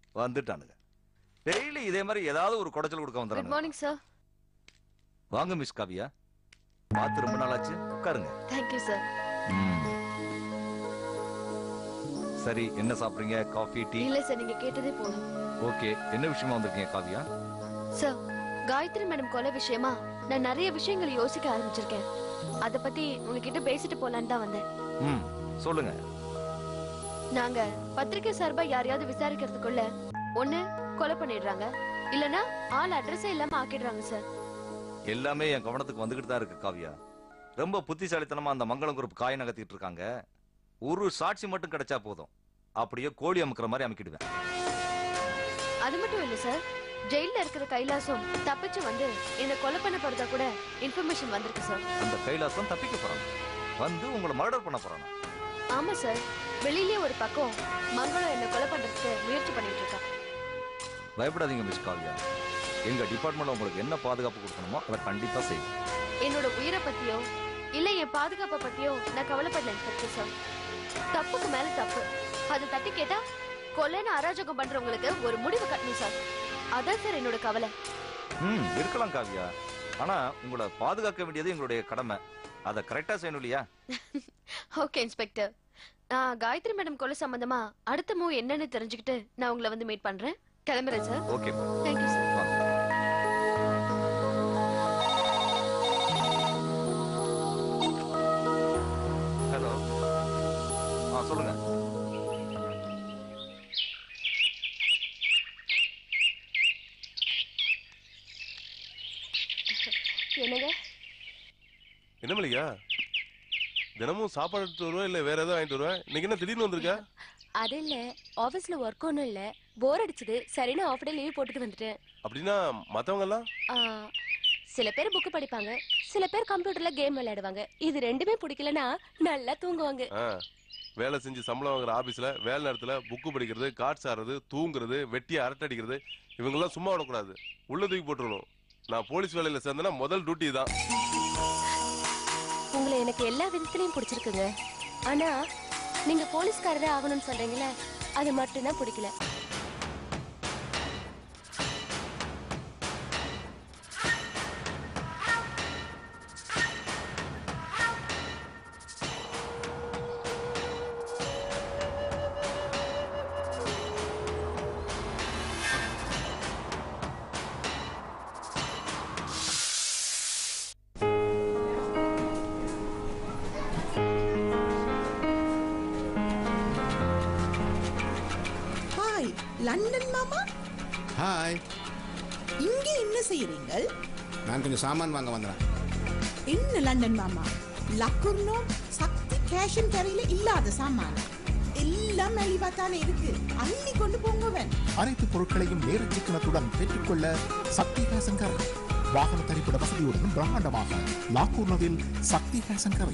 வந்துட்டானுங்க டெய்லி இதே மாதிரி ஏதாவது ஒரு குடைச்சல் கொடுக்க குட் வந்துடுறாங்க மார்னிங் சார் வாங்க மிஸ் காவியா பார்த்து ரொம்ப நாளாச்சு உட்காருங்க தேங்க்யூ சார் ம். சரி என்ன சாப்பிடுறீங்க காஃபி டீ இல்ல சார் நீங்க கேட்டதே போதும் ஓகே என்ன விஷயமா வந்திருக்கீங்க காவியா சார் காயத்ரி மேடம் கொலை விஷயமா நான் நிறைய விஷயங்களை யோசிக்க ஆரம்பிச்சிருக்கேன் அத பத்தி உங்ககிட்ட பேசிட்டு போலான்னு தான் வந்தேன் ம் சொல்லுங்க நாங்க பத்திரிக்கை சார்பா யாரையாவது விசாரிக்கிறதுக்குள்ள ஒண்ணு கொலை பண்ணிடுறாங்க இல்லனா ஆள் அட்ரஸே இல்லாம ஆக்கிடுறாங்க சார் எல்லாமே என் கவனத்துக்கு வந்துகிட்டு தான் இருக்கு காவியா ரொம்ப புத்திசாலித்தனமா அந்த மங்களம் குரூப் காய் நகர்த்திட்டு இருக்காங்க ஒரு சாட்சி மட்டும் கிடைச்சா போதும் அப்படியே கோழி அமுக்குற மாதிரி அமுக்கிடுவேன் அது மட்டும் இல்ல சார் ஜெயில்ல இருக்கிற கைலாசம் தப்பிச்சு வந்து என்ன கொலை பண்ண போறதா கூட இன்ஃபர்மேஷன் வந்திருக்கு சார் அந்த கைலாசம் தப்பிக்க போறாங்க வந்து உங்களை மர்டர் பண்ண போறாங்க ஆமா சார் வெளியிலே ஒரு பக்கம் மங்களம் என்ன கொலை பண்றதுக்கு முயற்சி பண்ணிட்டு இருக்கா பயப்படாதீங்க மிஸ் காவியா எங்க டிபார்ட்மெண்ட்ல உங்களுக்கு என்ன பாதுகாப்பு கொடுக்கணுமோ அதை கண்டிப்பா செய்யும் என்னோட உயிரை பத்தியோ இல்ல என் பாதுகாப்பை பத்தியோ நான் கவலைப்படல இன்ஸ்பெக்டர் சார் தப்புக்கு மேல தப்பு அது தட்டி கேட்டா கொலைன்னு அராஜகம் பண்றவங்களுக்கு ஒரு முடிவு கட்டணும் சார் அதான் சார் என்னோட கவலை ம் இருக்கலாம் காவியா ஆனா உங்களை பாதுகாக்க வேண்டியது எங்களுடைய கடமை அதை கரெக்டா செய்யணும் இல்லையா ஓகே இன்ஸ்பெக்டர் நான் காயத்ரி மேடம் கொலை சம்பந்தமா அடுத்த மூவ் என்னன்னு தெரிஞ்சுக்கிட்டு நான் உங்களை வந்து மீட் பண்றேன் கிளம்புறேன் sir okay thank you sir hello ஆ சொல்லுங்க என்னங்க என்ன மல்லிகா தினமும் சாப்பாடு எடுத்து வருவா இல்ல வேற ஏதாவது வாங்கிட்டு வருவா இன்னைக்கு என்ன திடீர்னு வந்திருக்க அது இல்ல ஆபீஸ்ல ஒர்க் ஒன்றும் இல்ல போர் அடிச்சது சரின்னு ஆஃப் டே லீவ் போட்டுட்டு வந்துட்டேன் அப்படின்னா மத்தவங்க எல்லாம் ஆ, சில பேர் புக் படிப்பாங்க சில பேர் கம்ப்யூட்டர்ல கேம் விளையாடுவாங்க இது ரெண்டுமே பிடிக்கலனா நல்லா தூங்குவாங்க ஆ, வேலை செஞ்சு சம்பளம் வாங்குற ஆபீஸ்ல வேலை நேரத்துல புக்கு படிக்கிறது கார்ட்ஸ் ஆடுறது தூங்குறது வெட்டி அரட்டை அடிக்கிறது இவங்கெல்லாம் சும்மா விடக்கூடாது உள்ள தூக்கி போட்டுருணும் நான் போலீஸ் வேலையில சேர்ந்தேன்னா முதல் டியூட்டி தான் உங்களை எனக்கு எல்லா விதத்திலயும் பிடிச்சிருக்குங்க ஆனா நீங்க போலீஸ்காரரே ஆகணும்னு சொல்றீங்களே அது மட்டும்தான் பிடிக்கல ஹாய் லண்டன் மாமா ஹாய் இங்க என்ன செய்யறீங்கள் நான் கொஞ்சம் சாமான் வாங்க வந்தேன் என்ன லண்டன் மாமா லக்குர்னோ சக்தி கேஷன் கரையில இல்லாத சாமான எல்லாம் மலிவா தானே இருக்கு அள்ளி கொண்டு போங்கவன் அனைத்து பொருட்களையும் நேர சிக்கனத்துடன் பெற்றுக்கொள்ள சக்தி ஃபேஷன் கரை வாகன தரிப்பிட வசதியுடன் பிரம்மாண்டமாக லாக்கூர்னவில் சக்தி ஃபேஷன் கரை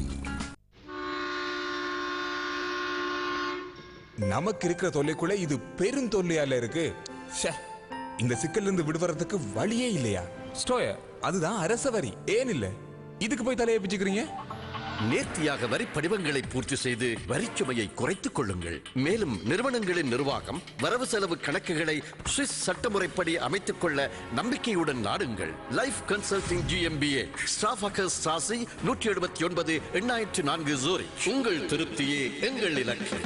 நமக்கு இருக்கிற தொல்லைக்குள்ள இது பெரும் தொல்லையால இருக்கு ச்சே, இந்த சிக்கல்ல இருந்து விடுவறதுக்கு வழியே இல்லையா ஸ்டோய அதுதான் அரச வரி ஏன் இல்ல இதுக்கு போய் தலையை பிச்சுக்கிறீங்க நேர்த்தியாக வரி படிவங்களை பூர்த்தி செய்து வரிச்சுமையை குறைத்துக் கொள்ளுங்கள் மேலும் நிறுவனங்களின் நிர்வாகம் வரவு செலவு கணக்குகளை சுவிஸ் சட்டமுறைப்படி அமைத்துக் கொள்ள நம்பிக்கையுடன் நாடுங்கள் லைஃப் கன்சல்டிங் ஜிஎம்பிஏ ஸ்டாஃபகர் சாசி நூற்றி எழுபத்தி ஒன்பது எண்ணாயிரத்து நான்கு ஜூரி உங்கள் திருப்தியே எங்கள் இலக்கு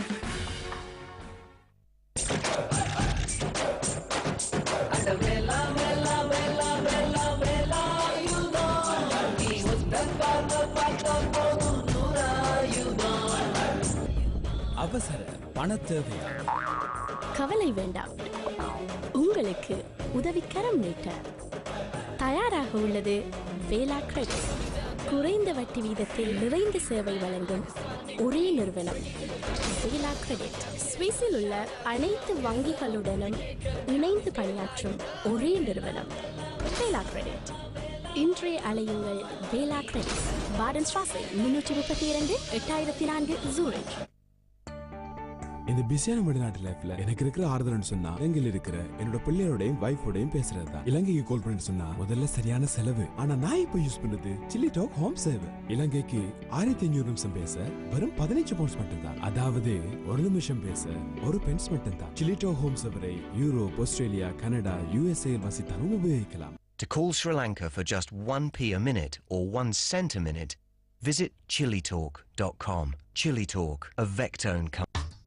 அவசர பண தேவை கவலை வேண்டாம் உங்களுக்கு உதவிக்கரம் நீட்ட தயாராக உள்ளது வேலா கிரெடிட் குறைந்த வட்டி வீதத்தில் நிறைந்த சேவை வழங்கும் ஒரே நிறுவனம் வேலா கிரெடிட் சுவிஸில் உள்ள அனைத்து வங்கிகளுடனும் இணைந்து பணியாற்றும் ஒரே நிறுவனம் வேலா கிரெடிட் இன்றைய அலையுங்கள் வேலா கிரெடிட் பாடன் ஸ்ட்ராசை முன்னூற்றி முப்பத்தி இரண்டு எட்டாயிரத்தி நான்கு ஜூரிச் இந்த பிஸியான வெளிநாட்டு லைஃப்ல எனக்கு இருக்கிற ஆறுதல்னு சொன்னா இலங்கையில் இருக்கிற என்னோட பிள்ளையோடையும் வைஃபோடையும் பேசுறது தான் இலங்கைக்கு கால் பண்ணி சொன்னா முதல்ல சரியான செலவு ஆனா நான் இப்ப யூஸ் பண்ணது சில்லி டாக் ஹோம் சேவை இலங்கைக்கு ஆயிரத்தி ஐநூறு நிமிஷம் பேச வெறும் பதினஞ்சு பவுண்ட்ஸ் மட்டும் தான் அதாவது ஒரு நிமிஷம் பேச ஒரு பென்ஸ் மட்டும் தான் சில்லி டாக் ஹோம் சேவரை யூரோப் ஆஸ்திரேலியா கனடா யுஎஸ்ஏ வசித்தாலும் உபயோகிக்கலாம் To call Sri Lanka for just 1p a minute or 1 cent a minute, visit chilitalk.com. Chili Talk, a Vectone company.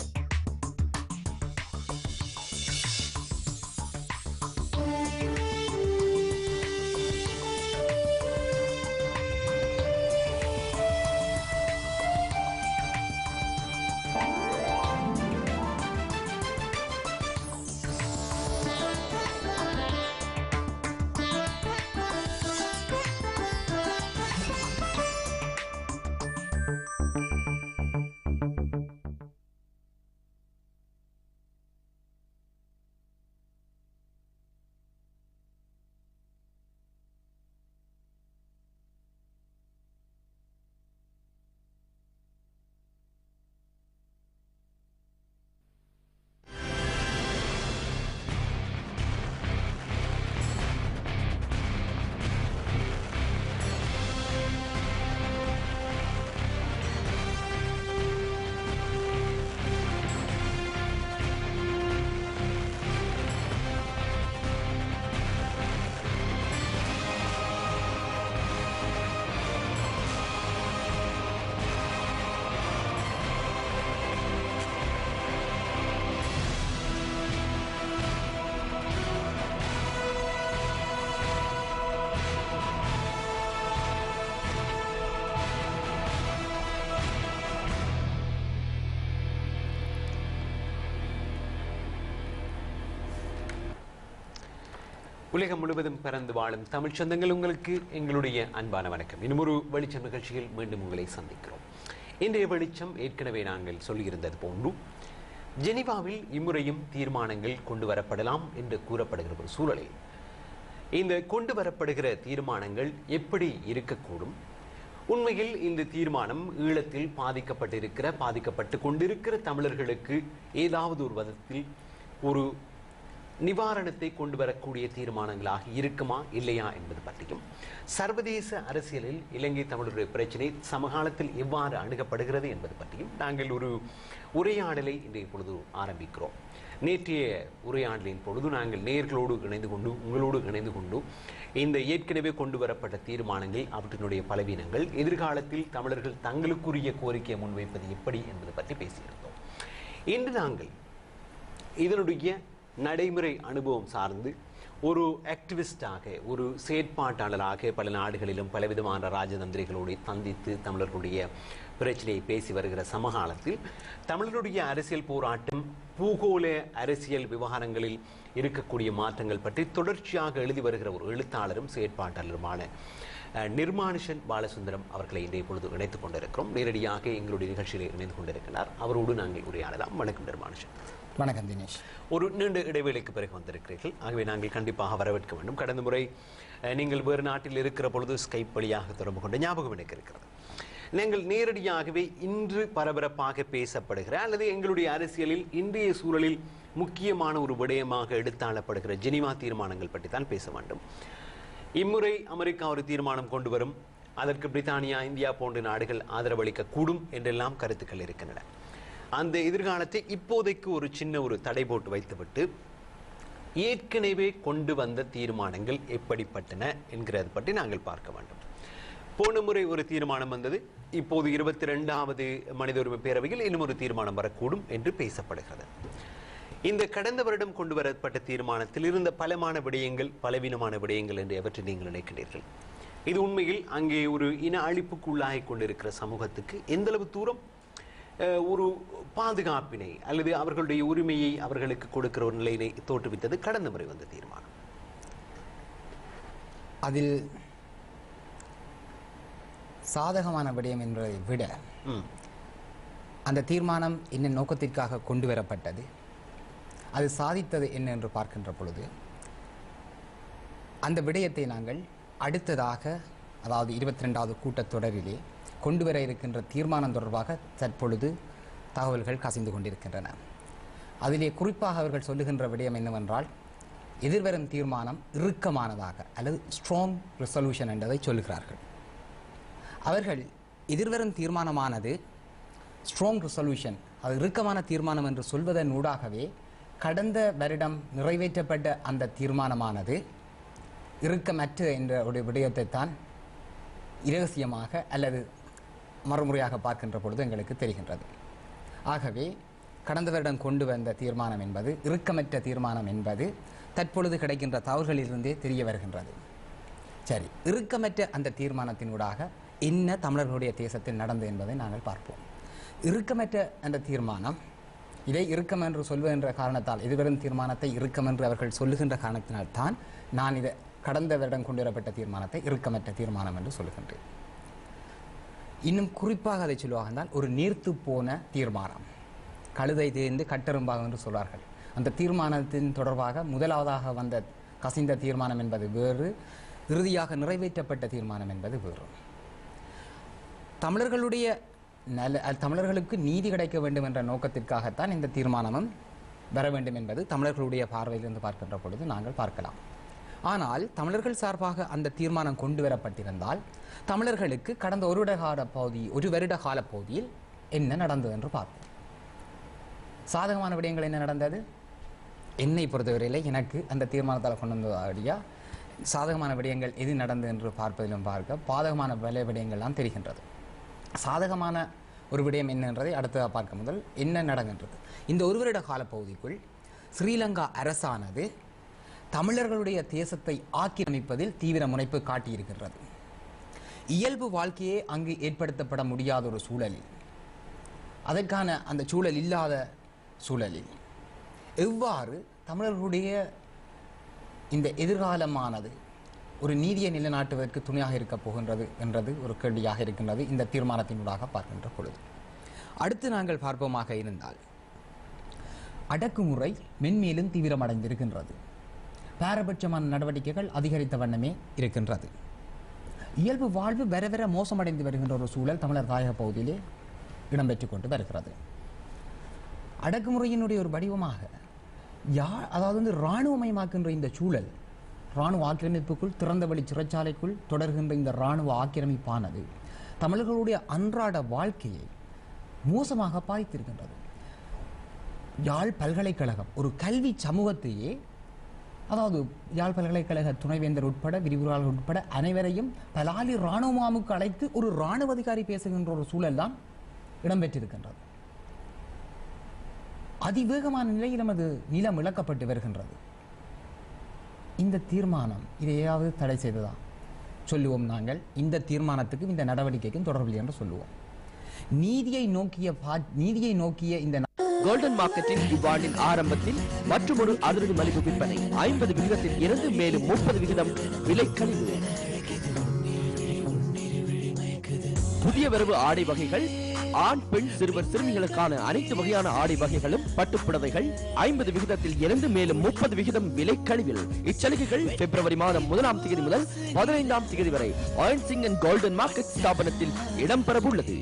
உலகம் முழுவதும் பிறந்து வாழும் தமிழ் சொந்தங்கள் உங்களுக்கு எங்களுடைய அன்பான வணக்கம் இன்னும் ஒரு வெளிச்சம் நிகழ்ச்சியில் மீண்டும் உங்களை சந்திக்கிறோம் இன்றைய வெளிச்சம் ஏற்கனவே நாங்கள் சொல்லியிருந்தது போன்று ஜெனிவாவில் இம்முறையும் தீர்மானங்கள் கொண்டு வரப்படலாம் என்று கூறப்படுகிற ஒரு சூழலில் இந்த கொண்டு வரப்படுகிற தீர்மானங்கள் எப்படி இருக்கக்கூடும் உண்மையில் இந்த தீர்மானம் ஈழத்தில் பாதிக்கப்பட்டிருக்கிற பாதிக்கப்பட்டு கொண்டிருக்கிற தமிழர்களுக்கு ஏதாவது ஒரு விதத்தில் ஒரு நிவாரணத்தை கொண்டு வரக்கூடிய தீர்மானங்களாக இருக்குமா இல்லையா என்பது பற்றியும் சர்வதேச அரசியலில் இலங்கை தமிழருடைய பிரச்சினை சமகாலத்தில் எவ்வாறு அணுகப்படுகிறது என்பது பற்றியும் நாங்கள் ஒரு உரையாடலை இன்றைய பொழுது ஆரம்பிக்கிறோம் நேற்றைய உரையாடலின் பொழுது நாங்கள் நேர்களோடு இணைந்து கொண்டு உங்களோடு இணைந்து கொண்டு இந்த ஏற்கனவே கொண்டு வரப்பட்ட தீர்மானங்கள் அவற்றினுடைய பலவீனங்கள் எதிர்காலத்தில் தமிழர்கள் தங்களுக்குரிய கோரிக்கையை முன்வைப்பது எப்படி என்பது பற்றி பேசியிருந்தோம் இன்று நாங்கள் இதனுடைய நடைமுறை அனுபவம் சார்ந்து ஒரு ஆக்டிவிஸ்டாக ஒரு செயற்பாட்டாளராக பல நாடுகளிலும் பலவிதமான ராஜதந்திரிகளோடு சந்தித்து தமிழர்களுடைய பிரச்சனையை பேசி வருகிற சமகாலத்தில் தமிழருடைய அரசியல் போராட்டம் பூகோள அரசியல் விவகாரங்களில் இருக்கக்கூடிய மாற்றங்கள் பற்றி தொடர்ச்சியாக எழுதி வருகிற ஒரு எழுத்தாளரும் செயற்பாட்டாளருமான அஹ், நிர்மானுஷன் பாலசுந்தரம் அவர்களை இன்றைய பொழுது இணைத்துக் கொண்டிருக்கிறோம் நேரடியாக எங்களுடைய நிகழ்ச்சியில் இணைந்து கொண்டிருக்கிறார் அவரோடு நாங்கள் உரையாடலாம் வணக்கம் நிர்மானுஷன் வணக்கம் தினேஷ் ஒரு நீண்ட இடைவேளைக்கு பிறகு வந்திருக்கிறீர்கள் ஆகவே நாங்கள் கண்டிப்பாக வரவேற்க வேண்டும் கடந்த முறை அஹ், நீங்கள் வேறு நாட்டில் இருக்கிற பொழுது ஸ்கைப் வழியாக தொடர்பு கொண்ட ஞாபகம் எனக்கு இருக்கிறது நீங்கள் நேரடியாகவே இன்று பரபரப்பாக பேசப்படுகிற அல்லது எங்களுடைய அரசியலில் இன்றைய சூழலில் முக்கியமான ஒரு விடயமாக எடுத்தாளப்படுகிற ஜெனிவா தீர்மானங்கள் பற்றி தான் பேச வேண்டும் இம்முறை அமெரிக்கா ஒரு தீர்மானம் கொண்டு வரும் அதற்கு பிரித்தானியா இந்தியா போன்ற நாடுகள் ஆதரவளிக்க கூடும் என்றெல்லாம் கருத்துக்கள் இருக்கின்றன அந்த எதிர்காலத்தை இப்போதைக்கு ஒரு சின்ன ஒரு தடை போட்டு வைத்துவிட்டு ஏற்கனவே கொண்டு வந்த தீர்மானங்கள் எப்படிப்பட்டன என்கிறது பற்றி நாங்கள் பார்க்க வேண்டும் போன முறை ஒரு தீர்மானம் வந்தது இப்போது இருபத்தி ரெண்டாவது மனித உரிமை பேரவையில் இன்னும் ஒரு தீர்மானம் வரக்கூடும் என்று பேசப்படுகிறது இந்த கடந்த வருடம் கொண்டு வரப்பட்ட தீர்மானத்தில் இருந்த பலமான விடயங்கள் பலவீனமான விடயங்கள் என்று எவற்றை நீங்கள் நினைக்கிறீர்கள் இது உண்மையில் அங்கே ஒரு இன அழிப்புக்குள்ளாகி கொண்டிருக்கிற சமூகத்துக்கு எந்தளவு தூரம் அஹ், ஒரு பாதுகாப்பினை அல்லது அவர்களுடைய உரிமையை அவர்களுக்கு கொடுக்கிற ஒரு நிலையினை தோற்றுவித்தது கடந்த முறை வந்த தீர்மானம் அதில் சாதகமான விடயம் என்பதை விட அந்த தீர்மானம் என்ன நோக்கத்திற்காக கொண்டு வரப்பட்டது அது சாதித்தது என்ன என்று பார்க்கின்ற பொழுது அந்த விடயத்தை நாங்கள் அடுத்ததாக அதாவது இருபத்தி ரெண்டாவது கூட்டத்தொடரிலே கொண்டு வர இருக்கின்ற தீர்மானம் தொடர்பாக தற்பொழுது தகவல்கள் கசிந்து கொண்டிருக்கின்றன அதிலே குறிப்பாக அவர்கள் சொல்லுகின்ற விடயம் என்னவென்றால் எதிர்வரும் தீர்மானம் இறுக்கமானதாக அல்லது ஸ்ட்ராங் ரெசல்யூஷன் என்பதை சொல்லுகிறார்கள் அவர்கள் எதிர்வரும் தீர்மானமானது ஸ்ட்ராங் ரெசல்யூஷன் அது இறுக்கமான தீர்மானம் என்று சொல்வதன் ஊடாகவே கடந்த வருடம் நிறைவேற்றப்பட்ட அந்த தீர்மானமானது இறுக்கமற்ற என்ற ஒரு விடயத்தை தான் இரகசியமாக அல்லது மறுமுறையாக பார்க்கின்ற பொழுது எங்களுக்கு தெரிகின்றது ஆகவே கடந்த வருடம் கொண்டு வந்த தீர்மானம் என்பது இறுக்கமற்ற தீர்மானம் என்பது தற்பொழுது கிடைக்கின்ற தவறுகளிலிருந்தே தெரிய வருகின்றது சரி இறுக்கமற்ற அந்த தீர்மானத்தினூடாக என்ன தமிழர்களுடைய தேசத்தில் நடந்தது என்பதை நாங்கள் பார்ப்போம் இறுக்கமற்ற அந்த தீர்மானம் இதை இறுக்கம் என்று சொல்வதென்ற காரணத்தால் எதிர்வரும் தீர்மானத்தை இறுக்கம் என்று அவர்கள் சொல்லுகின்ற காரணத்தினால் தான் நான் இதை கடந்த வருடம் கொண்டு வரப்பட்ட தீர்மானத்தை இறுக்கமற்ற தீர்மானம் என்று சொல்லுகின்றேன் இன்னும் குறிப்பாக அதை சொல்லுவாங்க என்றால் ஒரு நீர்த்து போன தீர்மானம் கழுதை தேர்ந்து கட்டெரும்பாகும் என்று சொல்வார்கள் அந்த தீர்மானத்தின் தொடர்பாக முதலாவதாக வந்த கசிந்த தீர்மானம் என்பது வேறு இறுதியாக நிறைவேற்றப்பட்ட தீர்மானம் என்பது வேறு தமிழர்களுடைய நல அஹ், தமிழர்களுக்கு நீதி கிடைக்க வேண்டும் என்ற நோக்கத்திற்காகத்தான் இந்த தீர்மானமும் வர வேண்டும் என்பது தமிழர்களுடைய பார்வையிலிருந்து பார்க்கின்ற பொழுது நாங்கள் பார்க்கலாம் ஆனால் தமிழர்கள் சார்பாக அந்த தீர்மானம் கொண்டு வரப்பட்டிருந்தால் தமிழர்களுக்கு கடந்த ஒரு வருட கால பகுதி ஒரு வருட கால பகுதியில் என்ன நடந்தது என்று பார்ப்போம் சாதகமான விடயங்கள் என்ன நடந்தது என்னை பொறுத்தவரையிலே எனக்கு அந்த தீர்மானத்தால் கொண்டு வந்தபடியா சாதகமான விடயங்கள் எது நடந்தது என்று பார்ப்பதிலும் பார்க்க பாதகமான விலை விடயங்கள்லாம் தெரிகின்றது சாதகமான ஒரு விடயம் என்னன்றதை அடுத்ததாக பார்க்க முதல் என்ன நடக்கின்றது இந்த ஒரு வருட காலப்பகுதிக்குள் ஸ்ரீலங்கா அரசானது தமிழர்களுடைய தேசத்தை ஆக்கிரமிப்பதில் தீவிர முனைப்பு காட்டியிருக்கின்றது இயல்பு வாழ்க்கையே அங்கு ஏற்படுத்தப்பட முடியாத ஒரு சூழலில் அதற்கான அந்த சூழல் இல்லாத சூழலில் எவ்வாறு தமிழர்களுடைய இந்த எதிர்காலமானது ஒரு நீதியை நிலைநாட்டுவதற்கு துணையாக இருக்கப் போகின்றது என்றது ஒரு கேள்வியாக இருக்கின்றது இந்த தீர்மானத்தினூடாக பார்க்கின்ற பொழுது அடுத்து நாங்கள் பார்ப்போமாக இருந்தால் அடக்குமுறை மென்மேலும் தீவிரமடைந்திருக்கின்றது பாரபட்சமான நடவடிக்கைகள் அதிகரித்த வண்ணமே இருக்கின்றது இயல்பு வாழ்வு வர வர மோசமடைந்து வருகின்ற ஒரு சூழல் தமிழர் தாயக பகுதியிலே இடம்பெற்றுக் கொண்டு வருகிறது அடக்குமுறையினுடைய ஒரு வடிவமாக யா அதாவது வந்து இராணுவமயமாக்கின்ற இந்த சூழல் இராணுவ ஆக்கிரமிப்புக்குள் திறந்தவெளி சிறைச்சாலைக்குள் தொடர்கின்ற இந்த இராணுவ ஆக்கிரமிப்பானது தமிழர்களுடைய அன்றாட வாழ்க்கையை மோசமாக பாதித்திருக்கின்றது யாழ் பல்கலைக்கழகம் ஒரு கல்வி சமூகத்தையே அதாவது யாழ் பல்கலைக்கழக துணைவேந்தர் உட்பட விரிவுரையாளர் உட்பட அனைவரையும் பலாலி இராணுவ முகாமுக்கு அழைத்து ஒரு இராணுவ அதிகாரி பேசுகின்ற ஒரு சூழல் தான் இடம்பெற்றிருக்கின்றது அதிவேகமான நிலையில் நமது நிலம் இழக்கப்பட்டு வருகின்றது இந்த தீர்மானம் இதை ஏதாவது தடை செய்ததா சொல்லுவோம் நாங்கள் இந்த தீர்மானத்துக்கும் இந்த நடவடிக்கைக்கும் தொடர்பில்லை என்று சொல்லுவோம் நீதியை நோக்கிய பா- நீதியை நோக்கிய இந்த ந- கோல்டன் மார்க்கெட்டின் இவ்வாண்டின் ஆரம்பத்தில் மற்றொரு அதிரடி மலிவு விற்பனை ஐம்பது விகிதத்தில் இருந்து மேலும் முப்பது விகிதம் விலை கழிவு புதிய வரவு ஆடை வகைகள் ஆண் பெண் சிறுவர் சிறுமிகளுக்கான அனைத்து வகையான ஆடை வகைகளும் பட்டுப்புடவைகள் ஐம்பது விகிதத்தில் இருந்து மேலும் முப்பது விகிதம் விலை கழிவில் இச்சலுகைகள் பிப்ரவரி மாதம் முதலாம் தேதி முதல் பதினைந்தாம் தேதி வரை Ayan Singh and golden market ஸ்தாபனத்தில் இடம்பெறவுள்ளது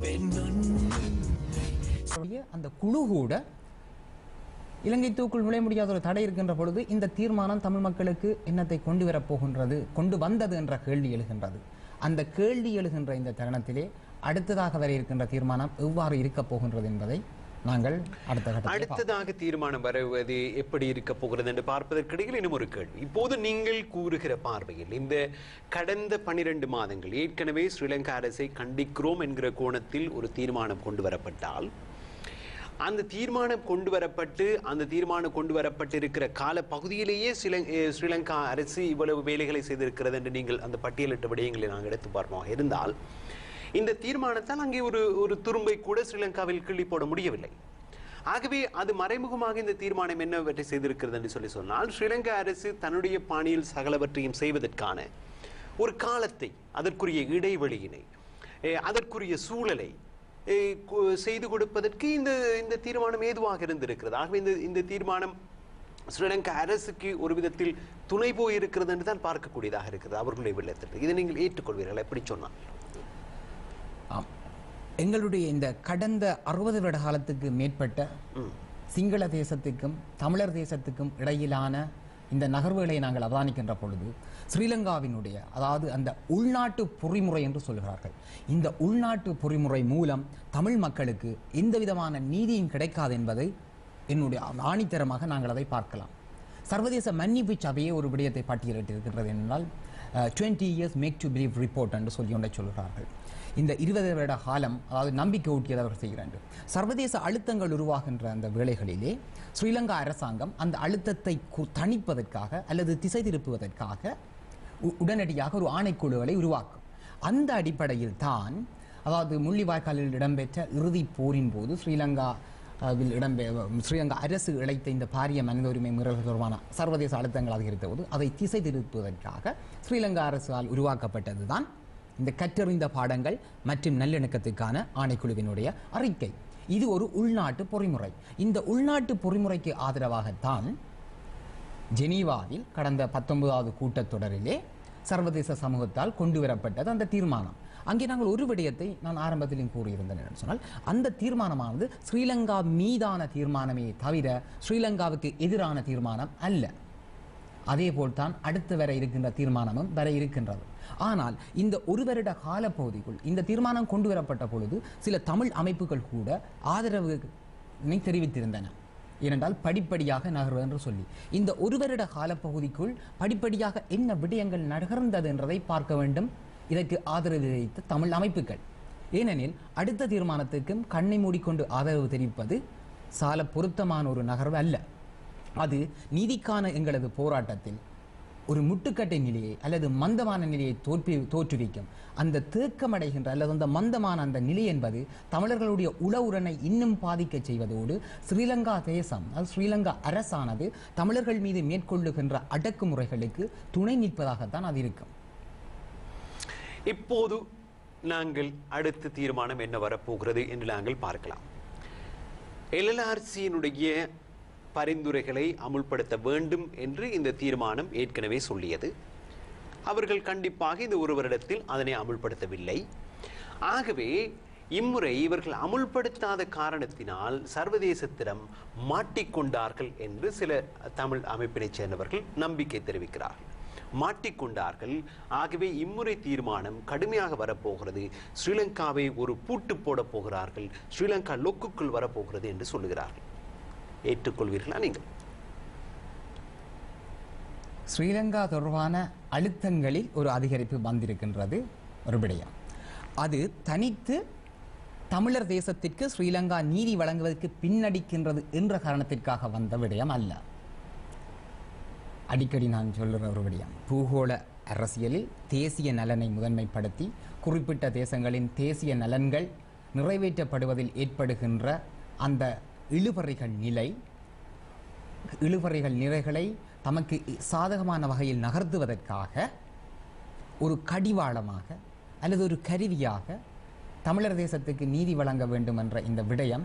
உடைய அந்த குழு கூட இலங்கை தூக்குள் நுழைய முடியாத ஒரு தடை இருக்கின்ற பொழுது இந்த தீர்மானம் தமிழ் மக்களுக்கு என்னத்தை கொண்டு வரப் போகின்றது கொண்டு வந்தது என்ற கேள்வி எழுகின்றது அந்த கேள்வி எழுகின்ற இந்த தருணத்திலே அடுத்ததாக வர இருக்கின்ற தீர்மானம் எவ்வாறு இருக்கப் போகின்றது என்பதை நாங்கள் அடுத்த கட்டத்தில் பார்ப்போம். அடுத்ததாக தீர்மானம் வருவது எப்படி இருக்க போகிறது என்று பார்ப்பதற்கிடையில் இன்னும் ஒரு கேள்வி இப்போது நீங்கள் கூறுகிற பார்வையில் இந்த கடந்த பனிரெண்டு மாதங்கள் ஏற்கனவே ஸ்ரீலங்கா அரசை கண்டிக்கிறோம் என்கிற கோணத்தில் ஒரு தீர்மானம் கொண்டு வரப்பட்டால் அந்த தீர்மானம் கொண்டு வரப்பட்டு அந்த தீர்மானம் கொண்டு வரப்பட்டிருக்கிற கால பகுதியிலேயே ஸ்ரீலங் அஹ் ஸ்ரீலங்கா அரசு இவ்வளவு வேலைகளை செய்திருக்கிறது என்று நீங்கள் அந்த பட்டியலிட்ட விடயங்களை நாங்கள் எடுத்து பார்ப்போமாக இருந்தால் இந்த தீர்மானத்தால் அங்கே ஒரு ஒரு துரும்பை கூட ஸ்ரீலங்காவில் கிள்ளி போட முடியவில்லை ஆகவே அது மறைமுகமாக இந்த தீர்மானம் என்னவற்றை செய்திருக்கிறது என்று சொல்லி சொன்னால் ஸ்ரீலங்கா அரசு தன்னுடைய பாணியில் சகலவற்றையும் செய்வதற்கான ஒரு காலத்தை அதற்குரிய இடைவெளியினை அஹ் அதற்குரிய சூழலை அஹ் கு- செய்து கொடுப்பதற்கு இந்த இந்த தீர்மானம் ஏதுவாக இருந்திருக்கிறது ஆகவே இந்த இந்த தீர்மானம் ஸ்ரீலங்கா அரசுக்கு ஒரு விதத்தில் துணை போய் இருக்கிறது என்று தான் பார்க்கக்கூடியதாக இருக்கிறது அவர்களுடைய வெள்ளத்திற்கு இதை நீங்கள் ஏற்றுக்கொள்வீர்கள் எப்படி சொன்னால் ஆம் எங்களுடைய இந்த கடந்த அறுபது வருட காலத்துக்கு மேற்பட்ட சிங்கள தேசத்துக்கும் தமிழர் தேசத்துக்கும் இடையிலான இந்த நகர்வுகளை நாங்கள் அவதானிக்கின்ற பொழுது ஸ்ரீலங்காவினுடைய அதாவது அந்த உள்நாட்டு பொறிமுறை என்று சொல்கிறார்கள் இந்த உள்நாட்டு பொறிமுறை மூலம் தமிழ் மக்களுக்கு எந்த விதமான நீதியும் கிடைக்காது என்பதை என்னுடைய ஆணித்தரமாக நாங்கள் அதை பார்க்கலாம் சர்வதேச மன்னிப்பு சபையே ஒரு விடயத்தை பட்டியலிட்டிருக்கின்றது என்றால் twenty years make to believe report என்று சொல்லி ஒன்றை சொல்கிறார்கள் இந்த இருபது வருட காலம் அதாவது நம்பிக்கை ஊட்டியதை அவர் செய்கிறார்கள் சர்வதேச அழுத்தங்கள் உருவாகின்ற அந்த வேளைகளிலே ஸ்ரீலங்கா அரசாங்கம் அந்த அழுத்தத்தை கு- தணிப்பதற்காக அல்லது திசை திருப்புவதற்காக உ- உடனடியாக ஒரு ஆணைக்குழுவை உருவாக்கும் அந்த அடிப்படையில் தான் அதாவது முள்ளிவாய்க்காலில் இடம்பெற்ற இறுதிப் போரின் போது ஸ்ரீலங்கா அஹ், வில் இடம்பெ ஸ்ரீலங்கா அரசு இழைத்த இந்த பாரிய மனித உரிமை மீறல்கள் தொடர்பான சர்வதேச அழுத்தங்கள் அதிகரித்த போது அதை திசை திருப்புவதற்காக ஸ்ரீலங்கா அரசால் உருவாக்கப்பட்டது தான் இந்த கற்றறிந்த பாடங்கள் மற்றும் நல்லிணக்கத்துக்கான ஆணைக்குழுவினுடைய அறிக்கை இது ஒரு உள்நாட்டு பொறிமுறை இந்த உள்நாட்டு பொறிமுறைக்கு ஆதரவாகத்தான் ஜெனீவாவில் கடந்த பத்தொன்பதாவது கூட்டத்தொடரிலே சர்வதேச சமூகத்தால் கொண்டு வரப்பட்டது அந்த தீர்மானம் அங்கே நாங்கள் ஒரு விடயத்தை நான் ஆரம்பத்திலும் கூறியிருந்தேன் என்று சொன்னால் அந்த தீர்மானமானது ஸ்ரீலங்கா மீதான தீர்மானமே தவிர ஸ்ரீலங்காவுக்கு எதிரான தீர்மானம் அல்ல அதேபோல் தான் அடுத்து வர இருக்கின்ற தீர்மானமும் வர இருக்கின்றது ஆனால் இந்த ஒரு வருட காலப்பகுதிக்குள் இந்த தீர்மானம் கொண்டு வரப்பட்ட பொழுது சில தமிழ் அமைப்புகள் கூட ஆதரவினை தெரிவித்திருந்தன ஏனென்றால் படிப்படியாக நகர்வது என்று சொல்லி இந்த ஒரு வருட காலப்பகுதிக்குள் படிப்படியாக என்ன விடயங்கள் நகர்ந்தது என்றதை பார்க்க வேண்டும் இதற்கு ஆதரவு தெரிவித்த தமிழ் அமைப்புகள் ஏனெனில் அடுத்த தீர்மானத்துக்கும் கண்ணை மூடிக்கொண்டு ஆதரவு தெரிவிப்பது சால பொருத்தமான ஒரு நகர்வு அல்ல அது நீதிக்கான எங்களது போராட்டத்தில் ஒரு முட்டுக்கட்டை நிலையை அல்லது மந்தமான நிலையை தோற்பி தோற்றுவிக்கும் அந்த தேக்கமடைகின்ற அல்லது அந்த மந்தமான அந்த நிலை என்பது தமிழர்களுடைய உளவுறனை இன்னும் பாதிக்க செய்வதோடு ஸ்ரீலங்கா தேசம் அதாவது ஸ்ரீலங்கா அரசானது தமிழர்கள் மீது மேற்கொள்ளுகின்ற அடக்குமுறைகளுக்கு துணை நிற்பதாகத்தான் அது இருக்கும் இப்போது நாங்கள் அடுத்த தீர்மானம் என்ன வரப்போகிறது என்று நாங்கள் பார்க்கலாம் எல்எல்ஆர்சியினுடைய பரிந்துரைகளை அமுல்படுத்த வேண்டும் என்று இந்த தீர்மானம் ஏற்கனவே சொல்லியது அவர்கள் கண்டிப்பாக இந்த ஒரு வருடத்தில் அதனை அமுல்படுத்தவில்லை ஆகவே இம்முறை இவர்கள் அமுல்படுத்தாத காரணத்தினால் சர்வதேசத்திடம் மாட்டிக்கொண்டார்கள் என்று சில தமிழ் அமைப்பினைச் சேர்ந்தவர்கள் நம்பிக்கை தெரிவிக்கிறார்கள் மாட்டிக்கொண்டார்கள் ஆகவே இம்முறை தீர்மானம் கடுமையாக வரப்போகிறது ஸ்ரீலங்காவை ஒரு பூட்டு போட போகிறார்கள் ஸ்ரீலங்கா லொக்குக்குள் வரப்போகிறது என்று சொல்லுகிறார்கள் ஏற்றுக்கொள்வீர்களா நீங்கள் ஸ்ரீலங்கா தொடர்பான அழுத்தங்களில் ஒரு அதிகரிப்பு வந்திருக்கின்றது ஒரு விடயம் அது தனித்து தமிழர் தேசத்திற்கு ஸ்ரீலங்கா நீதி வழங்குவதற்கு பின்னடிக்கின்றது என்ற காரணத்திற்காக வந்த விடயம் அல்ல அடிக்கடி நான் சொல்லுற ஒரு விடயம் பூகோள அரசியலில் தேசிய நலனை முதன்மைப்படுத்தி குறிப்பிட்ட தேசங்களின் தேசிய நலன்கள் நிறைவேற்றப்படுவதில் ஏற்படுகின்ற அந்த இழுபறைகள் நிலை இழுபறைகள் நிலைகளை தமக்கு சாதகமான வகையில் நகர்த்துவதற்காக ஒரு கடிவாளமாக அல்லது ஒரு கருவியாக தமிழர் தேசத்துக்கு நீதி வழங்க வேண்டும் என்ற இந்த விடயம்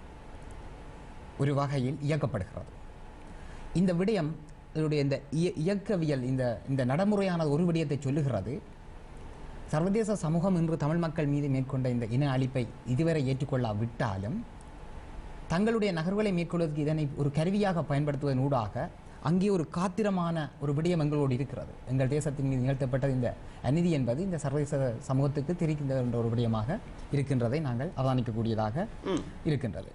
ஒரு வகையில் இயக்கப்படுகிறது இந்த விடயம் இதனுடைய இந்த இய- இயக்கவியல் இந்த இந்த நடைமுறையான ஒரு விடயத்தை சொல்லுகிறது சர்வதேச சமூகம் இன்று தமிழ் மக்கள் மீது மேற்கொண்ட இந்த இன அழிப்பை இதுவரை ஏற்றுக்கொள்ளாவிட்டாலும் தங்களுடைய நகர்வுகளை மேற்கொள்வதற்கு இதனை ஒரு கருவியாக பயன்படுத்துவதன் ஊடாக அங்கே ஒரு காத்திரமான ஒரு விடயம் எங்களோடு இருக்கிறது எங்கள் தேசத்தின் மீது நிகழ்த்தப்பட்ட இந்த அநீதி என்பது இந்த சர்வதேச சமூகத்துக்கு தெரிவிக்கின்ற என்ற ஒரு விடயமாக இருக்கின்றதை நாங்கள் அவதானிக்கக்கூடியதாக இருக்கின்றது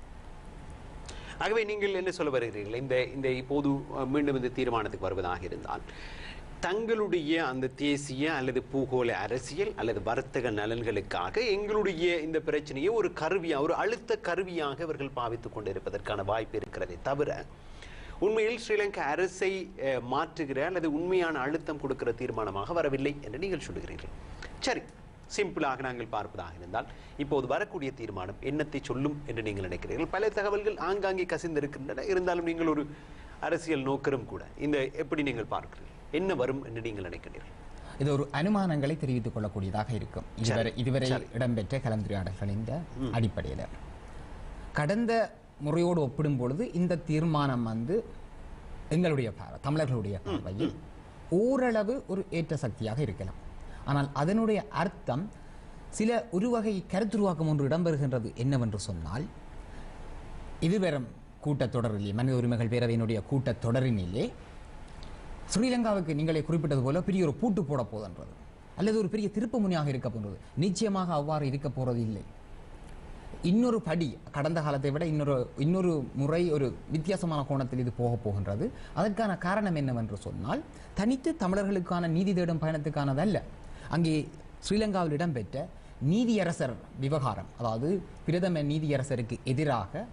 ஆகவே நீங்கள் என்ன சொல்ல வருகிறீர்கள் இந்த இந்த இப்போது அஹ், மீண்டும் இந்த தீர்மானத்துக்கு வருவதாக இருந்தால் தங்களுடைய அந்த தேசிய அல்லது பூகோள அரசியல் அல்லது வர்த்தக நலன்களுக்காக எங்களுடைய இந்த பிரச்சனையை ஒரு கருவியாக ஒரு அழுத்த கருவியாக இவர்கள் பாவித்துக் கொண்டிருப்பதற்கான வாய்ப்பு இருக்கிறதே தவிர உண்மையில் ஸ்ரீலங்கா அரசை அஹ், மாற்றுகிற அல்லது உண்மையான அழுத்தம் கொடுக்கிற தீர்மானமாக வரவில்லை என்று நீங்கள் சொல்லுகிறீர்கள் சரி சிம்பிளாக நாங்கள் பார்ப்பதாக இருந்தால் இப்போது வரக்கூடிய தீர்மானம் என்னத்தை சொல்லும் என்று நீங்கள் நினைக்கிறீர்கள் பல தகவல்கள் ஆங்காங்கே கசிந்திருக்கின்றன இருந்தாலும் நீங்கள் ஒரு அரசியல் நோக்கரும் கூட இந்த எப்படி நீங்கள் பார்க்கிறீர்கள் என்ன வரும் என்று நீங்கள் நினைக்கிறீர்கள் இது ஒரு அனுமானங்களை தெரிவித்துக் கொள்ளக்கூடியதாக இருக்கும் இதுவரை இதுவரை சரி. இடம்பெற்ற கலந்துரையாடல்களின் அடிப்படையில் கடந்த முறையோடு ஒப்பிடும் பொழுது இந்த தீர்மானம் வந்து எங்களுடைய பார்வை தமிழர்களுடைய பார்வையில் ஓரளவு ஒரு ஏற்ற சக்தியாக இருக்கலாம் ஆனால் அதனுடைய அர்த்தம் சில ஒரு வகை கருத்துருவாக்கம் ஒன்று இடம்பெறுகின்றது என்னவென்று சொன்னால் இதுவரும் கூட்டத்தொடரிலே மனித உரிமைகள் பேரவையினுடைய கூட்டத்தொடரினிலே ஸ்ரீலங்காவுக்கு நீங்களே குறிப்பிட்டது போல பெரிய ஒரு பூட்டு போட போதுன்றது அல்லது ஒரு பெரிய திருப்பு முனையாக இருக்க போன்றது நிச்சயமாக அவ்வாறு இருக்க போறது இல்லை இன்னொரு படி கடந்த காலத்தை விட இன்னொரு இன்னொரு முறை ஒரு வித்தியாசமான கோணத்தில் இது போக போகின்றது அதற்கான காரணம் என்னவென்று சொன்னால் தனித்து தமிழர்களுக்கான நீதி தேடும் பயணத்துக்கானதல்ல அங்கே ஸ்ரீலங்காவில் இடம்பெற்ற நீதியரசர் விவகாரம் அதாவது பிரதம நீதியரசருக்கு எதிராக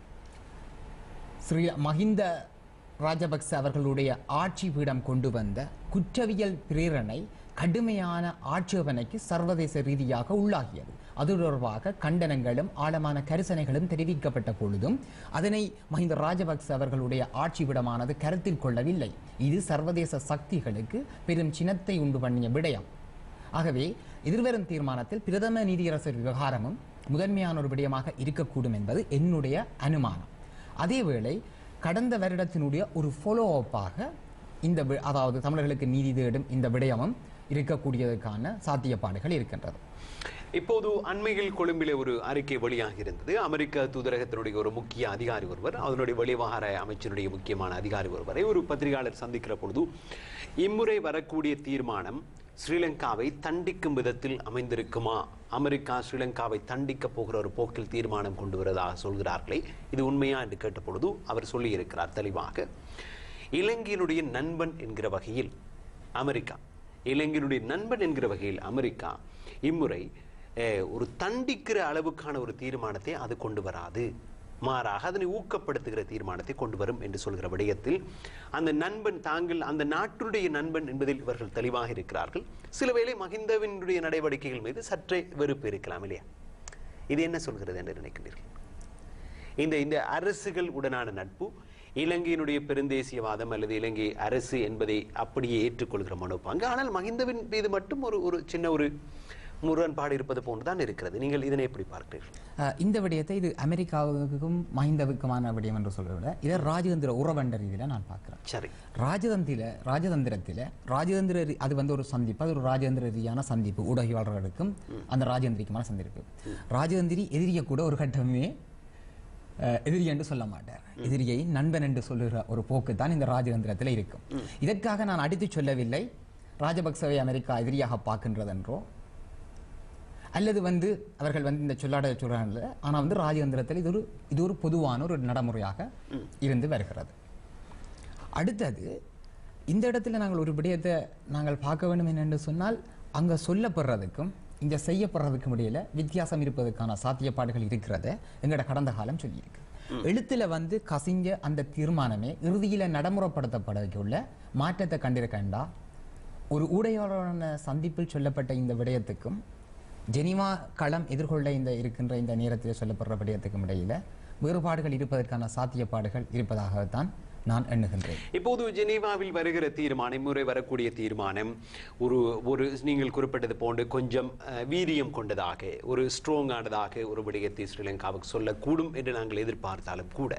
ஸ்ரீ மஹிந்த ராஜபக்ச அவர்களுடைய ஆட்சி பீடம் கொண்டு வந்த குற்றவியல் பிரேரணை கடுமையான ஆட்சேபனைக்கு சர்வதேச ரீதியாக உள்ளாகியது அது தொடர்பாக கண்டனங்களும் ஆழமான கரிசனைகளும் தெரிவிக்கப்பட்ட பொழுதும் அதனை மஹிந்த ராஜபக்ச அவர்களுடைய ஆட்சி விடமானது கருத்தில் கொள்ளவில்லை இது சர்வதேச சக்திகளுக்கு பெரும் சினத்தை உண்டு பண்ணிய விடயம் ஆகவே எதிர்வரும் தீர்மானத்தில் பிரதம நீதியரசர் விவகாரமும் முதன்மையான ஒரு விடயமாக இருக்கக்கூடும் என்பது என்னுடைய அனுமானம் அதேவேளை கடந்த வருடத்தினுடைய ஒரு ஃபாலோ அப்பாக இந்த வி- அதாவது தமிழர்களுக்கு நீதி தேடும் இந்த விடயமும் இருக்கக்கூடியதற்கான சாத்தியப்பாடுகள் இருக்கின்றது இப்போது அண்மையில் கொழும்பிலே ஒரு அறிக்கை வெளியாகி இருந்தது அமெரிக்க தூதரகத்தினுடைய ஒரு முக்கிய அதிகாரி ஒருவர் அதனுடைய வெளிவகார அமைச்சருடைய முக்கியமான அதிகாரி ஒருவரை ஒரு பத்திரிகையாளர் சந்திக்கிற பொழுது இம்முறை வரக்கூடிய தீர்மானம் ஸ்ரீலங்காவை தண்டிக்கும் விதத்தில் அமைந்திருக்குமா அமெரிக்கா ஸ்ரீலங்காவை தண்டிக்க போகிற ஒரு போக்கில் தீர்மானம் கொண்டு வருவதாக சொல்கிறார்களே இது உண்மையா என்று கேட்ட பொழுது அவர் சொல்லியிருக்கிறார் தெளிவாக இலங்கையினுடைய நண்பன் என்கிற வகையில் அமெரிக்கா இலங்கையினுடைய நண்பன் என்கிற வகையில் அமெரிக்கா இம்முறை அஹ், ஒரு தண்டிக்கிற அளவுக்கான ஒரு தீர்மானத்தை அது கொண்டு வராது மாறாக அதனை ஊக்கப்படுத்துகிற தீர்மானத்தை கொண்டு வரும் என்று சொல்கிற விடயத்தில் அந்த நண்பன் தாங்கள் அந்த நாட்டுடைய நண்பன் என்பதில் இவர்கள் தெளிவாக இருக்கிறார்கள் சில வேளை மஹிந்தவினுடைய நடவடிக்கைகள் மீது சற்றே வெறுப்பு இருக்கலாம் இல்லையா இது என்ன சொல்கிறது என்று நினைக்கிறீர்கள் இந்த இந்த அரசுகள் உடனான நட்பு இலங்கையினுடைய பெருந்தேசியவாதம் அல்லது இலங்கை அரசு என்பதை அப்படியே ஏற்றுக்கொள்கிற மனோபாங்கு ஆனால் மஹிந்தவின் மீது மட்டும் ஒரு ஒரு சின்ன ஒரு முரண்பாடு இருப்பது போன்றுதான் இருக்கிறது நீங்கள் இதனை எப்படி பார்க்கிறீர்கள் அஹ், இந்த விடயத்தை இது அமெரிக்காவுக்கும் மஹிந்தவுக்குமான விடயம் என்று சொல்றதை விட இதை ராஜதந்திர உறவண்ட ரீதியில் நான் பார்க்கிறேன் சரி ராஜதந்திர ராஜதந்திரத்தில் ராஜதந்திர ரீ- அது வந்து ஒரு சந்திப்பு அது ஒரு ராஜதந்திர ரீதியான சந்திப்பு ஊடகவாளர்களுக்கும் அந்த ராஜதந்திரிக்குமான சந்திப்பு ராஜதந்திரி எதிரியை கூட ஒரு கட்டமே அஹ், எதிரி என்று சொல்ல மாட்டார் எதிரியை நண்பன் என்று சொல்லுகிற ஒரு போக்கு தான் இந்த ராஜதந்திரத்தில் இருக்கும் இதற்காக நான் அடித்து சொல்லவில்லை ராஜபக்சவை அமெரிக்கா எதிரியாக பார்க்கின்றதென்றோ அல்லது வந்து அவர்கள் வந்து இந்த சொல்லாட சொல்றாங்கல்ல ஆனால் வந்து ராஜதந்திரத்தில் இது ஒரு இது ஒரு பொதுவான ஒரு நடைமுறையாக இருந்து வருகிறது அடுத்தது இந்த இடத்துல நாங்கள் ஒரு விடயத்தை நாங்கள் பார்க்க வேண்டும் என்னென்று சொன்னால் அங்கே சொல்லப்படுறதுக்கும் இங்கே செய்யப்படுறதுக்கும் இடையில வித்தியாசம் இருப்பதற்கான சாத்தியப்பாடுகள் இருக்கிறத எங்களோட கடந்த காலம் சொல்லியிருக்கு எழுத்துல வந்து கசிஞ்ச அந்த தீர்மானமே இறுதியில நடைமுறைப்படுத்தப்படக்குள்ள மாற்றத்தை கண்டிருக்கண்டா ஒரு ஊடையாளரான சந்திப்பில் சொல்லப்பட்ட இந்த விடயத்துக்கும் ஜெனிவா களம் எதிர்கொள்ள இந்த இருக்கின்ற இந்த நேரத்தில் சொல்லப்படுற விடயத்துக்கும் இடையில வேறுபாடுகள் இருப்பதற்கான சாத்தியப்பாடுகள் இருப்பதாகத்தான் நான் எண்ணுகின்றேன் இப்போது ஜெனீவாவில் வருகிற தீர்மானம் இம்முறை வரக்கூடிய தீர்மானம் ஒரு ஒரு நீங்கள் குறிப்பிட்டது போன்று கொஞ்சம் அஹ், வீரியம் கொண்டதாக ஒரு ஸ்ட்ராங்கானதாக ஒரு விடயத்தை ஸ்ரீலங்காவுக்கு சொல்லக்கூடும் என்று நாங்கள் எதிர்பார்த்தாலும் கூட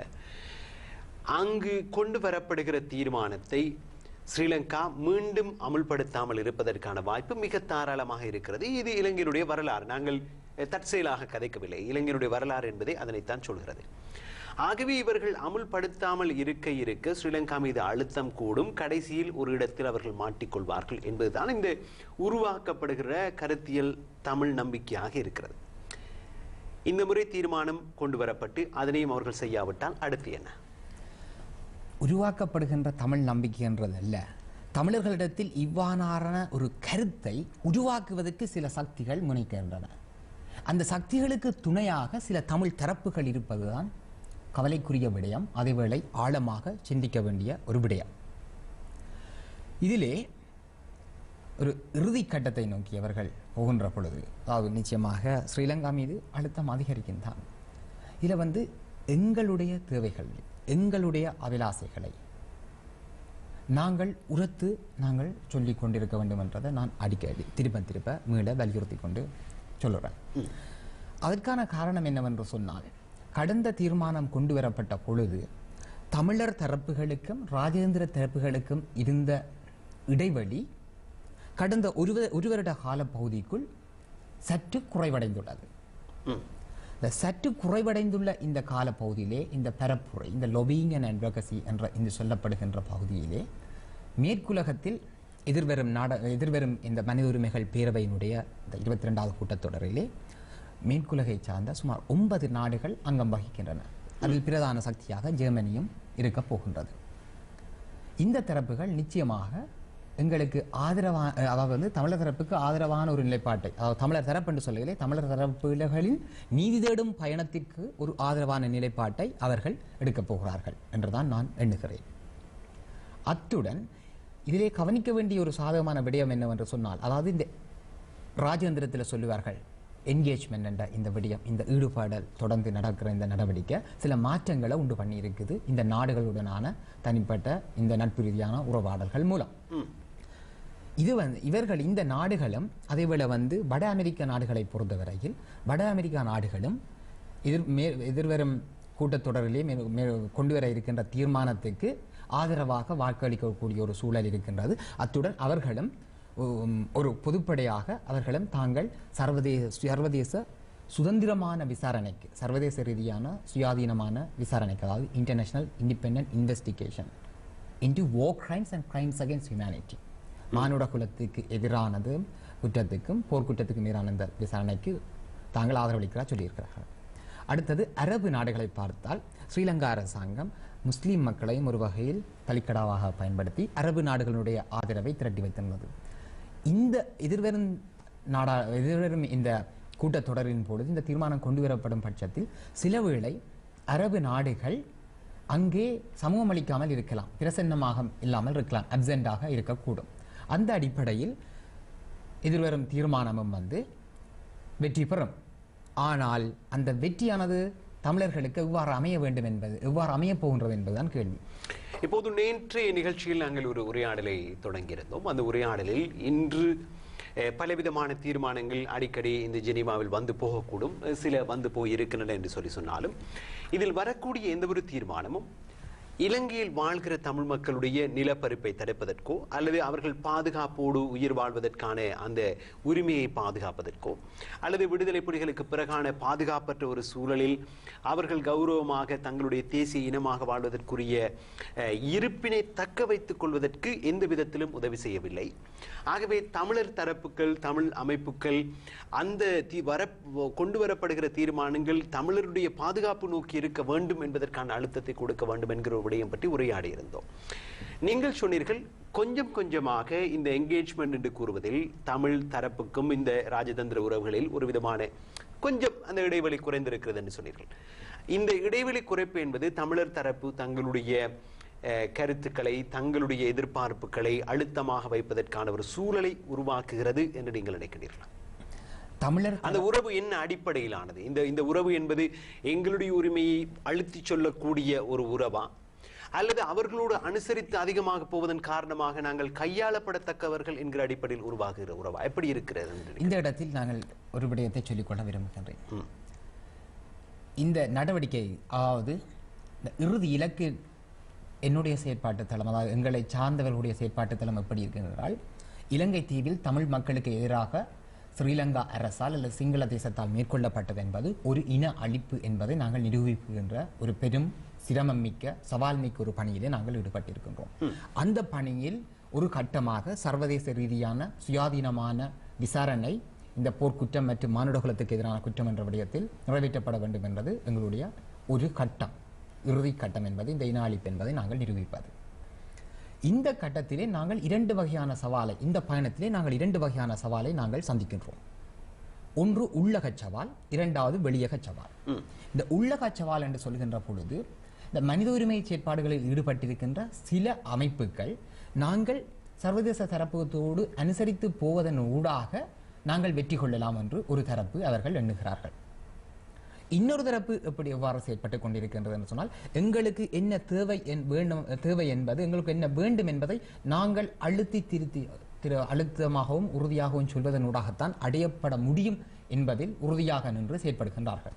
அங்கு கொண்டு வரப்படுகிற தீர்மானத்தை ஸ்ரீலங்கா மீண்டும் அமுல்படுத்தாமல் இருப்பதற்கான வாய்ப்பு மிக தாராளமாக இருக்கிறது இது இலங்கையினுடைய வரலாறு நாங்கள் அஹ், தற்செயலாக கதைக்கவில்லை இலங்கையினுடைய வரலாறு என்பதை அதனைத்தான் சொல்கிறது ஆகவே இவர்கள் அமுல்படுத்தாமல் இருக்க இருக்க ஸ்ரீலங்கா மீது அழுத்தம் கூடும் கடைசியில் ஒரு இடத்தில் அவர்கள் மாட்டிக்கொள்வார்கள் என்பதுதான் இந்த உருவாக்கப்படுகிற கருத்தியல் தமிழ் நம்பிக்கையாக இருக்கிறது இந்த முறை தீர்மானம் கொண்டு வரப்பட்டு அதனையும் அவர்கள் செய்யாவிட்டால் அடுத்து என்ன உருவாக்கப்படுகின்ற தமிழ் நம்பிக்கைன்றது அல்ல தமிழர்களிடத்தில் இவ்வாறான ஒரு கருத்தை உருவாக்குவதற்கு சில சக்திகள் முனைக்கின்றன அந்த சக்திகளுக்கு துணையாக சில தமிழ் தரப்புகள் இருப்பதுதான் கவலைக்குரிய விடயம் அதேவேளை ஆழமாக சிந்திக்க வேண்டிய ஒரு விடயம் இதிலே ஒரு இறுதி கட்டத்தை நோக்கி அவர்கள் போகின்ற பொழுது அதாவது நிச்சயமாக ஸ்ரீலங்கா மீது அழுத்தம் அதிகரிக்கின்றான் இதில் வந்து எங்களுடைய தேவைகள் எங்களுடைய அபிலாசைகளை நாங்கள் உரத்து நாங்கள் சொல்லிக் கொண்டிருக்க வேண்டும் என்றதை நான் அடிக்கடி திருப்ப திருப்ப மீள வலியுறுத்தி கொண்டு சொல்லுறேன் அதற்கான காரணம் என்னவென்று சொன்னால் கடந்த தீர்மானம் கொண்டு வரப்பட்ட பொழுது தமிழர் தரப்புகளுக்கும் ராஜேந்திர தரப்புகளுக்கும் இருந்த இடைவெளி கடந்த ஒரு வ- ஒரு வருட கால பகுதிக்குள் சற்று குறைவடைந்துள்ளது இந்த சற்று குறைவடைந்துள்ள இந்த காலப்பகுதியிலே இந்த பரப்புரை இந்த லொபியிங் அண்ட் அட்வகசி என்ற இந்த சொல்லப்படுகின்ற பகுதியிலே மேற்குலகத்தில் எதிர்வரும் நாட எதிர்வரும் இந்த மனித உரிமைகள் பேரவையினுடைய இந்த இருபத்தி ரெண்டாவது கூட்டத்தொடரிலே மேற்குலகை சார்ந்த சுமார் ஒன்பது நாடுகள் அங்கம் வகிக்கின்றன அதில் பிரதான சக்தியாக ஜெர்மனியும் இருக்கப் போகின்றது இந்த தரப்புகள் நிச்சயமாக எங்களுக்கு ஆதரவான அதாவது வந்து தமிழர் தரப்புக்கு ஆதரவான ஒரு நிலைப்பாட்டை அதாவது தமிழர் தரப்பு என்று சொல்லுகிறே தமிழர் தரப்புகளின் நீதி தேடும் பயணத்திற்கு ஒரு ஆதரவான நிலைப்பாட்டை அவர்கள் எடுக்கப் போகிறார்கள் என்றுதான் நான் எண்ணுகிறேன் அத்துடன் இதிலே கவனிக்க வேண்டிய ஒரு சாதகமான விடயம் என்னவென்று சொன்னால் அதாவது இந்த ராஜேந்திரத்தில் சொல்லுவார்கள் என்கேஜ்மெண்ட் என்ற இந்த விடயம் இந்த ஈடுபாடல் தொடர்ந்து நடக்கிற இந்த நடவடிக்கை சில மாற்றங்களை உண்டு பண்ணி இருக்குது இந்த நாடுகளுடனான தனிப்பட்ட இந்த நட்பு ரீதியான உறவாடல்கள் மூலம் இது வந்து இவர்கள் இந்த நாடுகளும் அதேவேளை வந்து வட அமெரிக்க நாடுகளை பொறுத்தவரையில் வட அமெரிக்கா நாடுகளும் எதிர் மே எதிர்வரும் கூட்டத்தொடரிலே மே மே கொண்டு வர இருக்கின்ற தீர்மானத்துக்கு ஆதரவாக வாக்களிக்கக்கூடிய ஒரு சூழல் இருக்கின்றது அத்துடன் அவர்களும் உம், ஒரு பொதுப்படையாக அவர்களும் தாங்கள் சர்வதேச சர்வதேச சுதந்திரமான விசாரணைக்கு சர்வதேச ரீதியான சுயாதீனமான விசாரணைக்கு அதாவது international independent investigation into war crimes and crimes against humanity மானுட குலத்துக்கு எதிரானது குற்றத்துக்கும் போர்க்குற்றத்துக்கும் எதிரான இந்த விசாரணைக்கு தாங்கள் ஆதரவளிக்கிறா சொல்லியிருக்கிறார்கள் அடுத்தது அரபு நாடுகளை பார்த்தால் ஸ்ரீலங்கா அரசாங்கம் முஸ்லீம் மக்களையும் ஒரு வகையில் தலிக்கடாவாக பயன்படுத்தி அரபு நாடுகளுடைய ஆதரவை திரட்டி வைத்திருந்தது இந்த எதிர்வரும் நாடா எதிர்வரும் இந்த கூட்டத்தொடரின் பொழுது இந்த தீர்மானம் கொண்டு வரப்படும் பட்சத்தில் சில வேளை அரபு நாடுகள் அங்கே சமூகம் அளிக்காமல் இருக்கலாம் பிரசன்னமாக இல்லாமல் இருக்கலாம் அப்சென்டாக இருக்கக்கூடும் அந்த அடிப்படையில் எதிர்வரும் தீர்மானமும் வந்து வெற்றி பெறும் ஆனால் அந்த வெற்றியானது தமிழர்களுக்கு எவ்வாறு அமைய வேண்டும் என்பது எவ்வாறு அமையப் போகின்றது என்பதுதான் கேள்வி இப்போது நேற்றைய நிகழ்ச்சியில் நாங்கள் ஒரு உரையாடலை தொடங்கியிருந்தோம் அந்த உரையாடலில் இன்று அஹ், பலவிதமான தீர்மானங்கள் அடிக்கடி இந்த ஜெனீவாவில் வந்து போகக்கூடும் அஹ், சில வந்து போய் இருக்கின்றன என்று சொல்லி சொன்னாலும் இதில் வரக்கூடிய எந்த ஒரு தீர்மானமும் இலங்கையில் வாழ்கிற தமிழ் மக்களுடைய நிலப்பரப்பை தடுப்பதற்கோ அல்லது அவர்கள் பாதுகாப்போடு உயிர் வாழ்வதற்கான அந்த உரிமையை பாதுகாப்பதற்கோ அல்லது விடுதலை புலிகளுக்கு பிறகான பாதுகாப்பற்ற ஒரு சூழலில் அவர்கள் கௌரவமாக தங்களுடைய தேசிய இனமாக வாழ்வதற்குரிய அஹ், இருப்பினை தக்க வைத்துக் கொள்வதற்கு எந்த விதத்திலும் உதவி செய்யவில்லை ஆகவே தமிழர் தரப்புகள் தமிழ் அமைப்புகள் அந்த தீ வர கொண்டு வரப்படுகிற தீர்மானங்கள் தமிழருடைய பாதுகாப்பு நோக்கி இருக்க வேண்டும் என்பதற்கான அழுத்தத்தை கொடுக்க வேண்டும் என்கிற ஒரு விடயம் பற்றி உரையாடி இருந்தோம் நீங்கள் சொன்னீர்கள் கொஞ்சம் கொஞ்சமாக இந்த என்கேஜ்மெண்ட் என்று கூறுவதில் தமிழ் தரப்புக்கும் இந்த ராஜதந்திர உறவுகளில் ஒரு விதமான கொஞ்சம் அந்த இடைவெளி குறைந்திருக்கிறது என்று சொன்னீர்கள் இந்த இடைவெளி குறைப்பு என்பது தமிழர் தரப்பு தங்களுடைய அஹ், கருத்துக்களை தங்களுடைய எதிர்பார்ப்புகளை அழுத்தமாக வைப்பதற்கான ஒரு சூழலை உருவாக்குகிறது என்று நீங்கள் நினைக்கிறீர்களா தமிழர் அந்த உறவு என்ன அடிப்படையிலானது இந்த இந்த உறவு என்பது எங்களுடைய உரிமையை அழுத்தி சொல்லக்கூடிய ஒரு உறவா அல்லது அவர்களோடு அனுசரித்து அதிகமாக போவதன் காரணமாக நாங்கள் கையாளப்படத்தக்கவர்கள் என்கிற அடிப்படையில் உருவாகுகிற உறவா எப்படி இருக்கிறது என்று நினைக்கிறீர்கள்? இந்த இடத்தில் நாங்கள் ஒரு விடயத்தை சொல்லிக்கொள்ள விரும்புகின்றேன் இந்த நடவடிக்கை அதாவது இந்த இறுதி இலக்கு என்னுடைய செயற்பாட்டு தளம் அதாவது எங்களை சார்ந்தவர்களுடைய செயற்பாட்டு தளம் எப்படி இருக்கின்றால் இலங்கை தீவில் தமிழ் மக்களுக்கு எதிராக ஸ்ரீலங்கா அரசால் அல்லது சிங்கள தேசத்தால் மேற்கொள்ளப்பட்டது என்பது ஒரு இன அழிப்பு என்பதை நாங்கள் நிரூபிக்கின்ற ஒரு பெரும் சிரமம் மிக்க சவால் மிக்க ஒரு பணியிலே நாங்கள் ஈடுபட்டிருக்கின்றோம் அந்த பணியில் ஒரு கட்டமாக சர்வதேச ரீதியான சுயாதீனமான விசாரணை இந்த போர்க்குற்றம் மற்றும் மானுட குலத்துக்கு எதிரான குற்றம் என்ற விடயத்தில் நிறைவேற்றப்பட வேண்டும் என்பது எங்களுடைய ஒரு கட்டம் இறுதி கட்டம் என்பது இந்த இன அழிப்பு என்பதை நாங்கள் நிரூபிப்பது இந்த கட்டத்திலே நாங்கள் இரண்டு வகையான சவாலை இந்த பயணத்திலே நாங்கள் இரண்டு வகையான சவாலை நாங்கள் சந்திக்கின்றோம் ஒன்று உள்ளகச் சவால் இரண்டாவது வெளியகச் சவால் இந்த உள்ளகச் சவால் என்று சொல்கின்ற பொழுது இந்த மனித உரிமை செயற்பாடுகளில் ஈடுபட்டிருக்கின்ற சில அமைப்புகள் நாங்கள் சர்வதேச தரப்புகளோடு அனுசரித்து போவதன் ஊடாக நாங்கள் வெற்றி கொள்ளலாம் என்று ஒரு தரப்பு அவர்கள் எண்ணுகிறார்கள் இன்னொரு தரப்பு எப்படி எவ்வாறு செயற்பட்டுக் கொண்டிருக்கின்றது என்று சொன்னால் எங்களுக்கு என்ன தேவை என் வேண்டும் தேவை என்பது எங்களுக்கு என்ன வேண்டும் என்பதை நாங்கள் அழுத்தி திருத்தி திரு அழுத்தமாகவும் உறுதியாகவும் சொல்வதன் ஊடாகத்தான் அடையப்பட முடியும் என்பதில் உறுதியாக நின்று செயற்படுகின்றார்கள்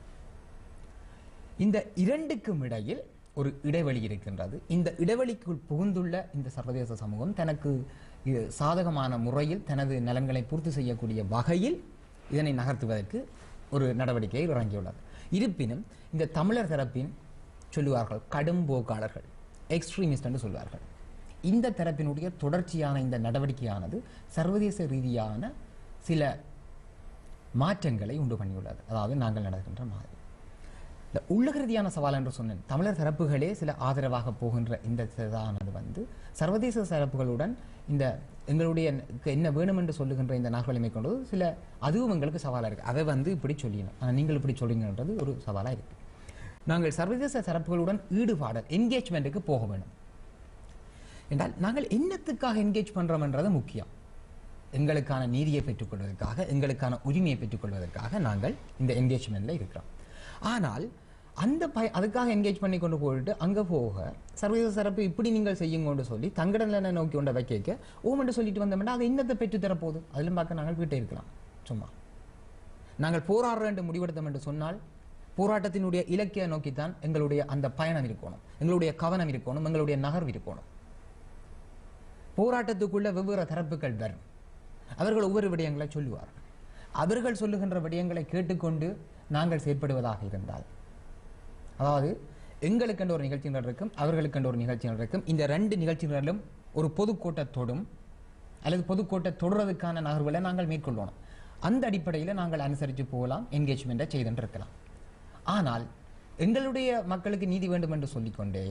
இந்த இரண்டுக்கும் இடையில் ஒரு இடைவெளி இருக்கின்றது இந்த இடைவெளிக்குள் புகுந்துள்ள இந்த சர்வதேச சமூகம் தனக்கு இது சாதகமான முறையில் தனது நலன்களை பூர்த்தி செய்யக்கூடிய வகையில் இதனை நகர்த்துவதற்கு ஒரு நடவடிக்கையை இறங்கியுள்ளது இருப்பினும் இந்த தமிழர் தரப்பின் சொல்லுவார்கள் கடும் போக்காளர்கள் எக்ஸ்ட்ரீமிஸ்ட் என்று சொல்வார்கள் இந்த தரப்பினுடைய தொடர்ச்சியான இந்த நடவடிக்கையானது சர்வதேச ரீதியான சில மாற்றங்களை உண்டு பண்ணியுள்ளது அதாவது நாங்கள் நடக்கின்ற மாதிரி இந்த உள்ளக ரீதியான சவால் என்று சொன்னேன் தமிழர் தரப்புகளே சில ஆதரவாக போகின்ற இந்த இதானது வந்து சர்வதேச தரப்புகளுடன் இந்த எங்களுடைய என்ன வேணும் என்று சொல்லுகின்ற இந்த நார்களை மேற்கொண்டது சில அதுவும் எங்களுக்கு சவாலாக இருக்குது அதை வந்து இப்படி சொல்லிடணும் ஆனால் நீங்கள் இப்படி சொல்றீங்கன்றது ஒரு சவாலாக இருக்குது நாங்கள் சர்வதேச தரப்புகளுடன் ஈடுபாடல் என்கேஜ்மெண்ட்டுக்கு போக வேணும் என்றால் நாங்கள் என்னத்துக்காக என்கேஜ் பண்ணுறோம்ன்றது முக்கியம் எங்களுக்கான நீதியை பெற்றுக்கொள்வதற்காக எங்களுக்கான உரிமையை பெற்றுக்கொள்வதற்காக நாங்கள் இந்த என்கேஜ்மெண்ட்டில் இருக்கிறோம் ஆனால் அந்த பய அதுக்காக என்கேஜ் பண்ணி கொண்டு போயிட்டு அங்கே போக சர்வதேச தரப்பு இப்படி நீங்கள் செய்யுங்கன்னு சொல்லி தங்கடலை நோக்கி கொண்ட வைக்க ஓமென்று சொல்லிட்டு வந்தோம்னா அதை இன்னத்தை பெற்று தரப்போகுது அதிலும் பார்க்க நாங்கள் வீட்டை இருக்கலாம் சும்மா நாங்கள் போராடுறோம் என்று முடிவெடுத்தோம் என்று சொன்னால் போராட்டத்தினுடைய இலக்கிய நோக்கித்தான் எங்களுடைய அந்த பயணம் இருக்கணும் எங்களுடைய கவனம் இருக்கணும் எங்களுடைய நகர்வு இருக்கணும் போராட்டத்துக்குள்ள வெவ்வேறு தரப்புகள் வரும் அவர்கள் ஒவ்வொரு விடயங்களை சொல்லுவார் அவர்கள் சொல்லுகின்ற விடயங்களை கேட்டுக்கொண்டு நாங்கள் செயற்படுவதாக இருந்தால் அதாவது எங்களுக்கென்று ஒரு நிகழ்ச்சி இருக்கும் அவர்களுக்கென்று ஒரு நிகழ்ச்சி இருக்கும் இந்த ரெண்டு நிகழ்ச்சிகளிலும் ஒரு பொதுக்கூட்டத்தோடும் அல்லது பொதுக்கூட்ட தொடர்றதுக்கான நகர்வுகளை நாங்கள் மேற்கொள்ளணும் அந்த அடிப்படையில் நாங்கள் அனுசரித்து போகலாம் என்கேஜ்மெண்ட்டை செய்துட்டு இருக்கலாம் ஆனால் எங்களுடைய மக்களுக்கு நீதி வேண்டும் என்று சொல்லிக்கொண்டே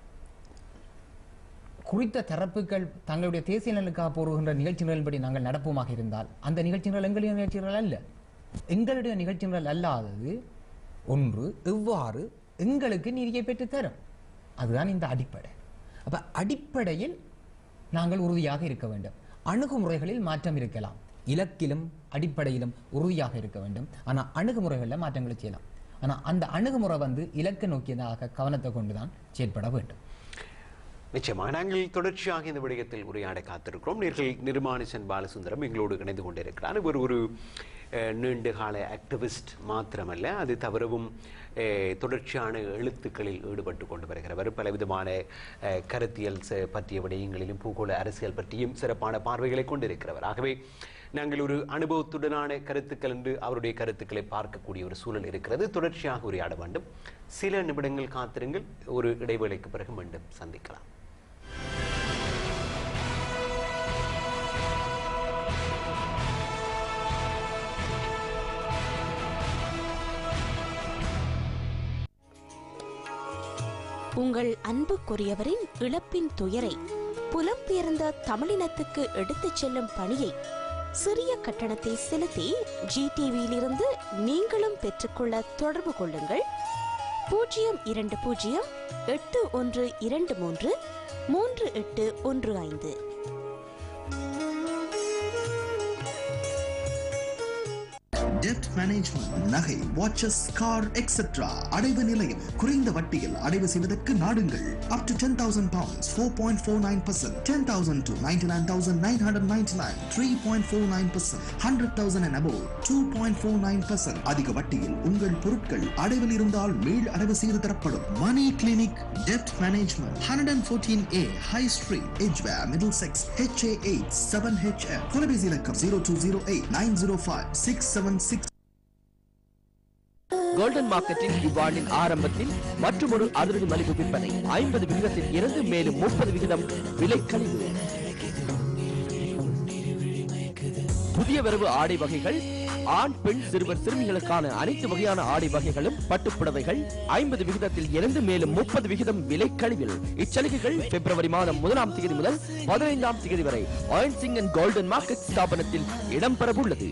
குறித்த தரப்புகள் தங்களுடைய தேசிய நலனுக்காக போடுகின்ற நிகழ்ச்சிகளின்படி நாங்கள் நடப்போமாக இருந்தால் அந்த நிகழ்ச்சிகள் எங்களுடைய நிகழ்ச்சிகள் அல்ல எங்களுடைய நிகழ்ச்சிகள் அல்லாதது ஒன்று எவ்வாறு எங்களுக்கு நீதியை பெற்று தரும் அதுதான் இந்த அடிப்படை அப்ப அடிப்படையில் நாங்கள் உறுதியாக இருக்க வேண்டும் அணுகுமுறைகளில் மாற்றம் இருக்கலாம் இலக்கிலும் அடிப்படையிலும் உறுதியாக இருக்க வேண்டும் ஆனால் அணுகுமுறைகளில் மாற்றங்களை செய்யலாம் ஆனால் அந்த அணுகுமுறை வந்து இலக்கு நோக்கியதாக கவனத்தை கொண்டுதான் செயற்பட வேண்டும் நிச்சயமாக நாங்கள் தொடர்ச்சியாக இந்த விடயத்தில் உரையாட காத்திருக்கிறோம் நேர்கள் நிர்மாணிசன் பாலசுந்தரம் எங்களோடு இணைந்து கொண்டிருக்கிறார் இவர் ஒரு அஹ், நீண்ட கால ஆக்டிவிஸ்ட் மாத்திரமல்ல அது தவிரவும் அஹ், தொடர்ச்சியான எழுத்துக்களில் ஈடுபட்டு கொண்டு வருகிறவர் பலவிதமான அஹ், கருத்தியல் ச- பற்றிய விடயங்களிலும் பூகோள அரசியல் பற்றியும் சிறப்பான பார்வைகளை கொண்டிருக்கிறவர் ஆகவே நாங்கள் ஒரு அனுபவத்துடனான கருத்துக்கள் என்று அவருடைய கருத்துக்களை பார்க்கக்கூடிய ஒரு சூழல் இருக்கிறது தொடர்ச்சியாக உரையாட வேண்டும் சில நிமிடங்கள் காத்திருங்கள் ஒரு இடைவேளைக்கு பிறகு மீண்டும் சந்திக்கலாம் உங்கள் அன்புக்குரியவரின் இழப்பின் துயரை புலம்பெயர்ந்த தமிழினத்துக்கு எடுத்துச் செல்லும் பணியை சிறிய கட்டணத்தை செலுத்தி ஜிடிவியிலிருந்து நீங்களும் பெற்றுக்கொள்ள தொடர்பு கொள்ளுங்கள் பூஜ்ஜியம் இரண்டு பூஜ்ஜியம் எட்டு ஒன்று இரண்டு மூன்று மூன்று எட்டு ஒன்று ஐந்து டெப்ட் மேனேஜ்மெண்ட் நகை வாட்சஸ் கார் எக்ஸெட்ரா அடைவு நிலையம் குறைந்த வட்டியில் அடைவு செய்வதற்கு நாடுங்கள் up to ten thousand pounds four point four nine percent ten thousand to ninety nine thousand nine hundred ninety nine three point four nine percent hundred thousand and above two point four nine percent அதிக வட்டியில் உங்கள் பொருட்கள் அடைவில் இருந்தால் மீள் அடைவு செய்து தரப்படும் மணி clinic dept management hundred and fourteen A high street எஜ்வே middle sex HA eight seven HF தொலைபேசி இலக்கம் zero two zero eight nine zero five six seven six golden மார்க்கெட்டின் இவ்வாண்டின் ஆரம்பத்தில் மற்றொரு அதிரடி மலிவு விற்பனை ஐம்பது விகிதத்தில் இருந்து மேலும் முப்பது விகிதம் விலை கழிவு புதிய வரவு ஆடை வகைகள் ஆண் பெண் சிறுவர் சிறுமிகளுக்கான அனைத்து வகையான ஆடை வகைகளும் பட்டுப்புடவைகள் ஐம்பது விகிதத்தில் இருந்து மேலும் முப்பது விகிதம் விலை கழிவில் இச்சலுகைகள் பிப்ரவரி மாதம் முதலாம் தேதி முதல் பதினைந்தாம் தேதி வரை Ayan Singh and golden market ஸ்தாபனத்தில் இடம்பெறவுள்ளது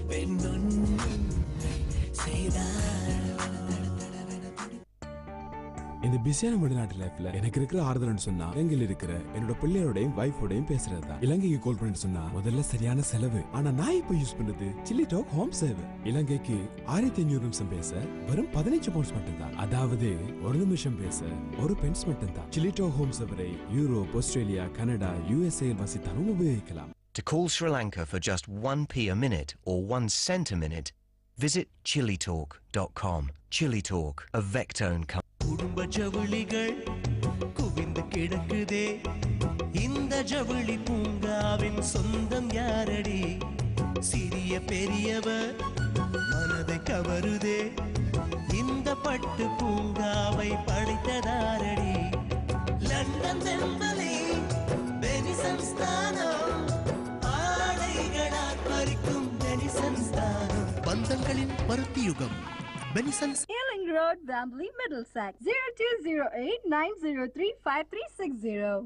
இந்த பிஸியான வெளிநாட்டு லைஃப்ல எனக்கு இருக்கிற ஆறுதல்னு சொன்னா இலங்கையில் இருக்கிற என்னோட பிள்ளையோடையும் வைஃபோடையும் பேசுறது தான் இலங்கைக்கு கால் பண்ணிட்டு சொன்னா முதல்ல சரியான செலவு ஆனா நான் இப்ப யூஸ் பண்றது சில்லி டாக் ஹோம் சேவை இலங்கைக்கு ஆயிரத்தி ஐநூறு நிமிஷம் பேச வெறும் பதினஞ்சு பவுண்ட்ஸ் மட்டும் தான் அதாவது ஒரு நிமிஷம் பேச ஒரு பென்ஸ் மட்டும் தான் சில்லி டாக் ஹோம் சேவரை யூரோப் ஆஸ்திரேலியா கனடா யுஎஸ்ஏ வசித்தாலும் உபயோகிக்கலாம் To call Sri Lanka for just 1p a minute or 1 cent a minute, visit chilitalk.com. Chili Talk, a Vectone company. குடும்ப ஜவுளிகள் குவிந்து கிடக்குதே இந்த ஜவுளி பூங்காவின் சொந்தம் யாரடி சிறிய பெரியவர் மனதை கவருதே இந்த பட்டு பூங்காவை படைத்ததாரடி லண்டன் தெம்பலே பெனிசன் ஸ்தானம் ஆடைகளால் பறிக்கும் பெனிசன் ஸ்தானம் பந்தங்களின் பருத்தி யுகம் Benisons Ealing Road, Bramley, Middlesex, 0208 903 5360.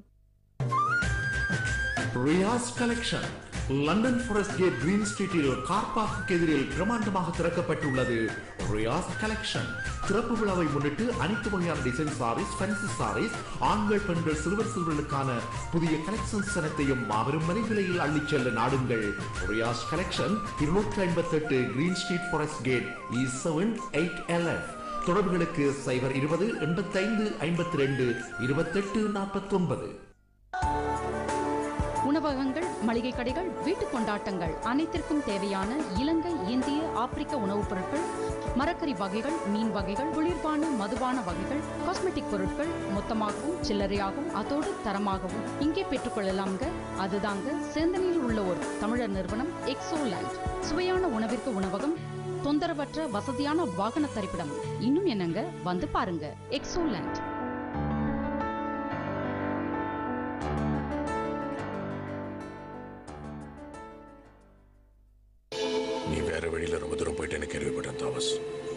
Riyaz collection London Forest Gate Green ஸ்ட்ரீட்டில் கார் பார்க்கு எதிரில் பிரமாண்டமாக திறக்கப்பட்டுள்ளது ரியாஸ் கலெக்ஷன் திறப்பு விழாவை முன்னிட்டு அனைத்து வகையான டிசைன் சாரீஸ் ஃபேன்சி சாரீஸ் ஆண்கள் பெண்கள் சிறுவர் சிறுவர்களுக்கான புதிய கலெக்ஷன்ஸ் அனைத்தையும் மாபெரும் மலை விலையில் அள்ளிச் செல்ல நாடுங்கள் ரியாஸ் கலெக்ஷன் இருநூற்றி ஐம்பத்தி எட்டு Green Street Forest Gate E seven eight LF தொடர்புகளுக்கு சைபர் இருபது எண்பத்தைந்து ஐம்பத்தி ரெண்டு இருபத்தெட்டு நாற்பத்தி ஒன்பது உணவகங்கள் மளிகை கடைகள் வீட்டு கொண்டாட்டங்கள் அனைத்திற்கும் தேவையான இலங்கை இந்திய ஆப்பிரிக்க உணவுப் பொருட்கள் மரக்கறி வகைகள் மீன் வகைகள் குளிர்பான மதுபான வகைகள் காஸ்மெட்டிக் பொருட்கள் மொத்தமாகவும் சில்லறையாகவும் அதோடு தரமாகவும் இங்கே பெற்றுக்கொள்ளலாம்ங்க அதுதாங்க சேந்தனியில் உள்ள ஒரு தமிழர் நிறுவனம் எக்ஸோ லேண்ட் சுவையான உணவிற்கு உணவகம் தொந்தரவற்ற வசதியான வாகன தரிப்பிடம் இன்னும் என்னங்க வந்து பாருங்க எக்ஸோ லேண்ட் நீ வேற வழியில ரொம்ப தூரம் போயிட்டு எனக்கு கேள்விப்பட்டேன் தாமஸ்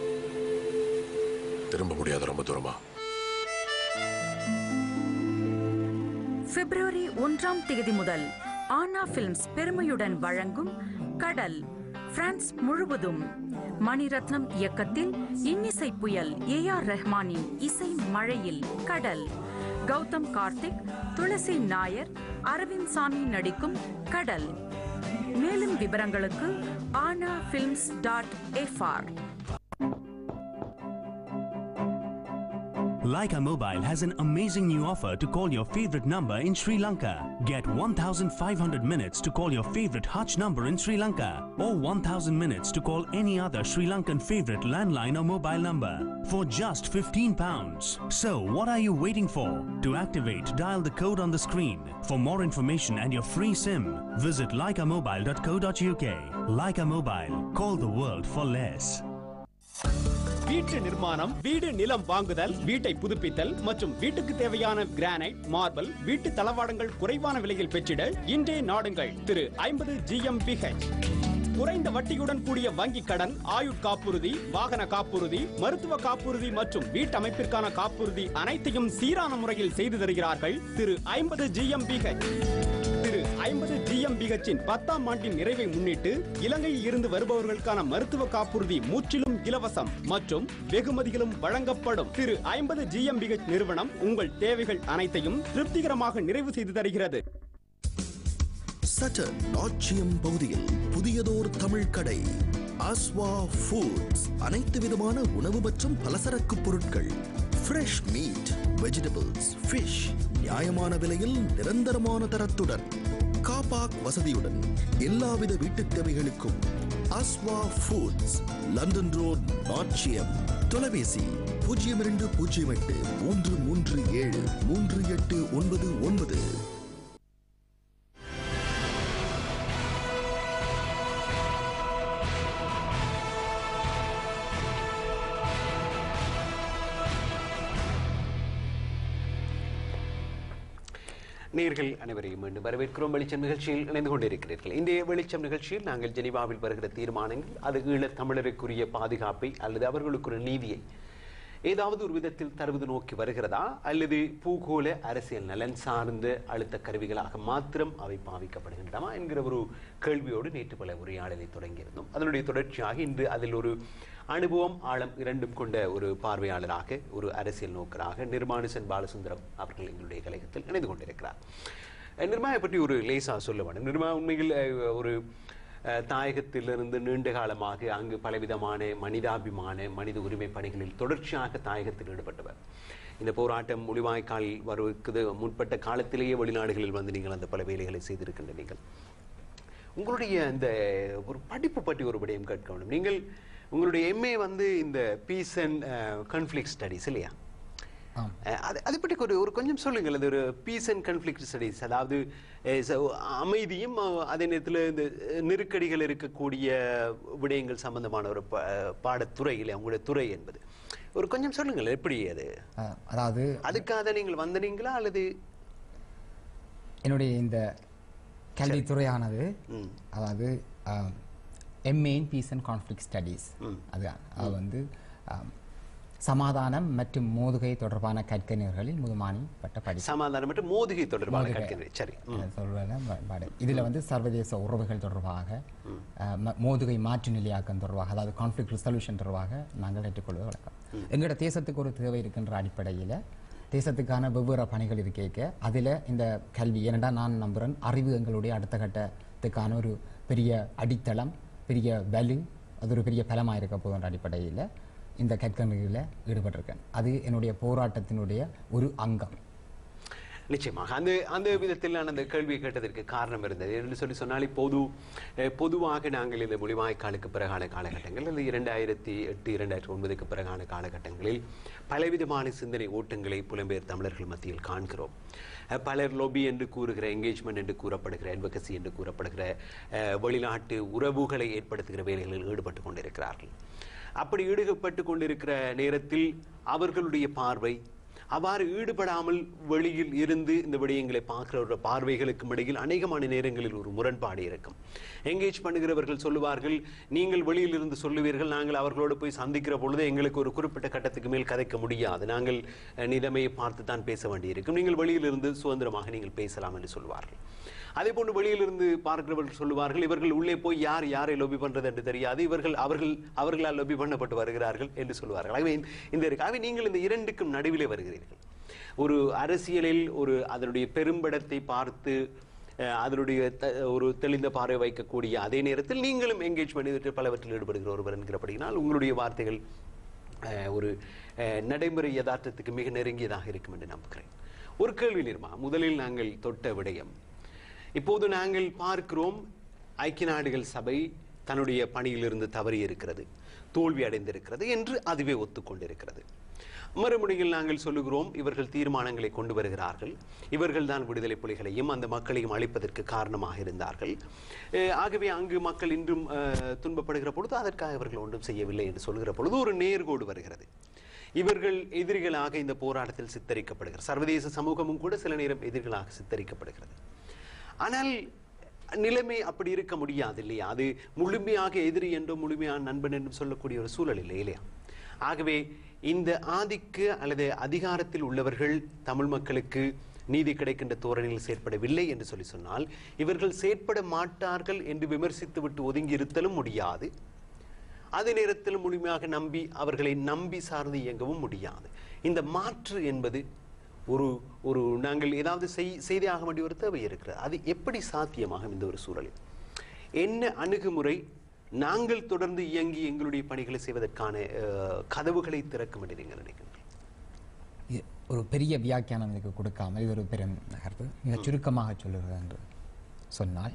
திரும்ப முடியாத ரொம்ப தூரமா பிப்ரவரி ஒன்றாம் தேதி முதல் ஆனா பிலிம்ஸ் பெருமையுடன் வழங்கும் கடல் பிரான்ஸ் முழுவதும் மணிரத்னம் இயக்கத்தில் இன்னிசை புயல் ஏ ஆர் ரெஹ்மானின் இசை மழையில் கடல் கௌதம் கார்த்திக் துளசி நாயர் அரவிந்த் சாமி நடிக்கும் கடல் மேலும் விவரங்களுக்கு ஆனா films dot FR Leica Mobile has an amazing new offer to call your favorite number in Sri Lanka. Get 1,500 minutes to call your favorite Hutch number in Sri Lanka or 1,000 minutes to call any other Sri Lankan favorite landline or mobile number for just 15 pounds. So what are you waiting for? To activate, dial the code on the screen. For more information and your free SIM, visit leicamobile.co.uk. Leica Mobile. Call the world for less. வீட்டு நிர்மாணம் வீடு நிலம் வாங்குதல் வீட்டை புதுப்பித்தல் மற்றும் வீட்டுக்கு தேவையான கிரானைட் மார்பிள் வீட்டு தளவாடங்கள் குறைவான விலையில் பெற்றிட இன்றே நாடுங்கள் திரு ஐம்பது ஜிஎம்பிஹெச் குறைந்த வட்டியுடன் கூடிய வங்கி கடன் ஆயுட் காப்புறுதி வாகன காப்புறுதி மருத்துவ காப்புறுதி மற்றும் வீட்டமைப்பிற்கான காப்புறுதி அனைத்தையும் சீரான முறையில் செய்து தருகிறார்கள் திரு ஐம்பது ஜிஎம்பிஹெச் திரு ஐம்பது ஜிஎம்பிஹெச்சின் பத்தாம் ஆண்டின் நிறைவை முன்னிட்டு இலங்கையில் இருந்து வருபவர்களுக்கான மருத்துவ காப்புறுதி முற்றிலும் இலவசம் மற்றும் வெகுமதிகளும் வழங்கப்படும் திரு ஐம்பது ஜிஎம்பிஹெச் நிறுவனம் உங்கள் தேவைகள் அனைத்தையும் திருப்திகரமாக நிறைவு செய்து தருகிறது சட்டர் நாச்சியம் பகுதியில் புதியதோர் தமிழ் கடை ஆஸ்வா ஃபுட்ஸ் அனைத்து விதமான உணவு மற்றும் பலசரக்கு பொருட்கள் ஃப்ரெஷ் மீட் வெஜிடபிள்ஸ் ஃபிஷ் நியாயமான விலையில் நிரந்தரமான தரத்துடன் காபாக் வசதியுடன் எல்லாவித வீட்டுத் தேவைகளுக்கும் அஸ்வா ஃபுட்ஸ் லண்டன் ரோட் நாச்சியம் தொலைபேசி பூஜ்ஜியம் இரண்டு பூஜ்ஜியம் எட்டு மூன்று மூன்று ஏழு மூன்று எட்டு ஒன்பது ஒன்பது நேர்கள் அனைவரையும் மீண்டும் வரவேற்கிறோம் வெளிச்சம் நிகழ்ச்சியில் இணைந்து கொண்டிருக்கிறீர்கள் இன்றைய வெளிச்சம் நிகழ்ச்சியில் நாங்கள் ஜெனீவாவில் வருகிற தீர்மானங்கள் அது ஈழத் தமிழருக்குரிய பாதுகாப்பை அல்லது அவர்களுக்குரிய நீதியை ஏதாவது ஒரு விதத்தில் தருவது நோக்கி வருகிறதா அல்லது பூகோள அரசியல் நலன் சார்ந்த அழுத்த கருவிகளாக மாத்திரம் அவை பாவிக்கப்படுகின்றமா என்கிற ஒரு கேள்வியோடு நேற்று பல உரையாடலை தொடங்கியிருந்தோம் அதனுடைய தொடர்ச்சியாக இன்று அதில் ஒரு அனுபவம் ஆழம் இரண்டும் கொண்ட ஒரு பார்வையாளராக ஒரு அரசியல் நோக்கராக நிர்மானுசன் பாலசுந்தரம் அவர்கள் எங்களுடைய கழகத்தில் இணைந்து கொண்டிருக்கிறார் அஹ் நிர்மாவை பற்றி ஒரு லேசா சொல்ல வேண்டும் நிர்மா உண்மையில் அஹ், ஒரு அஹ், தாயகத்திலிருந்து நீண்ட காலமாக அங்கு பலவிதமான மனிதாபிமான மனித உரிமை பணிகளில் தொடர்ச்சியாக தாயகத்தில் ஈடுபட்டவர் இந்த போராட்டம் முழிவாய்க்கால் வருவதற்கு முற்பட்ட காலத்திலேயே வெளிநாடுகளில் வந்து நீங்கள் அந்த பல வேலைகளை செய்திருக்கின்ற நீங்கள் உங்களுடைய இந்த ஒரு படிப்பு பற்றி ஒரு விடயம் கேட்க வேண்டும் நீங்கள் உங்களுடைய எம்ஏ வந்து இந்த பீஸ் அண்ட் கன்ஃப்ளிக் ஸ்டடிஸ் இல்லையா அஹ், அது அதை பற்றி ஒரு ஒரு கொஞ்சம் சொல்லுங்கள் அது ஒரு பீஸ் அண்ட் கன்ஃப்ளிக்ட் ஸ்டடிஸ் அதாவது அஹ், ச- அமைதியும் அஹ், அதே நேரத்தில் இந்த அஹ், நெருக்கடிகள் இருக்கக்கூடிய விடயங்கள் சம்பந்தமான ஒரு ப- பாடத்துறை இல்லை உங்களுடைய துறை என்பது ஒரு கொஞ்சம் சொல்லுங்கள் எப்படி அது அஹ், அதாவது அதுக்காக நீங்கள் வந்தனீங்களா அல்லது என்னுடைய இந்த கல்வித்துறையானது அதாவது MA in peace and conflict studies அதுதான் அது வந்து ஆம், சமாதானம் மற்றும் மோதுகை தொடர்பான கற்கணிகளில் முதுமானி பட்ட படி சமாதானம் மற்றும் மோதுகை தொடர்பான மோதுகை. கற்கை சரி ம். சொல்வதெல்லாம் ப- பாடு. இதுல வந்து சர்வதேச உறவுகள் தொடர்பாக அஹ், ம- மோதுகை மாற்று நிலையாக்கம் தொடர்பாக அதாவது கான்ஃப்ளிக் ரிசல்யூஷன் தொடர்பாக நாங்கள் ஏற்றுக்கொள்வது வழக்கம் எங்களோட தேசத்துக்கு ஒரு தேவை இருக்கின்ற அடிப்படையில் தேசத்துக்கான வெவ்வேறு பணிகள் இருக்கேக்க அதில் இந்த கல்வி ஏனெண்டா நான் நம்புகிறேன் அறிவு எங்களுடைய அடுத்த கட்டத்துக்கான ஒரு பெரிய அடித்தளம் பெரிய வலு அது ஒரு பெரிய பலமாக இருக்க போகின்ற அடிப்படையில் இந்த கற்கணிகளில் ஈடுபட்டிருக்கேன் அது என்னுடைய போராட்டத்தினுடைய ஒரு அங்கம் நிச்சயமாக அந்த அந்த விதத்தில் நான் அந்த கேள்வியை கேட்டதற்கு காரணம் இருந்தது என்று சொல்லி சொன்னால் இப்போது அஹ், பொதுவாக நாங்கள் இந்த மொழிவாய்க்காலுக்கு பிறகான காலகட்டங்கள் அல்லது இரண்டாயிரத்தி எட்டு இரண்டாயிரத்தி ஒன்பதுக்கு பிறகான காலகட்டங்களில் பலவிதமான சிந்தனை ஓட்டங்களை புலம்பெயர் தமிழர்கள் மத்தியில் காண்கிறோம் அஹ், பலர் லொபி என்று கூறுகிற என்கேஜ்மெண்ட் என்று கூறப்படுகிற அட்வகசி என்று கூறப்படுகிற அஹ், வெளிநாட்டு உறவுகளை ஏற்படுத்துகிற வேலைகளில் ஈடுபட்டு கொண்டிருக்கிறார்கள் அப்படி ஈடுபட்டு கொண்டிருக்கிற நேரத்தில் அவர்களுடைய பார்வை அவ்வாறு ஈடுபடாமல் வெளியில் இருந்து இந்த விடயங்களை பார்க்கிற பார்வைகளுக்கும் இடையில் அநேகமான நேரங்களில் ஒரு முரண்பாடு இருக்கும் எங்கேஜ் பண்ணுகிறவர்கள் சொல்லுவார்கள் நீங்கள் வெளியில் இருந்து சொல்லுவீர்கள் நாங்கள் அவர்களோடு போய் சந்திக்கிற பொழுது எங்களுக்கு ஒரு குறிப்பிட்ட கட்டத்துக்கு மேல் கதைக்க முடியாது நாங்கள் அஹ், நிலைமையை பார்த்து தான் பேச வேண்டியிருக்கும் நீங்கள் வெளியில் இருந்து சுதந்திரமாக நீங்கள் பேசலாம் என்று சொல்வார்கள் அதே போன்று வெளியிலிருந்து பார்க்கிறவர்கள் சொல்லுவார்கள் இவர்கள் உள்ளே போய் யார் யாரை லொபி பண்றது என்று தெரியாது இவர்கள் அவர்கள் அவர்களால் லொபி பண்ணப்பட்டு வருகிறார்கள் என்று சொல்வார்கள் ஆகவே இந்த- இந்த இருக்கு ஆகவே நீங்கள் இந்த இரண்டுக்கும் நடுவிலே வருகிறீர்கள் ஒரு அரசியலில் ஒரு அதனுடைய பெரும்படத்தை பார்த்து அஹ், அதனுடைய த- ஒரு தெளிந்த பார்வை வைக்கக்கூடிய அதே நேரத்தில் நீங்களும் எங்கேஜ் பண்ணி பலவற்றில் ஈடுபடுகிற ஒருவர் என்கிறபடினால் உங்களுடைய வார்த்தைகள் அஹ், ஒரு அஹ், நடைமுறை யதார்த்தத்துக்கு மிக நெருங்கியதாக இருக்கும் என்று நம்புகிறேன் ஒரு கேள்வி நிர்மா முதலில் நாங்கள் தொட்ட விடயம் இப்போது நாங்கள் பார்க்கிறோம் ஐக்கிய நாடுகள் சபை தன்னுடைய பணியிலிருந்து தவறி இருக்கிறது தோல்வி அடைந்திருக்கிறது என்று அதுவே ஒத்துக்கொண்டிருக்கிறது மறுமுனையில் நாங்கள் சொல்லுகிறோம் இவர்கள் தீர்மானங்களை கொண்டு வருகிறார்கள் இவர்கள் தான் விடுதலை புலிகளையும் அந்த மக்களையும் அழிப்பதற்கு காரணமாக இருந்தார்கள் அஹ் ஆகவே அங்கு மக்கள் இன்றும் அஹ், துன்பப்படுகிற பொழுது அதற்காக இவர்கள் ஒன்றும் செய்யவில்லை என்று சொல்கிற பொழுது ஒரு நேர்கோடு வருகிறது இவர்கள் எதிரிகளாக இந்த போராட்டத்தில் சித்தரிக்கப்படுகிறது சர்வதேச சமூகமும் கூட சில நேரம் எதிரிகளாக சித்தரிக்கப்படுகிறது ஆனால் நிலைமை அப்படி இருக்க முடியாது இல்லையா அது முழுமையாக எதிரி என்றும் முழுமையான நண்பன் என்றும் சொல்லக்கூடிய ஒரு சூழல் இல்லை இல்லையா ஆகவே இந்த ஆதிக்க அல்லது அதிகாரத்தில் உள்ளவர்கள் தமிழ் மக்களுக்கு நீதி கிடைக்கின்ற தோரணையில் செயற்படவில்லை என்று சொல்லி சொன்னால் இவர்கள் செயற்பட மாட்டார்கள் என்று விமர்சித்து விட்டு ஒதுங்கி இருத்தலும் முடியாது அதே நேரத்தில் முழுமையாக நம்பி அவர்களை நம்பி சார்ந்து இயங்கவும் முடியாது இந்த மாற்று என்பது ஒரு ஒரு நாங்கள் ஏதாவது செய் செய்தியாக வேண்டிய ஒரு தேவை இருக்கிறது அது எப்படி சாத்தியமாகும் இந்த ஒரு சூழலில் என்ன அணுகுமுறை நாங்கள் தொடர்ந்து இயங்கி எங்களுடைய பணிகளை செய்வதற்கான அஹ், கதவுகளை திறக்கும் என்று நீங்கள் நினைக்கிறீர்கள் இது ஒரு பெரிய வியாக்கியானம் இதுக்கு கொடுக்காமல் இது ஒரு பெரும் நகர்வு மிக சுருக்கமாக சொல்லுகிறது என்று சொன்னால்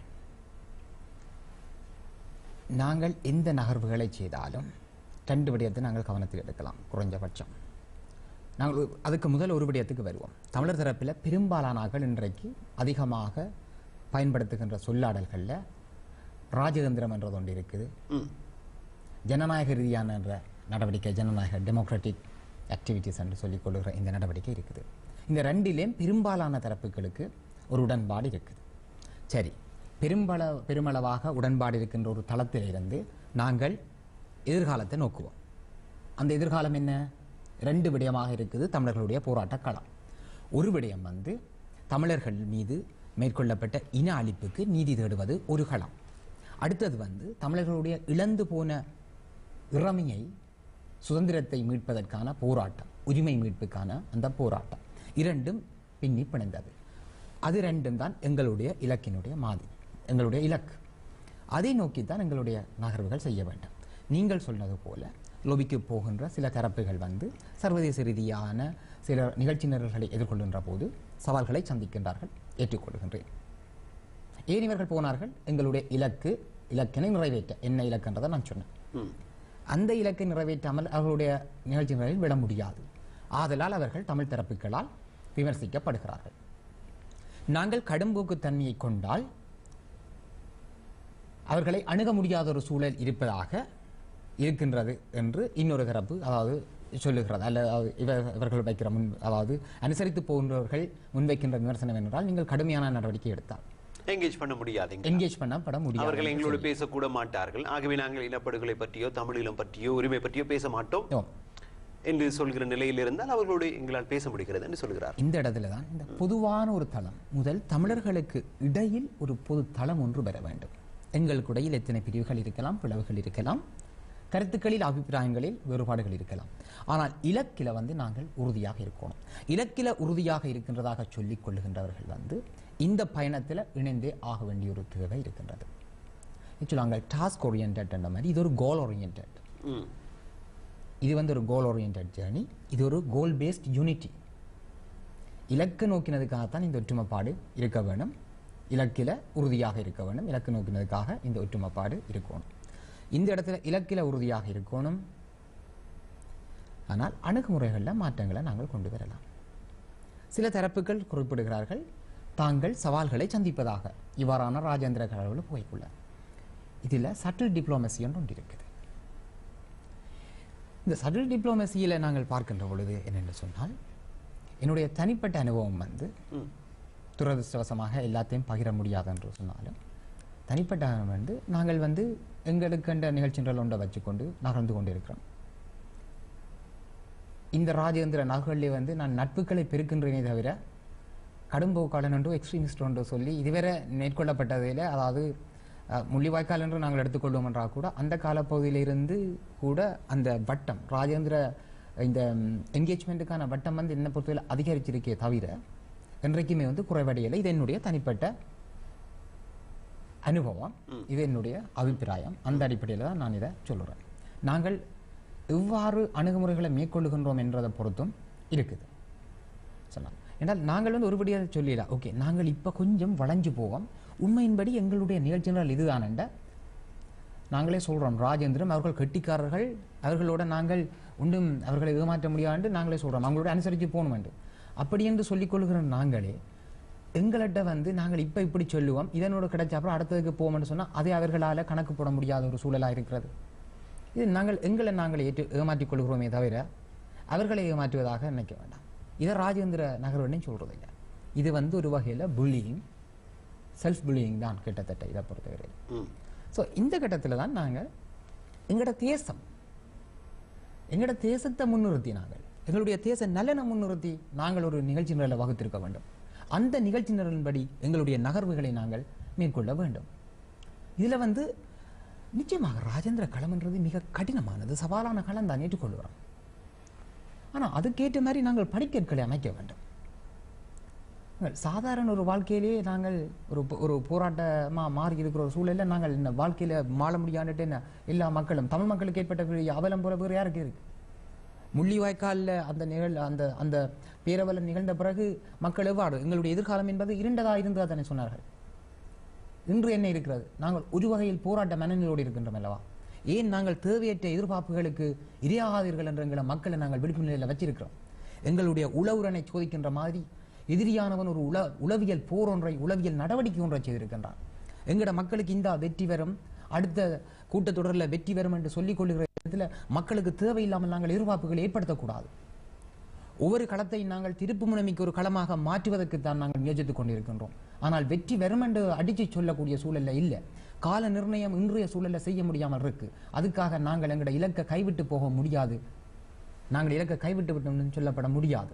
நாங்கள் எந்த நகர்வுகளை செய்தாலும் ரெண்டு விடயத்தை நாங்கள் கவனத்தில் எடுக்கலாம் குறைஞ்சபட்சம் நாங்கள் ஒரு- அதுக்கு முதல் ஒரு விடயத்துக்கு வருவோம் தமிழர் தரப்பில் பெரும்பாலானார்கள் இன்றைக்கு அதிகமாக பயன்படுத்துகின்ற சொல்லாடல்களில் ராஜதந்திரம் என்றது ஒன்று இருக்குது ஜனநாயக ரீதியான என்ற நடவடிக்கை ஜனநாயக டெமோக்ராட்டிக் ஆக்டிவிட்டீஸ் என்று சொல்லிக் கொள்ளுகிற இந்த நடவடிக்கை இருக்குது இந்த ரெண்டிலேயும் பெரும்பாலான தரப்புகளுக்கு ஒரு உடன்பாடு இருக்குது சரி பெரும்பள பெருமளவாக உடன்பாடு இருக்கின்ற ஒரு தளத்திலிருந்து நாங்கள் எதிர்காலத்தை நோக்குவோம் அந்த எதிர்காலம் என்ன ரெண்டு விடயமாக இருக்குது தமிழர்களுடைய போராட்ட களம் ஒரு விடயம் வந்து தமிழர்கள் மீது மேற்கொள்ளப்பட்ட இன அழிப்புக்கு நீதி தேடுவது ஒரு களம் அடுத்தது வந்து தமிழர்களுடைய இழந்து போன இறமையை சுதந்திரத்தை மீட்பதற்கான போராட்டம் உரிமை மீட்புக்கான அந்த போராட்டம் இரண்டும் பின்னி பிணைந்தது அது ரெண்டும் தான் எங்களுடைய இலக்கினுடைய மாதிரி எங்களுடைய இலக்கு அதை நோக்கி தான் எங்களுடைய நகர்வுகள் செய்ய வேண்டும் நீங்கள் சொன்னது போல லொபிக்கு போகின்ற சில தரப்புகள் வந்து சர்வதேச ரீதியான சில நிகழ்ச்சி நிரல்களை எதிர்கொள்கின்ற போது சவால்களை சந்திக்கின்றார்கள் ஏற்றுக்கொள்கின்றேன் ஏன் இவர்கள் போனார்கள் எங்களுடைய இலக்கு இலக்கினை நிறைவேற்ற என்ன இலக்குன்றதை நான் சொன்னேன் அந்த இலக்கை நிறைவேற்றாமல் அவர்களுடைய நிகழ்ச்சி நிரலில் விட முடியாது ஆதலால் அவர்கள் தமிழ் தரப்புகளால் விமர்சிக்கப்படுகிறார்கள் நாங்கள் கடும்போக்குத்தன்மையை கொண்டால் அவர்களை அணுக முடியாத ஒரு சூழல் இருப்பதாக இருக்கின்றது என்று இன்னொரு தரப்பு அதாவது சொல்லுகிறது அல்லது இவ இவர்கள் வைக்கிற முன் அதாவது அனுசரித்து போகின்றவர்கள் முன்வைக்கின்ற விமர்சனம் என்றால் நீங்கள் கடுமையான நடவடிக்கை எடுத்தால் என்கேஜ் பண்ண முடியாதுங்க என்கேஜ் பண்ணப்பட முடியாது அவர்கள் என்று எங்களோடு சொல்லி. பேசக்கூட மாட்டார்கள் ஆகவே நாங்கள் இனப்படுகொலை பற்றியோ தமிழீழம் பற்றியோ உரிமை பற்றியோ பேச மாட்டோம் என்று சொல்கிற நிலையில் இருந்தால் அவர்களோடு எங்களால் பேச முடிகிறது என்று சொல்கிறார் இந்த இடத்துல தான் இந்த பொதுவான ஒரு தளம் முதல் தமிழர்களுக்கு இடையில் ஒரு பொது தளம் ஒன்று பெற வேண்டும் எங்களுக்கு இடையில் எத்தனை பிரிவுகள் இருக்கலாம் பிளவுகள் இருக்கலாம் கருத்துக்களில் அபிப்பிராயங்களில் வேறுபாடுகள் இருக்கலாம் ஆனால் இலக்கில வந்து நாங்கள் உறுதியாக இருக்கணும் இலக்கில உறுதியாக இருக்கின்றதாக சொல்லிக் கொள்ளுகின்றவர்கள் வந்து இந்த பயணத்தில் இணைந்தே ஆக வேண்டிய ஒரு தேவை இருக்கின்றது சொல்லுவாங்க டாஸ்க் ஓரியன்ட் என்ற மாதிரி இது ஒரு கோல் ஓரியன்ட் ம். இது வந்து ஒரு கோல் ஓரியன்ட் ஜேர்னி இது ஒரு கோல் பேஸ்ட் யூனிட்டி இலக்கு நோக்கினதுக்காகத்தான் இந்த ஒற்றுமைப்பாடு இருக்க வேணும் இலக்கில உறுதியாக இருக்க வேண்டும் இலக்கு நோக்கினதுக்காக இந்த ஒற்றுமைப்பாடு இருக்கணும் இந்த இடத்துல இலக்கில உறுதியாக இருக்கணும் ஆனால் அணுகுமுறைகளில் மாற்றங்களை நாங்கள் கொண்டு வரலாம் சில தரப்புகள் குறிப்பிடுகிறார்கள் தாங்கள் சவால்களை சந்திப்பதாக இவ்வாறான ராஜேந்திர கடவுள் புகைக்குள்ள இதில் சட்டில் டிப்ளோமசி என்று ஒன்று இருக்குது இந்த சட்டில் டிப்ளோமசியில் நாங்கள் பார்க்கின்ற பொழுது என்னென்னு சொன்னால் என்னுடைய தனிப்பட்ட அனுபவம் வந்து துரதிருஷ்டவசமாக எல்லாத்தையும் பகிர முடியாது என்று சொன்னாலும் தனிப்பட்ட அனுபவம் வந்து நாங்கள் வந்து எங்களுக்கென்ற நிகழ்ச்சிகள் ஒன்றை வச்சுக்கொண்டு நகர்ந்து கொண்டிருக்கிறோம் இந்த ராஜேந்திர நகர்களிலே வந்து நான் நட்புகளை பெருக்கின்றேனே தவிர கடும்போக்காளன் என்றோ எக்ஸ்ட்ரீமிஸ்ட் என்றோ சொல்லி இதுவரை மேற்கொள்ளப்பட்டதில் அதாவது அஹ், முள்ளிவாய்க்கால் என்று நாங்கள் எடுத்துக்கொள்வோம் என்றால் கூட அந்த காலப்பகுதியிலிருந்து கூட அந்த வட்டம் ராஜேந்திர இந்த என்கேஜ்மெண்ட்டுக்கான வட்டம் வந்து என்ன பொறுத்தவரை அதிகரிச்சிருக்கே தவிர என்றைக்குமே வந்து குறைவடையலை இது என்னுடைய தனிப்பட்ட அனுபவம் இது என்னுடைய அபிப்பிராயம் அந்த அடிப்படையில் தான் நான் இதை சொல்லுறேன் நாங்கள் எவ்வாறு அணுகுமுறைகளை மேற்கொள்ளுகின்றோம் என்றதை பொறுத்தும் இருக்குது சொல்லலாம் என்றால் நாங்கள் வந்து ஒருபடியாக சொல்லிடலாம் ஓகே நாங்கள் இப்போ கொஞ்சம் வளைஞ்சு போவோம் உண்மையின்படி எங்களுடைய நிகழ்ச்சிகள் இதுதானண்ட நாங்களே சொல்கிறோம் ராஜேந்திரன் அவர்கள் கெட்டிக்காரர்கள் அவர்களோட நாங்கள் ஒன்றும் அவர்களை ஏமாற்ற முடியாது நாங்களே சொல்கிறோம் அவங்களோட அனுசரித்து போகணும் என்று அப்படி என்று சொல்லிக் கொள்கிற நாங்களே எங்கள்கிட்ட வந்து நாங்கள் இப்போ இப்படி சொல்லுவோம் இதனோட கிடைச்ச அப்புறம் அடுத்ததுக்கு போவோம்னு சொன்னால் அதை அவர்களால் கணக்கு போட முடியாத ஒரு சூழலாக இருக்கிறது இது நாங்கள் எங்களை நாங்கள் ஏற்று ஏமாற்றிக் கொள்கிறோமே தவிர அவர்களை ஏமாற்றுவதாக நினைக்க வேண்டாம் இதை ராஜேந்திர நகர்வனையும் சொல்கிறது இல்லை இது வந்து ஒரு வகையில் புல்லிங் செல்ஃப் புல்லிங் தான் கிட்டத்தட்ட இதை பொறுத்தவரை ம். ஸோ இந்த கட்டத்தில் தான் நாங்கள் எங்களோட தேசம் எங்களோட தேசத்தை முன்னிறுத்தி நாங்கள் எங்களுடைய தேச நலனை முன்னிறுத்தி நாங்கள் ஒரு நிகழ்ச்சி நிரலை வகுத்திருக்க வேண்டும் அந்த நிகழ்ச்சி நிரலின்படி எங்களுடைய நகர்வுகளை நாங்கள் மேற்கொள்ள வேண்டும் இதில் வந்து நிச்சயமாக ராஜேந்திர களம்ன்றது மிக கடினமானது சவாலான களம் தான் ஏற்றுக்கொள்கிறோம் ஆனால் அதுக்கேற்ற மாதிரி நாங்கள் படிக்கற்களை அமைக்க வேண்டும் நாங்கள் சாதாரண ஒரு வாழ்க்கையிலேயே நாங்கள் ஒரு போ- ஒரு போராட்டமாக மாறி இருக்கிற ஒரு சூழலில் நாங்கள் இந்த வாழ்க்கையில் வாழ முடியாண்டுட்டு என்ன எல்லா மக்களும் தமிழ் மக்களுக்கு ஏற்பட்ட பெரிய அவலம் போல வேறு யாருக்கு இருக்கு முள்ளிவாய்க்காலில் அந்த நிகழ் அந்த அந்த பேரவலம் நிகழ்ந்த பிறகு மக்கள் எவ்வாறு எங்களுடைய எதிர்காலம் என்பது இருண்டதா இருந்ததா தானே சொன்னார்கள் இன்று என்ன இருக்கிறது நாங்கள் ஒரு வகையில் போராட்ட மனநிலையோடு இருக்கின்றோம் அல்லவா ஏன் நாங்கள் தேவையற்ற எதிர்பார்ப்புகளுக்கு இரையாகாதீர்கள் என்ற எங்களை மக்களை நாங்கள் விழிப்பு நிலையில் வச்சிருக்கிறோம் எங்களுடைய உளவுரனை சோதிக்கின்ற மாதிரி எதிரியானவன் ஒரு உள உளவியல் போர் ஒன்றை உளவியல் நடவடிக்கை ஒன்றை செய்திருக்கின்றான் எங்கட மக்களுக்கு இந்த வெற்றி வரும் அடுத்த கூட்டத்தொடரில் வெற்றி வரும் என்று சொல்லிக் கொள்ளுகிற இடத்துல மக்களுக்கு தேவையில்லாமல் நாங்கள் எதிர்பார்ப்புகளை ஏற்படுத்தக்கூடாது ஒவ்வொரு களத்தை நாங்கள் திருப்பு முனைமிக்க ஒரு களமாக மாற்றுவதற்கு தான் நாங்கள் முயற்சித்துக் கொண்டிருக்கின்றோம் ஆனால் வெற்றி வரும் என்று அடித்து சொல்லக்கூடிய சூழல்ல இல்லை கால நிர்ணயம் இன்றைய சூழல்ல செய்ய முடியாமல் இருக்கு அதுக்காக நாங்கள் எங்களோட இலக்கை கைவிட்டு போக முடியாது நாங்கள் இலக்கை கைவிட்டு விட்டோம்னு சொல்லப்பட முடியாது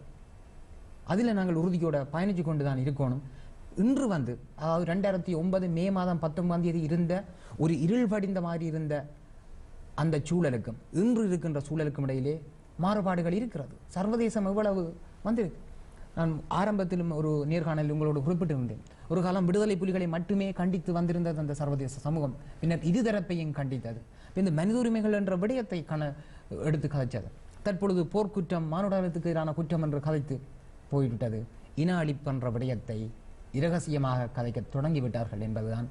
அதில் நாங்கள் உறுதியோட பயணிச்சு கொண்டு தான் இருக்கணும் இன்று வந்து அதாவது ரெண்டாயிரத்தி ஒன்பது மே மாதம் பத்தொன்பதாம் தேதி இருந்த ஒரு இருள் படிந்த மாதிரி இருந்த அந்த சூழலுக்கும் இன்று இருக்கின்ற சூழலுக்கும் இடையிலே மாறுபாடுகள் இருக்கிறது சர்வதேசம் எவ்வளவு வந்திருக்கு நான் ஆரம்பத்திலும் ஒரு நேர்காணலில் உங்களோடு குறிப்பிட்டிருந்தேன் ஒரு காலம் விடுதலை புலிகளை மட்டுமே கண்டித்து வந்திருந்தது அந்த சர்வதேச சமூகம் பின்னர் இருதரப்பையும் கண்டித்தது இந்த மனித உரிமைகள் என்ற விடயத்தை கண எடுத்து கதைச்சது தற்பொழுது போர்க்குற்றம் மானுடத்துக்கு எதிரான குற்றம் என்று கதைத்து போய்விட்டது இன அழிப்பு என்ற விடயத்தை இரகசியமாக கதைக்க தொடங்கிவிட்டார்கள் என்பதுதான்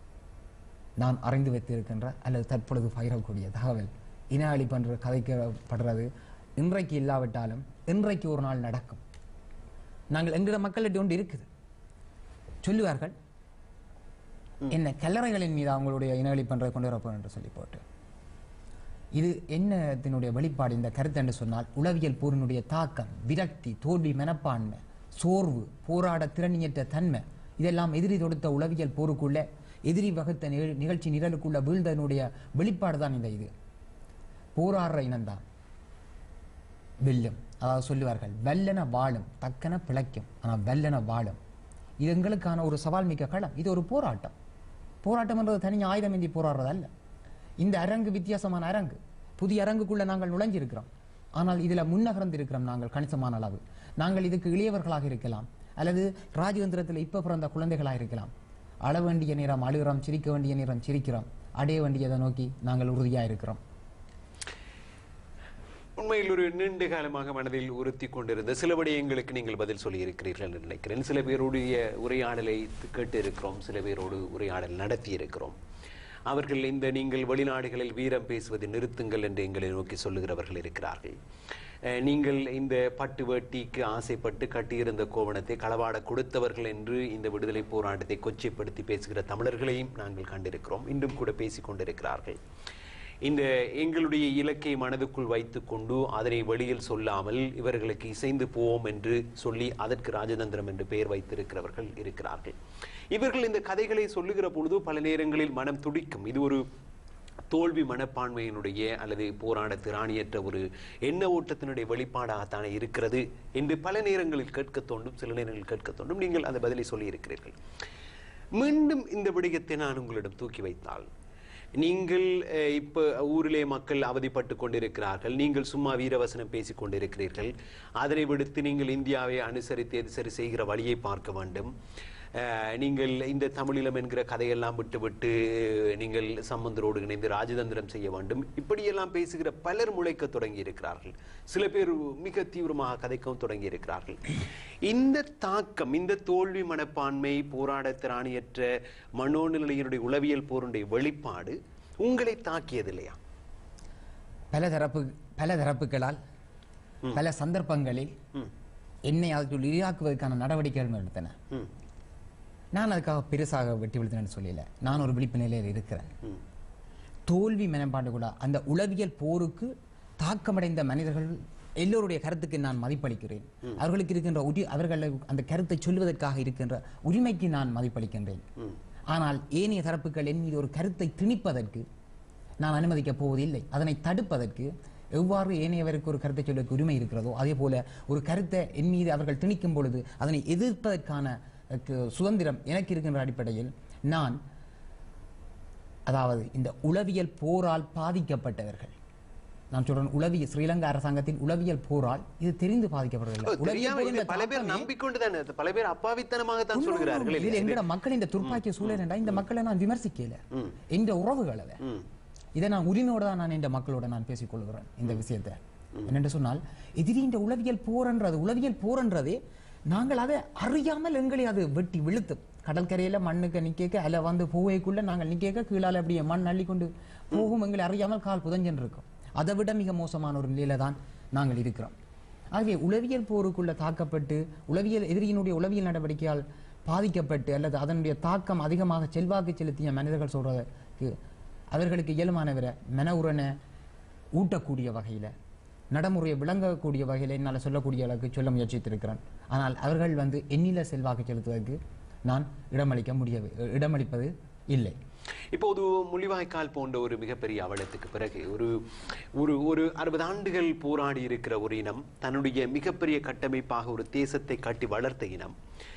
நான் அறிந்து வைத்திருக்கின்ற அல்லது தற்பொழுது பகிரக்கூடிய தகவல் இன அழிப்பு என்று கதைக்கப்படுறது இன்றைக்கு இல்லாவிட்டாலும் இன்றைக்கு ஒரு நாள் நடக்கும் நாங்கள் எங்களோட மக்களிடம் ஒன்று இருக்குது சொல்லுவார்கள் என்ன கல்லறைகளின் மீது அவங்களுடைய இன அழிப்பு என்றதை கொண்டு வரப்போம் என்று சொல்லி போட்டு இது என்னத்தினுடைய வெளிப்பாடு இந்த கருத்து என்று சொன்னால் உளவியல் போரினுடைய தாக்கம் விரக்தி தோல்வி மனப்பான்மை சோர்வு போராட திறனியற்ற தன்மை இதெல்லாம் எதிரி தொடுத்த உளவியல் போருக்குள்ள எதிரி வகுத்த நிகழ்- நிகழ்ச்சி நிரலுக்குள்ள வீழ்ந்ததனுடைய வெளிப்பாடு தான் இந்த இது போராடுற இனம்தான் வெல்லும் அதாவது சொல்லுவார்கள் வெல்லன வாழும் தக்கன பிழைக்கும் ஆனால் வெல்லன வாழும் இது எங்களுக்கான ஒரு சவால் மிக்க களம் இது ஒரு போராட்டம் போராட்டம் என்றது தனி ஆயுதம் ஏந்தி போராடுறது அல்ல இந்த அரங்கு வித்தியாசமான அரங்கு புதிய அரங்குக்குள்ள நாங்கள் நுழைஞ்சிருக்கிறோம் ஆனால் இதில் முன்னகர்ந்து இருக்கிறோம் நாங்கள் கணிசமான அளவு நாங்கள் இதுக்கு இளையவர்களாக இருக்கலாம் அல்லது ராஜதந்திரத்தில் இப்போ பிறந்த குழந்தைகளாக இருக்கலாம் அழ வேண்டிய நேரம் அழுகிறோம் சிரிக்க வேண்டிய நேரம் சிரிக்கிறோம் அடைய வேண்டியதை நோக்கி நாங்கள் உறுதியாக இருக்கிறோம் உண்மையில் ஒரு நீண்ட காலமாக மனதில் உறுத்தி கொண்டிருந்த சில விடயங்களுக்கு நீங்கள் பதில் சொல்லி இருக்கிறீர்கள் என்று நினைக்கிறேன் சில பேருடைய உரையாடலை கேட்டு இருக்கிறோம் சில பேரோடு உரையாடல் நடத்தி இருக்கிறோம் அவர்கள் இந்த நீங்கள் வெளிநாடுகளில் வீரம் பேசுவதை நிறுத்துங்கள் என்று எங்களை நோக்கி சொல்லுகிறவர்கள் இருக்கிறார்கள் அஹ், நீங்கள் இந்த பட்டு வேட்டிக்கு ஆசைப்பட்டு கட்டியிருந்த கோவணத்தை களவாட கொடுத்தவர்கள் என்று இந்த விடுதலை போராட்டத்தை கொச்சைப்படுத்தி பேசுகிற தமிழர்களையும் நாங்கள் கண்டிருக்கிறோம் இன்றும் கூட பேசிக் கொண்டிருக்கிறார்கள் இந்த எங்களுடைய இலக்கை மனதுக்குள் வைத்துக்கொண்டு அதனை வெளியில் சொல்லாமல் இவர்களுக்கு இசைந்து போவோம் என்று சொல்லி அதற்கு ராஜதந்திரம் என்று பெயர் வைத்திருக்கிறவர்கள் இருக்கிறார்கள் இவர்கள் இந்த கதைகளை சொல்லுகிற பொழுது பல நேரங்களில் மனம் துடிக்கும் இது ஒரு தோல்வி மனப்பான்மையினுடைய அல்லது போராட திராணியற்ற ஒரு எண்ண ஓட்டத்தினுடைய வெளிப்பாடாகத்தானே இருக்கிறது என்று பல நேரங்களில் கேட்க தோண்டும் சில நேரங்களில் கேட்க தோண்டும் நீங்கள் அந்த பதிலை சொல்லி இருக்கிறீர்கள் மீண்டும் இந்த விடயத்தை நான் உங்களிடம் தூக்கி வைத்தால் நீங்கள் அஹ், இப்ப ஊரிலே மக்கள் அவதிப்பட்டு கொண்டிருக்கிறார்கள் நீங்கள் சும்மா வீரவசனம் பேசிக் கொண்டிருக்கிறீர்கள் அதனை விடுத்து நீங்கள் இந்தியாவை அனுசரித்து எது சரி செய்கிற வழியை பார்க்க வேண்டும் அஹ், நீங்கள் இந்த தமிழீழம் என்கிற கதையெல்லாம் விட்டுவிட்டு நீங்கள் சம்பந்தரோடு இணைந்து ராஜதந்திரம் செய்ய வேண்டும் இப்படியெல்லாம் பேசுகிற பலர் முளைக்க தொடங்கி இருக்கிறார்கள் சில பேர் மிக தீவிரமாக கதைக்கவும் தொடங்கி இருக்கிறார்கள் இந்த தாக்கம் இந்த தோல்வி மனப்பான்மை போராட திராணியற்ற மனோநிலையினுடைய உளவியல் போருடைய வெளிப்பாடு உங்களை தாக்கியது இல்லையா பல தரப்பு பல தரப்புகளால் பல சந்தர்ப்பங்களில் என்னை அதுக்குள் இரையாக்குவதற்கான நடவடிக்கைகள் எடுத்தன ம். நான் அதுக்காக பெருசாக வெட்டி விழுத்தேன்னு சொல்லல நான் ஒரு விழிப்பு நிலையில் இருக்கிறேன் தோல்வி மேம்பாடு கூட அந்த உளவியல் போருக்கு தாக்கமடைந்த மனிதர்கள் எல்லோருடைய கருத்துக்கு நான் மதிப்பளிக்கிறேன் அவர்களுக்கு இருக்கின்ற உரி அவர்கள் அந்த கருத்தை சொல்வதற்காக இருக்கின்ற உரிமைக்கு நான் மதிப்பளிக்கின்றேன் ஆனால் ஏனைய தரப்புகள் என் மீது ஒரு கருத்தை திணிப்பதற்கு நான் அனுமதிக்கப் போவதில்லை அதனை தடுப்பதற்கு எவ்வாறு ஏனையவருக்கு ஒரு கருத்தை சொல்வதற்கு உரிமை இருக்கிறதோ அதே போல ஒரு கருத்தை என் மீது அவர்கள் திணிக்கும் பொழுது அதனை எதிர்ப்பதற்கான அஹ், கு- சுதந்திரம் எனக்கு இருக்கின்ற அடிப்படையில் நான் அதாவது இந்த உளவியல் போரால் பாதிக்கப்பட்டவர்கள் நான் சொல்றேன் உளவியல் ஸ்ரீலங்கா அரசாங்கத்தின் உளவியல் போரால் இது தெரிந்து பாதிக்கப்படவில்லை உளவியல் தெரியாம போர் இது என்ற பல பேர் தாக்கமே- நம்பிக்கொண்டுதானே பல பேர் அப்பாவித்தனமாகத்தான் உண்மை, சொல்கிறார்கள் உண்மை. இது இல்லையா? எங்கட மக்கள் இந்த துர்ப்பாக்கிய சூழல் என்றா இந்த மக்களை நான் விமர்சிக்கல ம். என்ற உறவுகள் அதை ம். இதை நான் உரிமையோட தான் நான் இந்த மக்களோட நான் பேசிக் கொள்கிறேன் இந்த விஷயத்தை என்னென்று சொன்னால் எதிரி இந்த உளவியல் போர்ன்றது உளவியல் போர்ன்றதே நாங்கள் அதை அறியாமல் எங்களை அது வெட்டி விழுத்து கடற்கரையில மண்ணுக்கு நிக்க அல வந்து போவைக்குள்ள நாங்கள் நிக்க கீழால அப்படியே மண் அள்ளி கொண்டு போகும் எங்களை அறியாமல் கால் புதஞ்சன் இருக்கும் அதை விட மிக மோசமான ஒரு நிலையில தான் நாங்கள் இருக்கிறோம் ஆகவே உளவியல் போருக்குள்ள தாக்கப்பட்டு உளவியல் எதிரியினுடைய உளவியல் நடவடிக்கையால் பாதிக்கப்பட்டு அல்லது அதனுடைய தாக்கம் அதிகமாக செல்வாக்கு செலுத்திய மனிதர்கள் சொல்றதுக்கு அவர்களுக்கு இயலுமானவரை மன உரணை ஊட்டக்கூடிய வகையில் நடைமுறையை விளங்கக்கூடிய வகையில் என்னால் சொல்லக்கூடிய அளவுக்கு சொல்ல முயற்சித்திருக்கிறேன் ஆனால் அவர்கள் வந்து எண்ணில செல்வாக்கு செலுத்துவதற்கு நான் இடமளிக்க முடியவே இடமளிப்பது இல்லை இப்போது முள்ளிவாய்க்கால் போன்ற ஒரு மிகப்பெரிய அவலத்துக்கு பிறகு ஒரு ஒரு ஒரு அறுபது ஆண்டுகள் போராடி இருக்கிற ஒரு இனம் தன்னுடைய மிகப்பெரிய கட்டமைப்பாக ஒரு தேசத்தை கட்டி வளர்த்த இனம்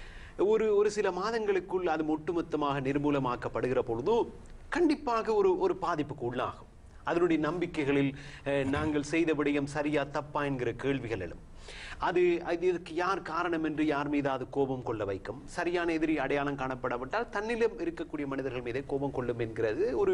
ஒரு ஒரு சில மாதங்களுக்குள் அது ஒட்டுமொத்தமாக நிர்மூலமாக்கப்படுகிற பொழுது கண்டிப்பாக ஒரு ஒரு பாதிப்புக்கு உள்ளாகும் அதனுடைய நம்பிக்கைகளில் அஹ், நாங்கள் செய்த விடயம் சரியா தப்பா என்கிற கேள்விகள் எழும் அது அது இதற்கு யார் காரணம் என்று யார் மீது அது கோபம் கொள்ள வைக்கும் சரியான எதிரி அடையாளம் காணப்படாவிட்டால் தன்னிலும் இருக்கக்கூடிய மனிதர்கள் மீதே கோபம் கொள்ளும் என்கிறது ஒரு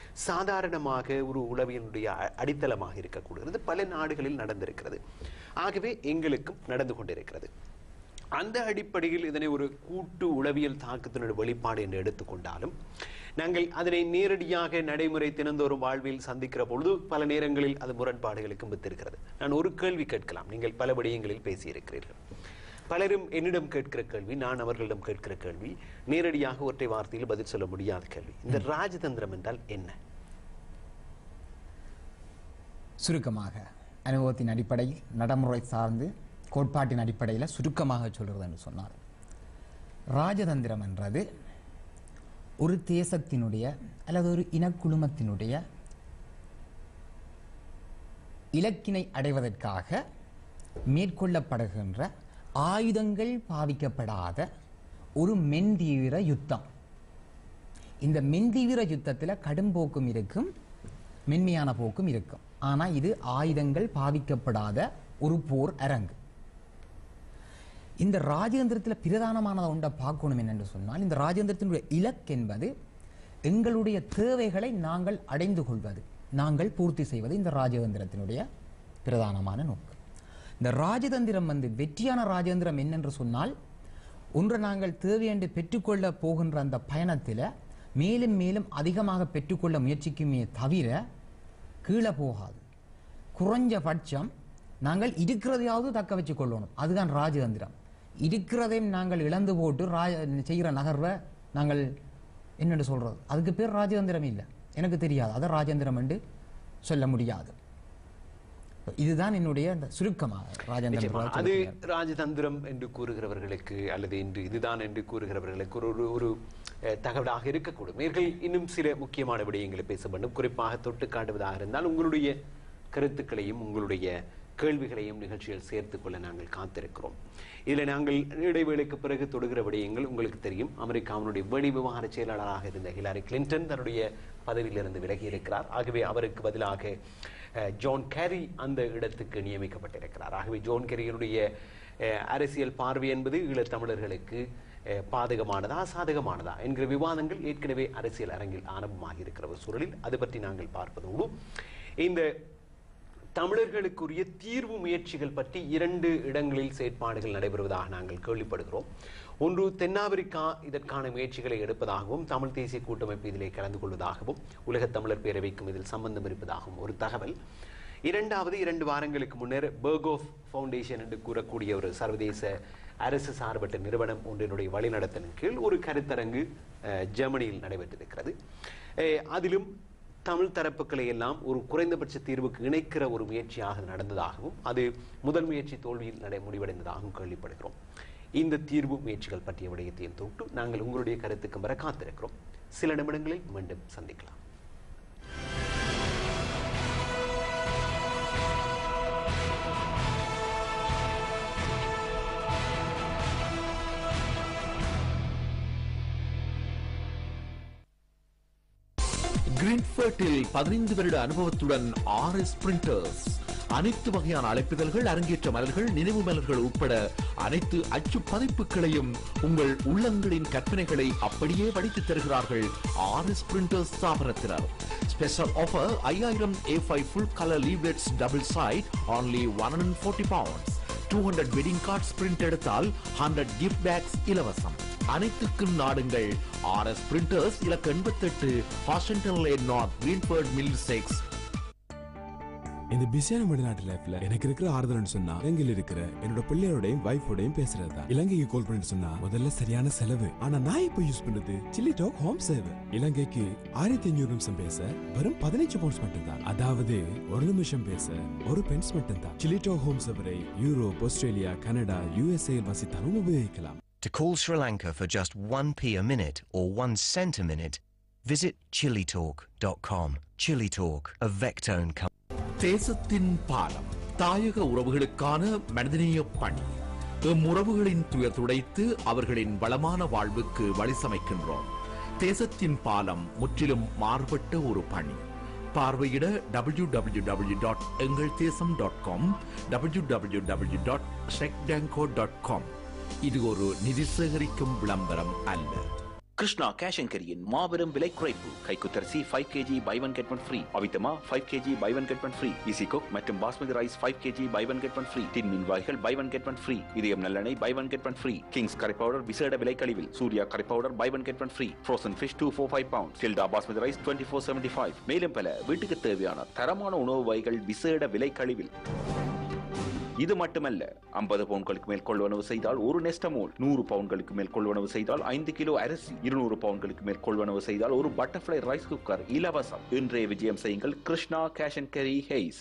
சாதாரணமாக ஒரு உளவியனுடைய அ- அடித்தளமாக இருக்கக்கூடியது பல நாடுகளில் நடந்திருக்கிறது ஆகவே எங்களுக்கும் நடந்து கொண்டிருக்கிறது அந்த அடிப்படையில் இதனை ஒரு கூட்டு உளவியல் தாக்கத்தினுடைய வெளிப்பாடு என்று எடுத்துக்கொண்டாலும் நாங்கள் அதனை நேரடியாக நடைமுறை தினந்தோறும் வாழ்வில் சந்திக்கிற பொழுது பல நேரங்களில் அது முரண்பாடுகளுக்கு வித்திருக்கிறது நான் ஒரு கேள்வி கேட்கலாம் நீங்கள் பல விடயங்களில் பேசியிருக்கிறீர்கள் பலரும் என்னிடம் கேட்கிற கேள்வி நான் அவர்களிடம் கேட்கிற கேள்வி நேரடியாக ஒற்றை வார்த்தையில் பதில் சொல்ல முடியாத கேள்வி இந்த ராஜதந்திரம் என்றால் என்ன சுருக்கமாக அனுபவத்தின் அடிப்படையில் நடைமுறை சார்ந்து கோட்பாட்டின் அடிப்படையில் சுருக்கமாக சொல்கிறது என்று சொன்னார் ராஜதந்திரம் என்றது ஒரு தேசத்தினுடைய அல்லது ஒரு இனக்குழுமத்தினுடைய இலக்கினை அடைவதற்காக மேற்கொள்ளப்படுகின்ற ஆயுதங்கள் பாவிக்கப்படாத ஒரு மென்தீவிர யுத்தம் இந்த மென்தீவிர யுத்தத்தில் கடும் போக்கும் இருக்கும் மென்மையான போக்கும் இருக்கும் ஆனால் இது ஆயுதங்கள் பாவிக்கப்படாத ஒரு போர் அரங்கு இந்த ராஜேந்திரத்தில் பிரதானமானதை ஒன்றை பார்க்கணும் என்னென்று சொன்னால் இந்த ராஜேந்திரத்தினுடைய இலக்கு என்பது எங்களுடைய தேவைகளை நாங்கள் அடைந்து கொள்வது நாங்கள் பூர்த்தி செய்வது இந்த ராஜதந்திரத்தினுடைய பிரதானமான நோக்கம் இந்த ராஜதந்திரம் வந்து வெற்றியான ராஜேந்திரம் என்னென்று சொன்னால் ஒன்று நாங்கள் தேவையென்று பெற்றுக்கொள்ள போகின்ற அந்த பயணத்தில் மேலும் மேலும் அதிகமாக பெற்றுக்கொள்ள முயற்சிக்குமே தவிர கீழே போகாது குறைஞ்சபட்சம் நாங்கள் இருக்கிறதையாவது தக்க வச்சு கொள்ளணும் அதுதான் ராஜதந்திரம் இருக்கிறதையும் நாங்கள் இழந்து போட்டு ராஜ செய்கிற நகர்வை நாங்கள் என்னென்னு சொல்கிறது அதுக்கு பேர் ராஜதந்திரம் இல்லை எனக்கு தெரியாது அதை ராஜேந்திரம் என்று சொல்ல முடியாது இதுதான் என்னுடைய அந்த சுருக்கமாக நிச்சயமா. ராஜேந்திரம் அது ராஜதந்திரம் என்று கூறுகிறவர்களுக்கு அல்லது இன்று இதுதான் என்று கூறுகிறவர்களுக்கு ஒரு ஒரு ஒரு அஹ், தகவலாக இருக்கக்கூடும் நேர்கள் இன்னும் சில முக்கியமான விடயங்களை பேச வேண்டும் குறிப்பாக தொட்டு காட்டுவதாக இருந்தால் உங்களுடைய கருத்துக்களையும் உங்களுடைய கேள்விகளையும் நிகழ்ச்சியில் சேர்த்துக் கொள்ள நாங்கள் காத்திருக்கிறோம் இதில் நாங்கள் இடைவேளைக்கு பிறகு தொடுகிற விடயங்கள் உங்களுக்கு தெரியும் அமெரிக்காவினுடைய வெளி விவகார செயலாளராக இருந்த ஹிலாரி கிளின்டன் தன்னுடைய பதவியிலிருந்து விலகி இருக்கிறார் ஆகவே அவருக்கு பதிலாக அஹ், ஜான் கேரி அந்த இடத்துக்கு நியமிக்கப்பட்டிருக்கிறார் ஆகவே ஜான் கேரியினுடைய அஹ், அரசியல் பார்வை என்பது ஈழத்தமிழர்களுக்கு அஹ், பாதகமானதா சாதகமானதா என்கிற விவாதங்கள் ஏற்கனவே அரசியல் அரங்கில் ஆரம்பமாகி இருக்கிற ஒரு சூழலில் அது பற்றி நாங்கள் பார்ப்பதோடு இந்த தமிழர்களுக்குரிய தீர்வு முயற்சிகள் பற்றி இரண்டு இடங்களில் செயற்பாடுகள் நடைபெறுவதாக நாங்கள் கேள்விப்படுகிறோம் ஒன்று தென்னாப்பிரிக்கா இதற்கான முயற்சிகளை எடுப்பதாகவும் தமிழ் தேசிய கூட்டமைப்பு இதிலே கலந்து கொள்வதாகவும் உலகத் தமிழர் பேரவைக்கும் இதில் சம்பந்தம் இருப்பதாகவும் ஒரு தகவல் இரண்டாவது இரண்டு வாரங்களுக்கு முன்னர் பெர்கோஃப் ஃபவுண்டேஷன் என்று கூறக்கூடிய ஒரு சர்வதேச அரசு சார்பற்ற நிறுவனம் ஒன்றினுடைய வழிநடத்தலின் கீழ் ஒரு கருத்தரங்கு அஹ், ஜெர்மனியில் நடைபெற்றிருக்கிறது அஹ், அதிலும் தமிழ் தரப்புகளை எல்லாம் ஒரு குறைந்தபட்ச தீர்வுக்கு இணைக்கிற ஒரு முயற்சியாக நடந்ததாகவும் அது முதல் முயற்சி தோல்வியில் நடை முடிவடைந்ததாகவும் கேள்விப்படுகிறோம் இந்த தீர்வு முயற்சிகள் பற்றிய விடயத்தையும் தொட்டு நாங்கள் உங்களுடைய கருத்துக்கு வர காத்திருக்கிறோம் சில நிமிடங்களில் மீண்டும் சந்திக்கலாம் கிரீன்ஃபர்ட்டில் பதினைந்து வருட அனுபவத்துடன் ஆர் எஸ் பிரிண்டர்ஸ் அனைத்து வகையான அழைப்பிதழ்கள் அரங்கேற்ற மலர்கள் நினைவு மலர்கள் உட்பட அனைத்து அச்சு பதிப்புகளையும் உங்கள் உள்ளங்களின் கற்பனைகளை அப்படியே வடித்து தருகிறார்கள் ஆர் எஸ் பிரிண்டர்ஸ் ஸ்தாபனத்தினர் ஸ்பெஷல் ஆஃபர் ஐயாயிரம் A five full colour leaflets double side only one hundred forty pounds two hundred wedding cards print எடுத்தால் ஹண்ட்ரட் கிஃப்ட் பேக்ஸ் இலவசம் அனைத்துக்கும் நாடுங்கள் ஆர் எஸ் பிரிண்டர்ஸ் இலக்கு எண்பத்தெட்டு வாஷிங்டன் லேன் நார்த் கிரீன்பர்ட் மில் six இந்த பிஸியான வெளிநாட்டு லைஃப்ல எனக்கு இருக்கிற ஆறுதல்னு சொன்னா இலங்கையில் இருக்கிற என்னோட பிள்ளையோடையும் வைஃபோடையும் பேசுறது தான் இலங்கைக்கு கால் பண்ணி சொன்னா முதல்ல சரியான செலவு ஆனா நான் இப்ப யூஸ் பண்றது சில்லி டாக் ஹோம் சேவை இலங்கைக்கு ஆயிரத்தி ஐநூறு நிமிஷம் பேச வெறும் பதினஞ்சு பவுண்ட்ஸ் மட்டும் தான் அதாவது ஒரு நிமிஷம் பேச ஒரு பென்ஸ் மட்டும் தான் சில்லி டாக் ஹோம் சேவரை யூரோப் ஆஸ்திரேலியா கனடா யுஎஸ்ஏ வசித்தாலும் உபயோகிக்கலாம் To call Sri Lanka for just 1p a minute or 1 cent a minute, visit chilitalk.com. Chili Talk, a Vectone company. தேசத்தின் பாலம் தாயக உறவுகளுக்கான மனிதநேய பணி எம் உறவுகளின் துயர் துடைத்து அவர்களின் வளமான வாழ்வுக்கு வழி சமைக்கின்றோம் தேசத்தின் பாலம் முற்றிலும் மாறுபட்ட ஒரு பணி பார்வையிட W W W dot Engal Desam dot com W W W dot dot com இது ஒரு நிதி சேகரிக்கும் விளம்பரம் அல்ல கிருஷ்ணா கேஷ் அண்ட் கரியின் மாபெரும் விலை குறைப்பு கைக்குத்தரிசி five KG buy one get one free அவித்தமா five KG buy one get one free easy cook மற்றும் basmati rice five KG buy one get one free tin மீன் வாய்கள் buy one get one free Idhayam நல்லெண்ணெய் buy one get one free Kings curry powder விசேட விலை கழிவில் Surya curry powder buy one get one free frozen fish two four five pound Tilda basmati rice twenty four seventy five மேலும் பல வீட்டுக்கு தேவையான தரமான உணவு வகைகள் விசேட விலை கழிவில் இது மட்டுமல்ல ஐம்பது பவுன்களுக்கு மேல் கொள்வனவு செய்தால் ஒரு நெஸ்டமோல் நூறு பவுன்களுக்கு மேல் கொள்வனவு செய்தால் ஐந்து கிலோ அரிசி இருநூறு பவுன்களுக்கு மேல் கொள்வனவு செய்தால் ஒரு பட்டர்ஃப்ளை ரைஸ் குக்கர் இலவசம் இன்றைய விஜயம் செய்யுங்கள் Krishna cash and carry Hayes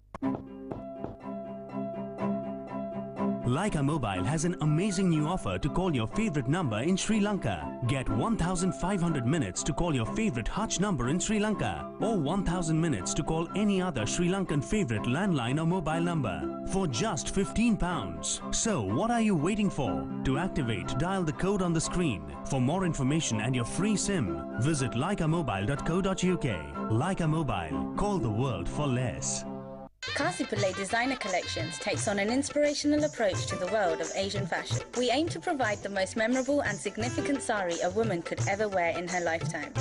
Leica Mobile has an amazing new offer to call your favorite number in Sri Lanka. Get 1,500 minutes to call your favorite Hutch number in Sri Lanka or 1,000 minutes to call any other Sri Lankan favorite landline or mobile number for just 15 pounds. So what are you waiting for? To activate, dial the code on the screen. For more information and your free SIM, visit leicamobile.co.uk. Leica Mobile. Call the world for less. Kasipule Designer Collections takes on an inspirational approach to the world of Asian fashion. We aim to provide the most memorable and significant sari a woman could ever wear in her lifetime.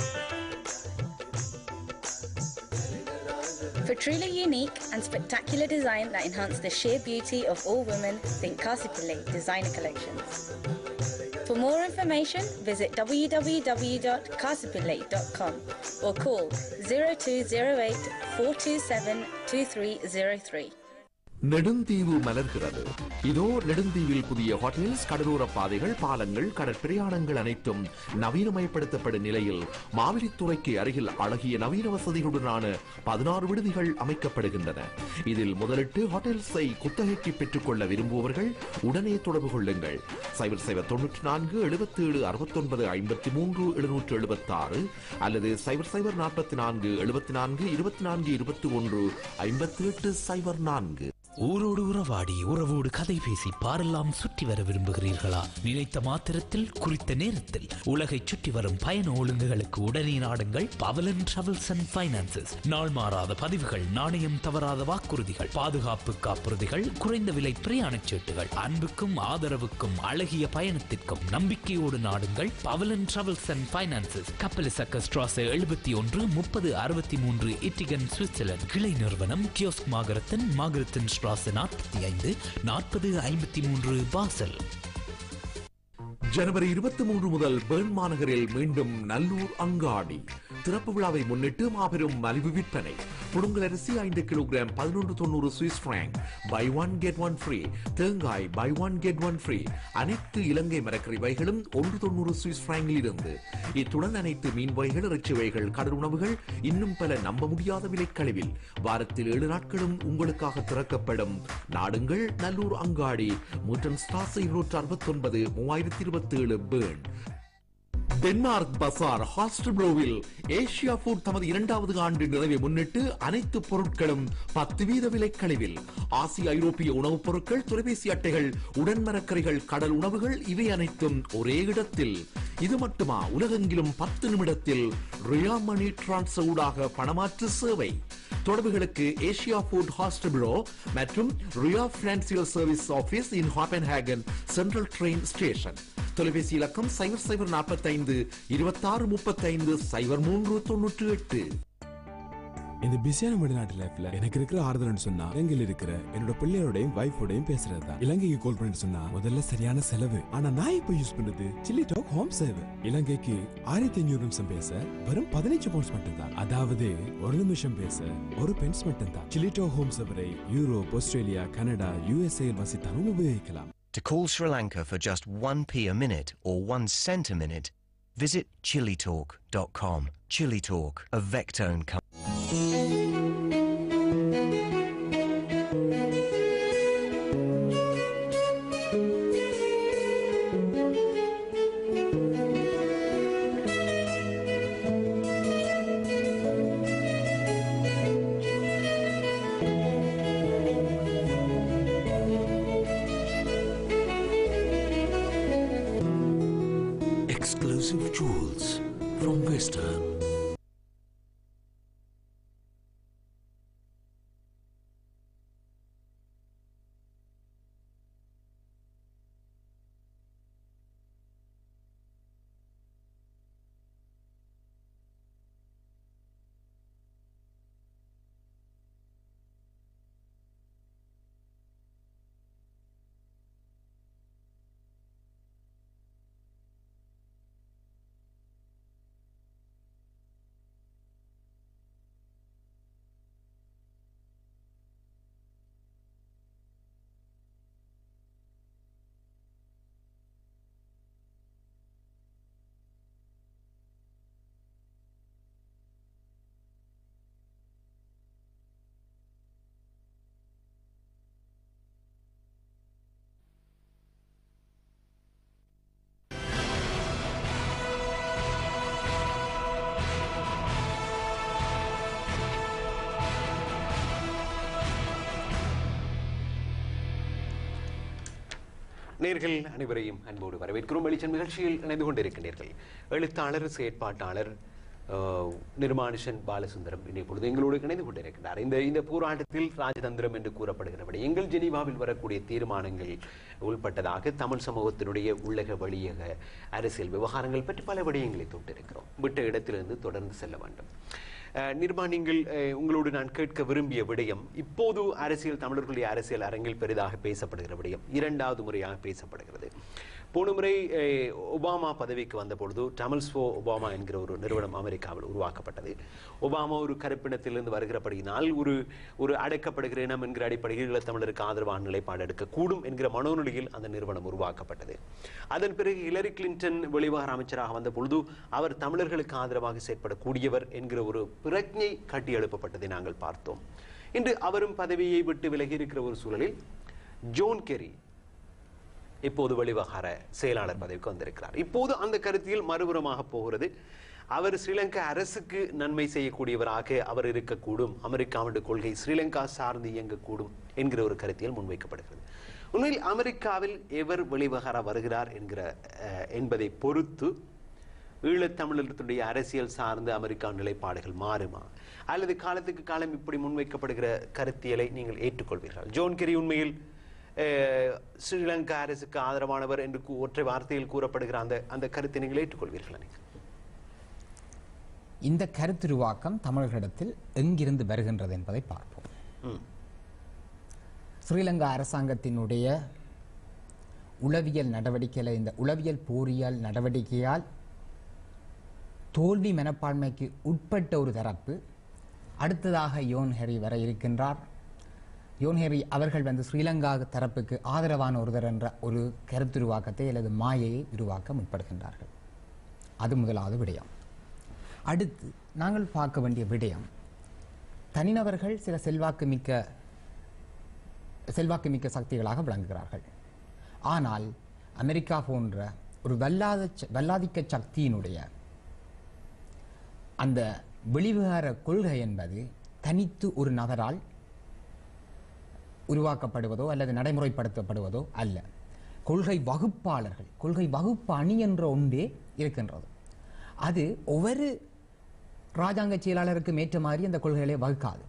For truly unique and spectacular design that enhance the sheer beauty of all women, think Kasipule Designer Collections. For more information, visit www.kasipile.com or call 0208 427 2303. Neduntheevu மலர்கிறது இதோ நெடுந்தீவில் புதிய hotels கடலோர பாதைகள் பாலங்கள் கடற்பிரயாணங்கள் அனைத்தும் நவீனமயப்படுத்தப்படும் நிலையில் மாவிலித்துறைக்கு அருகில் அழகிய நவீன வசதிகளுடனான பதினாறு விடுதிகள் அமைக்கப்படுகின்றன இதில் முதலிட்டு ஹோட்டல்ஸை குத்தகைக்கு பெற்றுக்கொள்ள விரும்புபவர்கள் உடனே தொடர்பு கொள்ளுங்கள் சைபர் சைபர் தொண்ணூற்றி நான்கு எழுபத்தி ஏழு அறுபத்தொன்பது ஐம்பத்தி மூன்று எழுநூற்று எழுபத்தி ஆறு அல்லது சைபர் சைபர் நாற்பத்தி நான்கு எழுபத்தி நான்கு இருபத்தி நான்கு இருபத்தி ஒன்று ஐம்பத்தி எட்டு சைபர் நான்கு ஊரோடு உறவாடி உறவோடு கதை பேசி பாரெல்லாம் சுற்றி வர விரும்புகிறீர்களா நினைத்த மாத்திரத்தில் குறித்த நேரத்தில் உலகை சுற்றி வரும் பயண ஒழுங்குகளுக்கு உடனே நாடுங்கள் பவலன் டிராவல்ஸ் அண்ட் ஃபைனான்சஸ் நாள் மாறாத பதிவுகள் நாணயம் தவறாத வாக்குறுதிகள் பாதுகாப்பு காப்புறுதிகள் குறைந்த விலை பிரயாணச் சீட்டுகள் அன்புக்கும் ஆதரவுக்கும் அழகிய பயணத்திற்கும் நம்பிக்கையோடு நாடுங்கள் பவலன் டிராவல்ஸ் அண்ட் ஃபைனான்சஸ் கப்பல் சக்க ஸ்ட்ராஸ் எழுபத்தி ஒன்று முப்பது அறுபத்தி மூன்று இட்டிகன் சுவிட்சர்லாந்து கிளை நிறுவனம் கியோஸ்க் மாகரத்தன் மாகரத்தன் ஸ்ட்ராஸ் நாற்பத்தி ஐந்து நாற்பது ஐம்பத்தி மூன்று பாசல் ஜனவரி இருபத்தி மூன்று முதல் பெர்ன் மாநகரில் மீண்டும் நல்லூர் அங்காடி திறப்பு விழாவை முன்னிட்டு மாபெரும் மலிவு விற்பனை புடுங்கல் அரிசி ஐந்து கிலோகிராம் பதினொன்று தொண்ணூறு Swiss franc buy one get one free தேங்காய் buy one get one free அனைத்து இலங்கை மரக்கறி வகைகளும் ஒன்று தொண்ணூறு சுவிஸ் பிராங்கில் இருந்து இத்துடன் அனைத்து மீன் வகைகள் இறைச்சி வகைகள் கடல் உணவுகள் இன்னும் பல நம்ப முடியாத விலைக்கழிவில் வாரத்தில் ஏழு நாட்களும் உங்களுக்காக திறக்கப்படும் நாடுங்கள் நல்லூர் அங்காடி மூட்டன் ஸ்டாஸ் இருநூற்று அறுபத்தி ஒன்பது மூவாயிரத்தி இருபத்தி ஏழு பேர்ன் டென்மார்க் பசார் ஹாஸ்டல்ப்ரோவில் ஏசியா ஃபுட் தமது இரண்டாவது ஆண்டு நிறைவை முன்னிட்டு அனைத்து பொருட்களும் பத்து வீத விலை கழிவில் ஆசிய ஐரோப்பிய உணவுப் பொருட்கள் தொலைபேசி அட்டைகள் உடன்மரக்கறிகள் கடல் உணவுகள் இவை அனைத்தும் ஒரே இடத்தில் இது மட்டுமா உலகெங்கிலும் பத்து நிமிடத்தில் ரியா மணி டிரான்ஸ்ஃபர் ஊடாக பணமாற்று சேவை தொடர்புகளுக்கு ஏசியா ஃபுட் ஹாஸ்டபிளோ மற்றும் Ria financial service office in Copenhagen central train station தொலைபேசி இலக்கம் சைபர் சைபர் நாற்பத்தைந்து இருபத்தாறு முப்பத்தைந்து சைபர் மூன்று தொண்ணூற்றி எட்டு இந்த பிஸியான வெளிநாட்டு லைஃப்ல எனக்கு இருக்கிற ஆறுதல்னு சொன்னா இலங்கையில் இருக்கிற என்னோட பிள்ளையோடையும் வைஃபோடையும் பேசுறது தான் இலங்கைக்கு கால் பண்ணி சொன்னா முதல்ல சரியான செலவு ஆனா நான் இப்ப யூஸ் பண்றது சில்லி டாக் ஹோம் சேவை இலங்கைக்கு ஆயிரத்தி ஐநூறு நிமிஷம் பேச வெறும் பதினஞ்சு பவுண்ட்ஸ் மட்டும் தான் அதாவது ஒரு நிமிஷம் பேச ஒரு பென்ஸ் மட்டும் தான் சில்லி டாக் ஹோம் சேவரை யூரோப் ஆஸ்திரேலியா கனடா யுஎஸ்ஏ வசித்தாலும் உபயோகிக்கலாம் To call Sri Lanka for just 1p a minute or 1 cent a minute, visit chilitalk.com. Chili Talk, a Vectone company. Exclusive jewels from Western. நேர்கள் அனைவரையும் அன்போடு வரவேற்கிறோம் வெளிச்சம் நிகழ்ச்சியில் இணைந்து கொண்டிருக்கின்றீர்கள் எழுத்தாளர் செயற்பாட்டாளர் அஹ், நிர்மானுஷன் பாலசுந்தரம் இன்றைய பொழுது எங்களோடு இணைந்து கொண்டிருக்கின்றார் இந்த இந்த போராட்டத்தில் ராஜதந்திரம் என்று கூறப்படுகிறபடி எங்கள் ஜெனீவாவில் வரக்கூடிய தீர்மானங்கள் உள்பட்டதாக தமிழ் சமூகத்தினுடைய உள்ளக வழியக அரசியல் விவகாரங்கள் பற்றி பல விடயங்களை தொட்டிருக்கிறோம் விட்ட இடத்திலிருந்து தொடர்ந்து செல்ல வேண்டும் அஹ், நிர்மா நீங்கள் அஹ், உங்களோடு நான் கேட்க விரும்பிய விடயம் இப்போது அரசியல் தமிழர்களுடைய அரசியல் அரங்கில் பெரிதாக பேசப்படுகிற விடயம் இரண்டாவது முறையாக பேசப்படுகிறது போன முறை அஹ், ஒபாமா பதவிக்கு வந்த பொழுது டமல்ஸ் ஃபோ ஒபாமா என்கிற ஒரு நிறுவனம் அமெரிக்காவில் உருவாக்கப்பட்டது ஒபாமா ஒரு கருப்பினத்திலிருந்து வருகிறபடியினால் ஒரு ஒரு அடைக்கப்படுகிற இனம் என்கிற அடிப்படையில் ஈழத்தமிழருக்கு ஆதரவான நிலைப்பாடு எடுக்கக்கூடும் என்கிற மனோநிலையில் அந்த நிறுவனம் உருவாக்கப்பட்டது அதன் பிறகு ஹிலரி கிளின்டன் வெளிவார அமைச்சராக வந்த பொழுது அவர் தமிழர்களுக்கு ஆதரவாக செயற்படக்கூடியவர் என்கிற ஒரு பிரஜை கட்டி எழுப்பப்பட்டதை நாங்கள் பார்த்தோம் இன்று அவரும் பதவியை விட்டு விலகி இருக்கிற ஒரு சூழலில் ஜோன் கெரி இப்போது வெளிவகார செயலாளர் பதவிக்கு வந்திருக்கிறார் இப்போது அந்த கருத்தியல் மறுபுறமாக போகிறது அவர் ஸ்ரீலங்கா அரசுக்கு நன்மை செய்யக்கூடியவராக அவர் இருக்கக்கூடும் அமெரிக்காவுடைய கொள்கை ஸ்ரீலங்கா சார்ந்து இயங்கக்கூடும் என்கிற ஒரு கருத்தியல் முன்வைக்கப்படுகிறது உண்மையில் அமெரிக்காவில் எவர் வெளிவகார வருகிறார் என்கிற அஹ், என்பதை பொறுத்து ஈழத்தமிழர்களுடைய அரசியல் சார்ந்த அமெரிக்கா நிலைப்பாடுகள் மாறுமா அல்லது காலத்துக்கு காலம் இப்படி முன்வைக்கப்படுகிற கருத்தியலை நீங்கள் ஏற்றுக்கொள்வீர்கள் ஜோன் கெரி உண்மையில் அஹ், ஸ்ரீலங்கா அரசுக்கு ஆதரவானவர் என்று கூ- ஒற்றை வார்த்தையில் கூறப்படுகிற அந்த அந்த கருத்தை நீங்கள் ஏற்றுக்கொள்வீர்களா நீங்கள் இந்த கருத்துருவாக்கம் தமிழர்களிடத்தில் எங்கிருந்து வருகின்றது என்பதை பார்ப்போம் ம். ஸ்ரீலங்கா அரசாங்கத்தினுடைய உளவியல் நடவடிக்கையில் இந்த உளவியல் போரியல் நடவடிக்கையால் தோல்வி மனப்பான்மைக்கு உட்பட்ட ஒரு தரப்பு அடுத்ததாக யோன் ஹெரி வர இருக்கின்றார் யோன் ஹெரி அவர்கள் வந்து ஸ்ரீலங்கா தரப்புக்கு ஆதரவான ஒருவர் என்ற ஒரு கருத்துருவாக்கத்தை அல்லது மாயையை உருவாக்க முற்படுகின்றார்கள் அது முதலாவது விடயம் அடுத்து நாங்கள் பார்க்க வேண்டிய விடயம் தனிநபர்கள் சில செல்வாக்கு மிக்க செல்வாக்கு மிக்க சக்திகளாக விளங்குகிறார்கள் ஆனால் அமெரிக்கா போன்ற ஒரு வல்லாத ச- வல்லாதிக்க சக்தியினுடைய அந்த வெளிவிகார கொள்கை என்பது தனித்து ஒரு நபரால் உருவாக்கப்படுவதோ அல்லது நடைமுறைப்படுத்தப்படுவதோ அல்ல கொள்கை வகுப்பாளர்கள் கொள்கை வகுப்பு அணி என்ற ஒன்றே இருக்கின்றது அது ஒவ்வொரு ராஜாங்க செயலாளருக்கும் ஏற்ற மாதிரி அந்த கொள்கைகளை வகுக்காது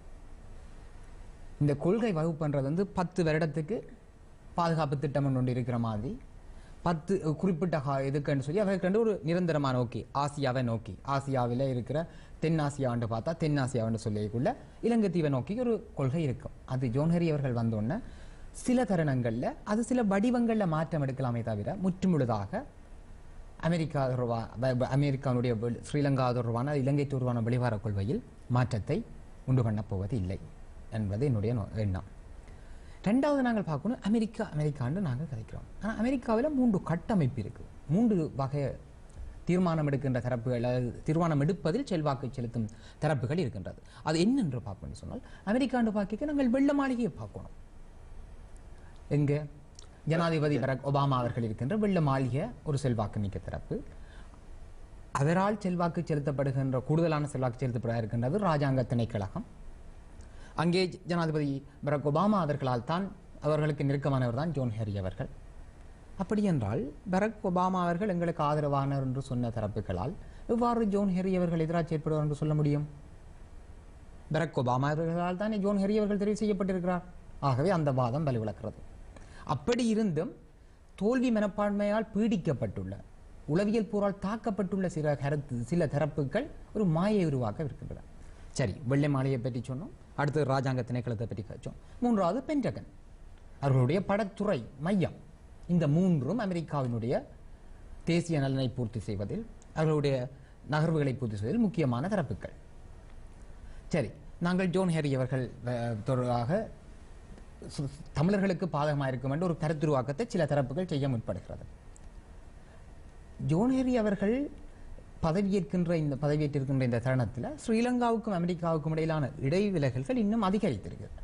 இந்த கொள்கை வகுப்புன்றது வந்து பத்து வருடத்துக்கு பாதுகாப்பு திட்டம் ஒன்று இருக்கிற மாதிரி பத்து குறிப்பிட்ட கா- இதுக்குன்னு சொல்லி அவருக்கு ஒரு நிரந்தரமான நோக்கி ஆசியாவை நோக்கி ஆசியாவில் இருக்கிற தென்னாசியான்னு பார்த்தா தென்னாசியான்னு சொல்லிக்குள்ள இலங்கை தீவை நோக்கி ஒரு கொள்கை இருக்கும் அது ஜோன்ஹரி அவர்கள் வந்தோடனே சில தருணங்களில் அது சில வடிவங்களில் மாற்றம் எடுக்கலாமே தவிர முற்றுமுழுதாக அமெரிக்கா தொடர்பா வ- வ- அமெரிக்காவுடைய வெளி- ஸ்ரீலங்கா தொடர்பான இலங்கை தொடர்பான வெளிவார கொள்கையில் மாற்றத்தை உண்டு பண்ணப் போவது இல்லை என்பது என்னுடைய நோ- எண்ணம் ரெண்டாவது நாங்கள் பார்க்கணும் அமெரிக்கா அமெரிக்கான்னு நாங்கள் கதைக்கிறோம் ஆனால் அமெரிக்காவில் மூன்று கட்டமைப்பு இருக்கு மூன்று வகை தீர்மானம் எடுக்கின்ற தரப்புகள் அதாவது தீர்மானம் எடுப்பதில் செல்வாக்கு செலுத்தும் தரப்புகள் இருக்கின்றது அது என்னென்று பார்ப்போம்னு சொன்னால் அமெரிக்காண்டு பார்க்க நாங்கள் வெள்ள மாளிகையை பார்க்கணும் எங்க ஜனாதிபதி பராக் ஒபாமா அவர்கள் இருக்கின்ற வெள்ள மாளிகை ஒரு செல்வாக்கு மிக்க தரப்பு அவரால் செல்வாக்கு செலுத்தப்படுகின்ற கூடுதலான செல்வாக்கு செலுத்தப்பட இருக்கின்றது ராஜாங்க திணைக்களகம் அங்கே ஜனாதிபதி பராக் ஒபாமா அவர்களால் தான் அவர்களுக்கு நெருக்கமானவர் தான் ஜோன் ஹெரி அவர்கள் அப்படி என்றால் பராக் ஒபாமா அவர்கள் எங்களுக்கு ஆதரவானவர் என்று சொன்ன தரப்புகளால் எவ்வாறு ஜோன் ஹெரி அவர்கள் எதிராக செயற்படுவார் என்று சொல்ல முடியும் பராக் ஒபாமா அவர்களால் தான் ஜோன் ஹெரி அவர்கள் தெரிவு செய்யப்பட்டிருக்கிறார் ஆகவே அந்த வாதம் வலுவிழக்கிறது அப்படி இருந்தும் தோல்வி மனப்பான்மையால் பீடிக்கப்பட்டுள்ள உளவியல் போரால் தாக்கப்பட்டுள்ள சில கருத்து சில தரப்புகள் ஒரு மாயை உருவாக்க இருக்கின்றன சரி வெள்ளை மாலையை பற்றி சொன்னோம் அடுத்து ராஜாங்க திணைக்களத்தை பற்றி கற்றோம் மூன்றாவது பென்டகன் அவர்களுடைய படத்துறை மையம் இந்த மூன்றும் அமெரிக்காவினுடைய தேசிய நலனை பூர்த்தி செய்வதில் அவர்களுடைய நகர்வுகளை பூர்த்தி செய்வதில் முக்கியமான தரப்புகள் சரி நாங்கள் ஜோன் ஹெரி அவர்கள் அஹ், தொடர்பாக சு- தமிழர்களுக்கு பாதகமாக இருக்கும் என்று ஒரு கருத்துருவாக்கத்தை சில தரப்புகள் செய்ய முற்படுகிறது ஜோன் ஹெரி அவர்கள் பதவியேற்கின்ற இந்த பதவியேற்றிருக்கின்ற இந்த தருணத்தில் ஸ்ரீலங்காவுக்கும் அமெரிக்காவுக்கும் இடையிலான இடைவிலகல்கள் இன்னும் அதிகரித்திருக்கிறது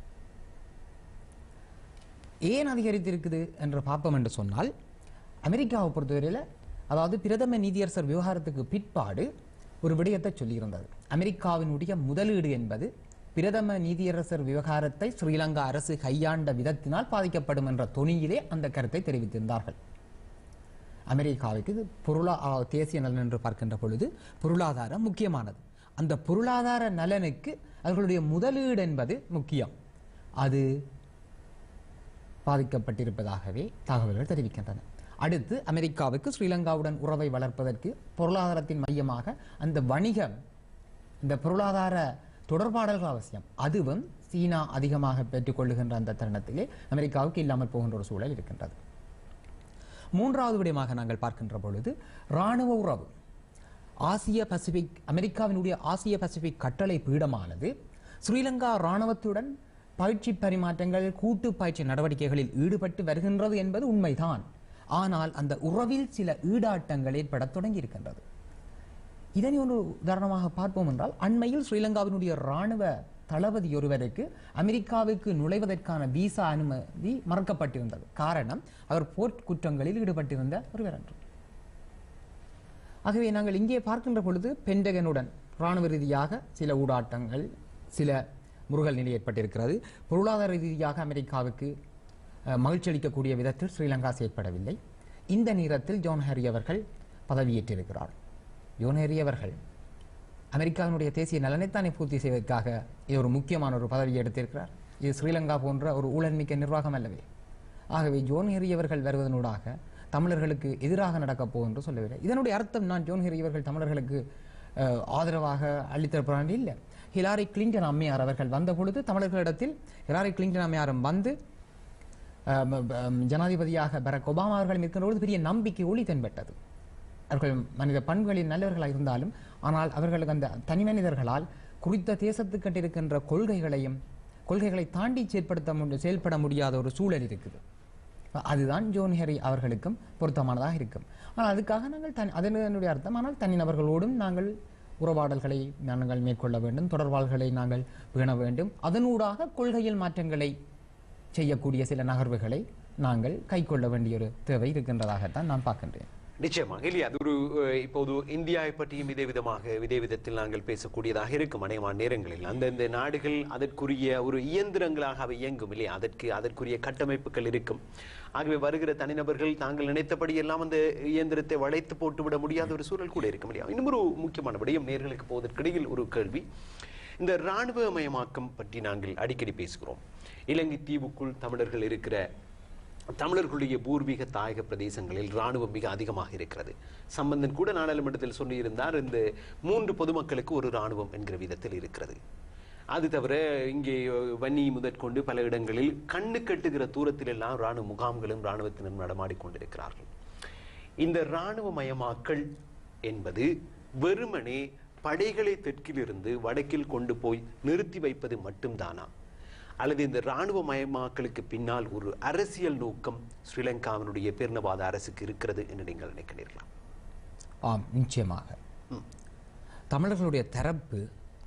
ஏன் அதிகரித்திருக்குது என்று பார்ப்போம் என்று சொன்னால் அமெரிக்காவை பொறுத்தவரையில் அதாவது பிரதம நீதியரசர் விவகாரத்துக்கு பிற்பாடு ஒரு விடயத்தை சொல்லியிருந்தது அமெரிக்காவினுடைய முதலீடு என்பது பிரதம நீதியரசர் விவகாரத்தை ஸ்ரீலங்கா அரசு கையாண்ட விதத்தினால் பாதிக்கப்படும் என்ற தொனியிலே அந்த கருத்தை தெரிவித்திருந்தார்கள் அமெரிக்காவுக்கு இது பொருளா ஆ, தேசிய நலன் என்று பார்க்கின்ற பொழுது பொருளாதாரம் முக்கியமானது அந்த பொருளாதார நலனுக்கு அவர்களுடைய முதலீடு என்பது முக்கியம் அது பாதிக்கப்பட்டிருப்பதாகவே தகவல்கள் தெரிவிக்கின்றன அடுத்து அமெரிக்காவுக்கு ஸ்ரீலங்காவுடன் உறவை வளர்ப்பதற்கு பொருளாதாரத்தின் மையமாக அந்த வணிகம் இந்த பொருளாதார தொடர்பாடல்கள் அவசியம் அதுவும் சீனா அதிகமாக பெற்றுக்கொள்ளுகின்ற அந்த தருணத்திலே அமெரிக்காவுக்கு இல்லாமல் போகின்ற ஒரு சூழல் இருக்கின்றது மூன்றாவது விடயமாக நாங்கள் பார்க்கின்ற பொழுது இராணுவ உறவு ஆசிய பசிபிக் அமெரிக்காவினுடைய ஆசிய பசிபிக் கட்டளை பீடமானது ஸ்ரீலங்கா இராணுவத்துடன் பயிற்சி பரிமாற்றங்கள் கூட்டு பயிற்சி நடவடிக்கைகளில் ஈடுபட்டு வருகின்றது என்பது உண்மைதான் ஆனால் அந்த உறவில் சில ஈடாட்டங்கள் ஏற்பட தொடங்கி இருக்கின்றது இதனை ஒரு உதாரணமாக பார்ப்போம் என்றால் அண்மையில் ஸ்ரீலங்காவினுடைய இராணுவ தளபதி ஒருவருக்கு அமெரிக்காவுக்கு நுழைவதற்கான விசா அனுமதி மறுக்கப்பட்டிருந்தது காரணம் அவர் போர் குற்றங்களில் ஈடுபட்டிருந்த ஒருவர் என்று ஆகவே நாங்கள் இங்கே பார்க்கின்ற பொழுது பென்டகனுடன் இராணுவ ரீதியாக சில ஊடாட்டங்கள் சில முருகல் நிலை ஏற்பட்டிருக்கிறது பொருளாதார ரீதியாக அமெரிக்காவுக்கு அஹ், மகிழ்ச்சி அளிக்கக்கூடிய விதத்தில் ஸ்ரீலங்கா செயற்படவில்லை இந்த நேரத்தில் ஜோன் ஹாரி அவர்கள் பதவியேற்றிருக்கிறார் ஜோன் ஹாரி அவர்கள் அமெரிக்காவினுடைய தேசிய நலனைத்தானே பூர்த்தி செய்வதற்காக இது ஒரு முக்கியமான ஒரு பதவியை எடுத்திருக்கிறார் இது ஸ்ரீலங்கா போன்ற ஒரு ஊழல்மிக்க நிர்வாகம் அல்லவே ஆகவே ஜோன் ஹெரி அவர்கள் வருவதனூடாக தமிழர்களுக்கு எதிராக நடக்கப் போகும் என்று சொல்லவில்லை இதனுடைய அர்த்தம் நான் ஜோன் ஹெரி அவர்கள் தமிழர்களுக்கு அஹ், ஆதரவாக அளித்திருப்பார் இல்லை ஹிலாரி கிளின்டன் அம்மையார் அவர்கள் வந்த பொழுது தமிழர்களிடத்தில் ஹிலாரி கிளின்டன் அம்மையாரும் வந்து அஹ், ம- ப- ஜனாதிபதியாக பராக் ஒபாமா அவர்கள் இருக்கின்ற பொழுது பெரிய நம்பிக்கை ஒளி தென்பட்டது அவர்கள் மனித பண்புகளில் நல்லவர்களாக இருந்தாலும் ஆனால் அவர்களுக்கு அந்த தனி மனிதர்களால் குறித்த தேசத்துக்கிட்ட இருக்கின்ற கொள்கைகளையும் கொள்கைகளை தாண்டி செயற்படுத்த முடி செயல்பட முடியாத ஒரு சூழல் இருக்குது அதுதான் ஜோன் ஹெரி அவர்களுக்கும் பொருத்தமானதாக இருக்கும் ஆனால் அதுக்காக நாங்கள் தனி அதனுடைய அர்த்தம் ஆனால் தனிநபர்களோடும் நாங்கள் உறவாடல்களை நாங்கள் மேற்கொள்ள வேண்டும் தொடர்பாடல்களை நாங்கள் பேண வேண்டும் அதனூடாக கொள்கையில் மாற்றங்களை செய்யக்கூடிய சில நகர்வுகளை நாங்கள் கைக்கொள்ள வேண்டிய ஒரு தேவை இருக்கின்றதாகத்தான் நான் பார்க்கின்றேன் நிச்சயமாக இல்லையா அது ஒரு அஹ், இப்போது இந்தியாவை பற்றியும் இதே விதமாக இதே விதத்தில் நாங்கள் பேசக்கூடியதாக இருக்கும் அநேகமான நேரங்களில் அந்தந்த நாடுகள் அதற்குரிய ஒரு இயந்திரங்களாக அவை இயங்கும் இல்லையா அதற்கு அதற்குரிய கட்டமைப்புகள் இருக்கும் ஆகவே வருகிற தனிநபர்கள் தாங்கள் நினைத்தபடி எல்லாம் அந்த இயந்திரத்தை வளைத்து போட்டுவிட முடியாத ஒரு சூழல் கூட இருக்கும் இல்லையா இன்னும் ஒரு முக்கியமான விடயம் நேர்களுக்கு போவதற்கிடையில் ஒரு கேள்வி இந்த இராணுவமயமாக்கம் பற்றி நாங்கள் அடிக்கடி பேசுகிறோம் இலங்கை தீவுக்குள் தமிழர்கள் இருக்கிற தமிழர்களுடைய பூர்வீக தாயக பிரதேசங்களில் இராணுவம் மிக அதிகமாக இருக்கிறது சம்பந்தன் கூட நாடாளுமன்றத்தில் சொல்லியிருந்தார் இந்த மூன்று பொதுமக்களுக்கு ஒரு இராணுவம் என்கிற விதத்தில் இருக்கிறது அது தவிர இங்கே அஹ், வன்னி முதற்கொண்டு பல இடங்களில் கண்ணு கட்டுகிற தூரத்தில் எல்லாம் இராணுவ முகாம்களும் இராணுவத்தினரும் நடமாடிக்கொண்டிருக்கிறார்கள் இந்த இராணுவமயமாக்கல் என்பது வெறுமனே படைகளை தெற்கிலிருந்து வடக்கில் கொண்டு போய் நிறுத்தி வைப்பது மட்டும்தானா அல்லது இந்த இராணுவ மயமாக்கலுக்கு பின்னால் ஒரு அரசியல் நோக்கம் ஸ்ரீலங்காவினுடைய பேரினவாத அரசுக்கு இருக்கிறது என்று நீங்கள் நினைக்கிறீர்களா ஆம் நிச்சயமாக தமிழர்களுடைய தரப்பு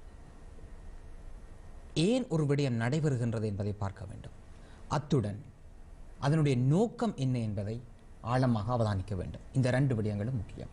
ஏன் ஒரு விடயம் நடைபெறுகின்றது என்பதை பார்க்க வேண்டும் அத்துடன் அதனுடைய நோக்கம் என்ன என்பதை ஆழமாக அவதானிக்க வேண்டும் இந்த ரெண்டு விடயங்களும் முக்கியம்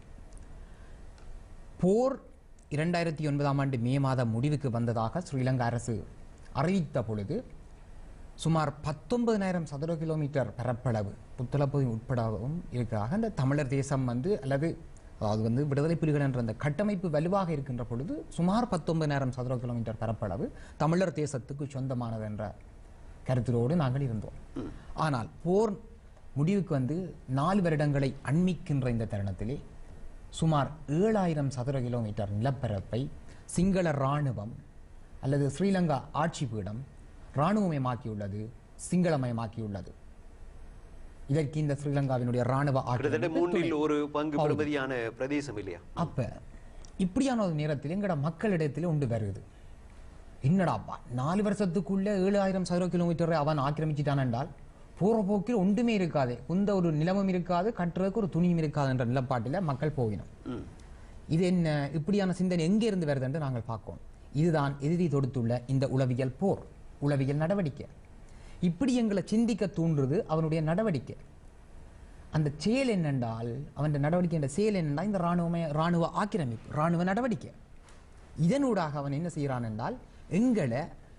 போர் இரண்டாயிரத்தி ஒன்பதாம் ஆண்டு மே மாதம் முடிவுக்கு வந்ததாக ஸ்ரீலங்கா அரசு அறிவித்த பொழுது சுமார் பத்தொன்பதினாயிரம் சதுர கிலோமீட்டர் பரப்பளவு புத்தளப்பகுதி உட்படவும் இருக்கிறாக அந்த தமிழர் தேசம் வந்து அல்லது அதாவது வந்து விடுதலை புலிகள் என்ற அந்த கட்டமைப்பு வலுவாக இருக்கின்ற பொழுது சுமார் பத்தொன்பதினாயிரம் சதுர கிலோமீட்டர் பரப்பளவு தமிழர் தேசத்துக்கு சொந்தமானது என்ற கருத்திலோடு நாங்கள் இருந்தோம் ஆனால் போர் முடிவுக்கு வந்து நாலு வருடங்களை அண்மிக்கின்ற இந்த தருணத்திலே சுமார் ஏழாயிரம் சதுர கிலோமீட்டர் நிலப்பரப்பை சிங்கள இராணுவம் அல்லது ஸ்ரீலங்கா ஆட்சி பீடம் இராணுவமயமாக்கியுள்ளது சிங்களமயமாக்கியுள்ளது இதற்கு இந்த ஸ்ரீலங்காவினுடைய இராணுவ கிட்டத்தட்ட ஆட்சி மூன்றில் ஒரு பங்கு பகுதி. பிரபதியான பிரதேசம் இல்லையா அப்ப இப்படியான ஒரு நேரத்தில் எங்கட மக்களிடத்தில் உண்டு வருது என்னடாப்பா நாலு வருஷத்துக்குள்ள ஏழாயிரம் சதுர கிலோமீட்டரை அவன் ஆக்கிரமிச்சிட்டான் என்றால் போற போக்கில் ஒன்றுமே இருக்காது எந்த ஒரு நிலமும் இருக்காது கட்டுறதுக்கு ஒரு துணியும் இருக்காது என்ற நிலப்பாட்டில் மக்கள் போகினோம் இது என்ன இப்படியான சிந்தனை எங்கே இருந்து வருது என்று நாங்கள் பார்க்கோம் இதுதான் எதிரி தொடுத்துள்ள இந்த உளவியல் போர் உளவியல் நடவடிக்கை இப்படி எங்களை சிந்திக்க தூண்டுறது அவனுடைய நடவடிக்கை அந்த செயல் என்னென்றால் அவன் நடவடிக்கை என்ற செயல் என்னென்றால் இந்த இராணுவ இராணுவ ஆக்கிரமிப்பு இராணுவ நடவடிக்கை இதனூடாக அவன் என்ன செய்கிறான் என்றால் எங்களை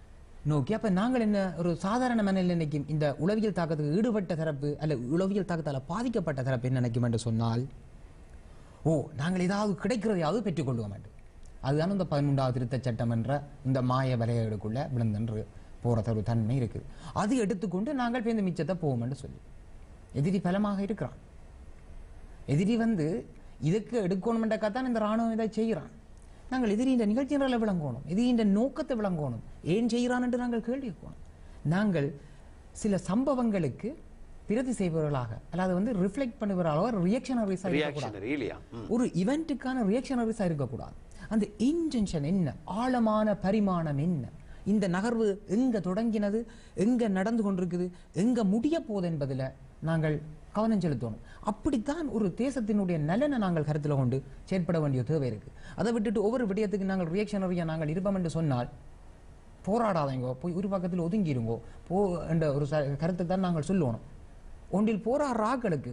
நோக்கி அப்ப நாங்கள் என்ன ஒரு சாதாரண மனநிலை நினைக்கும் இந்த உளவியல் தாக்கத்துக்கு ஈடுபட்ட தரப்பு அல்ல உளவியல் தாக்கத்தால் பாதிக்கப்பட்ட தரப்பு என்ன நினைக்கும் என்று சொன்னால் ஓ நாங்கள் ஏதாவது கிடைக்கிறதையாவது பெற்றுக்கொள்வோம் என்று அதுதான் இந்த பதினொன்றாவது திருத்தச் சட்டம் என்ற இந்த மாய வலைகளுக்குள்ள விழுந்தென்று போகிற ஒரு தன்மை இருக்குது அது எடுத்துக்கொண்டு நாங்கள் பேருந்து மிச்சத்தை போவோம் என்று சொல்லி எதிரி பலமாக இருக்கிறான் எதிரி வந்து இதுக்கு எடுக்கணுமென்றக்கா தான் இந்த ராணுவம் இதை செய்கிறான் நாங்கள் எதிரியின் நிகழ்ச்சிகளை விளங்கணும் எதிரியின் நோக்கத்தை விளங்கணும் ஏன் செய்கிறான் என்று நாங்கள் கேள்வி கேட்கணும் நாங்கள் சில சம்பவங்களுக்கு பிரதி செய்பவர்களாக அல்லாது வந்து ரிஃப்ளெக்ட் பண்ணுபவர்களாக ரியாக்ஷனரிஸாக இருக்கக்கூடாது ரியாக்ஷனரி இல்லையா ம். ஒரு இவெண்ட்டுக்கான ரியாக்ஷனரிஸாக இருக்கக்கூடாது அந்த இன்டென்ஷன் என்ன ஆழமான பரிமாணம் என்ன இந்த நகர்வு எங்க தொடங்கினது எங்க நடந்து கொண்டிருக்குது எங்க முடிய போகுது என்பதில் நாங்கள் கவனம் செலுத்தணும் அப்படித்தான் ஒரு தேசத்தினுடைய நலனை நாங்கள் கருத்தில் கொண்டு செயற்பட வேண்டிய தேவை இருக்கு அதை விட்டுட்டு ஒவ்வொரு விடயத்துக்கு நாங்கள் ரியாக்ஷனரியாக நாங்கள் இருப்போம் என்று சொன்னால் போராடாதீங்கோ போய் ஒரு பக்கத்தில் ஒதுங்கிருங்கோ போ என்ற ஒரு ச- கருத்தை தான் நாங்கள் சொல்லணும் ஒன்றில் போராடுற ஆக்களுக்கு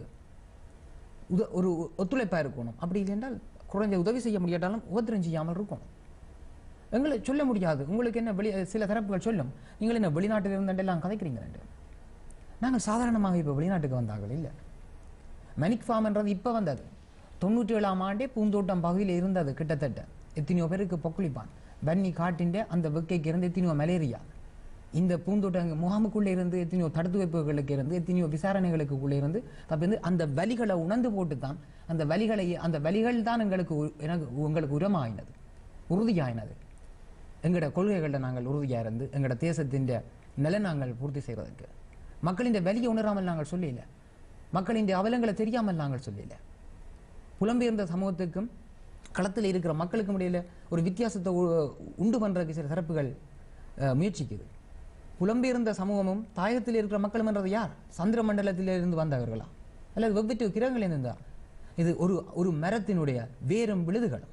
உத ஒரு ஒத்துழைப்பாக இருக்கணும் அப்படி இல்லைன்றால் குறைஞ்ச உதவி செய்ய முடியாட்டாலும் உபத்திரம் செய்யாமல் இருக்கணும் எங்களை சொல்ல முடியாது உங்களுக்கு என்ன வெளி சில தரப்புகள் சொல்லும் நீங்கள் என்ன வெளிநாட்டில் இருந்தெல்லாம் கதைக்கிறீங்க நாங்கள் சாதாரணமாக இப்போ வெளிநாட்டுக்கு வந்தார்கள் இல்லை மணிக் ஃபார்ம்ன்றது இப்போ வந்தது தொண்ணூற்றி ஏழாம் ஆண்டே பூந்தோட்டம் பகுதியில் இருந்தது கிட்டத்தட்ட எத்தனையோ பேருக்கு பொக்குளிப்பான் பன்னி காட்டின்ற அந்த வெக்கைக்கு இருந்து எத்தனையோ மலேரியா இந்த பூந்தோட்ட முகாமுக்குள்ளே இருந்து எத்தனையோ தடுத்து வைப்புகளுக்கு இருந்து எத்தனையோ விசாரணைகளுக்குள்ளே இருந்து அப்ப வந்து அந்த வலிகளை உணர்ந்து போட்டு தான் அந்த வலிகளை அந்த வலிகள் தான் எங்களுக்கு உ- எனக்கு உங்களுக்கு உரமாயினது உறுதியாயினது எங்களோட கொள்கைகளில் நாங்கள் உறுதியாக இருந்து எங்களோட தேசத்தின் நிலை நாங்கள் பூர்த்தி செய்வதற்கு மக்களின் வலியை உணராமல் நாங்கள் சொல்லல மக்களின் அவலங்களை தெரியாமல் நாங்கள் சொல்லல புலம்பெயர்ந்த சமூகத்துக்கும் களத்தில் இருக்கிற மக்களுக்கும் இடையில ஒரு வித்தியாசத்தை உ- உண்டு பண்றதுக்கு சில தரப்புகள் அஹ், முயற்சிக்குது புலம்பெயர்ந்த சமூகமும் தாயகத்தில் இருக்கிற மக்களும் என்றது யார் சந்திர மண்டலத்திலிருந்து வந்தவர்களா அல்லது வெவ்வேறு கிரகங்களில் இருந்தா இது ஒரு ஒரு மரத்தினுடைய வேரும் விழுதுகளும்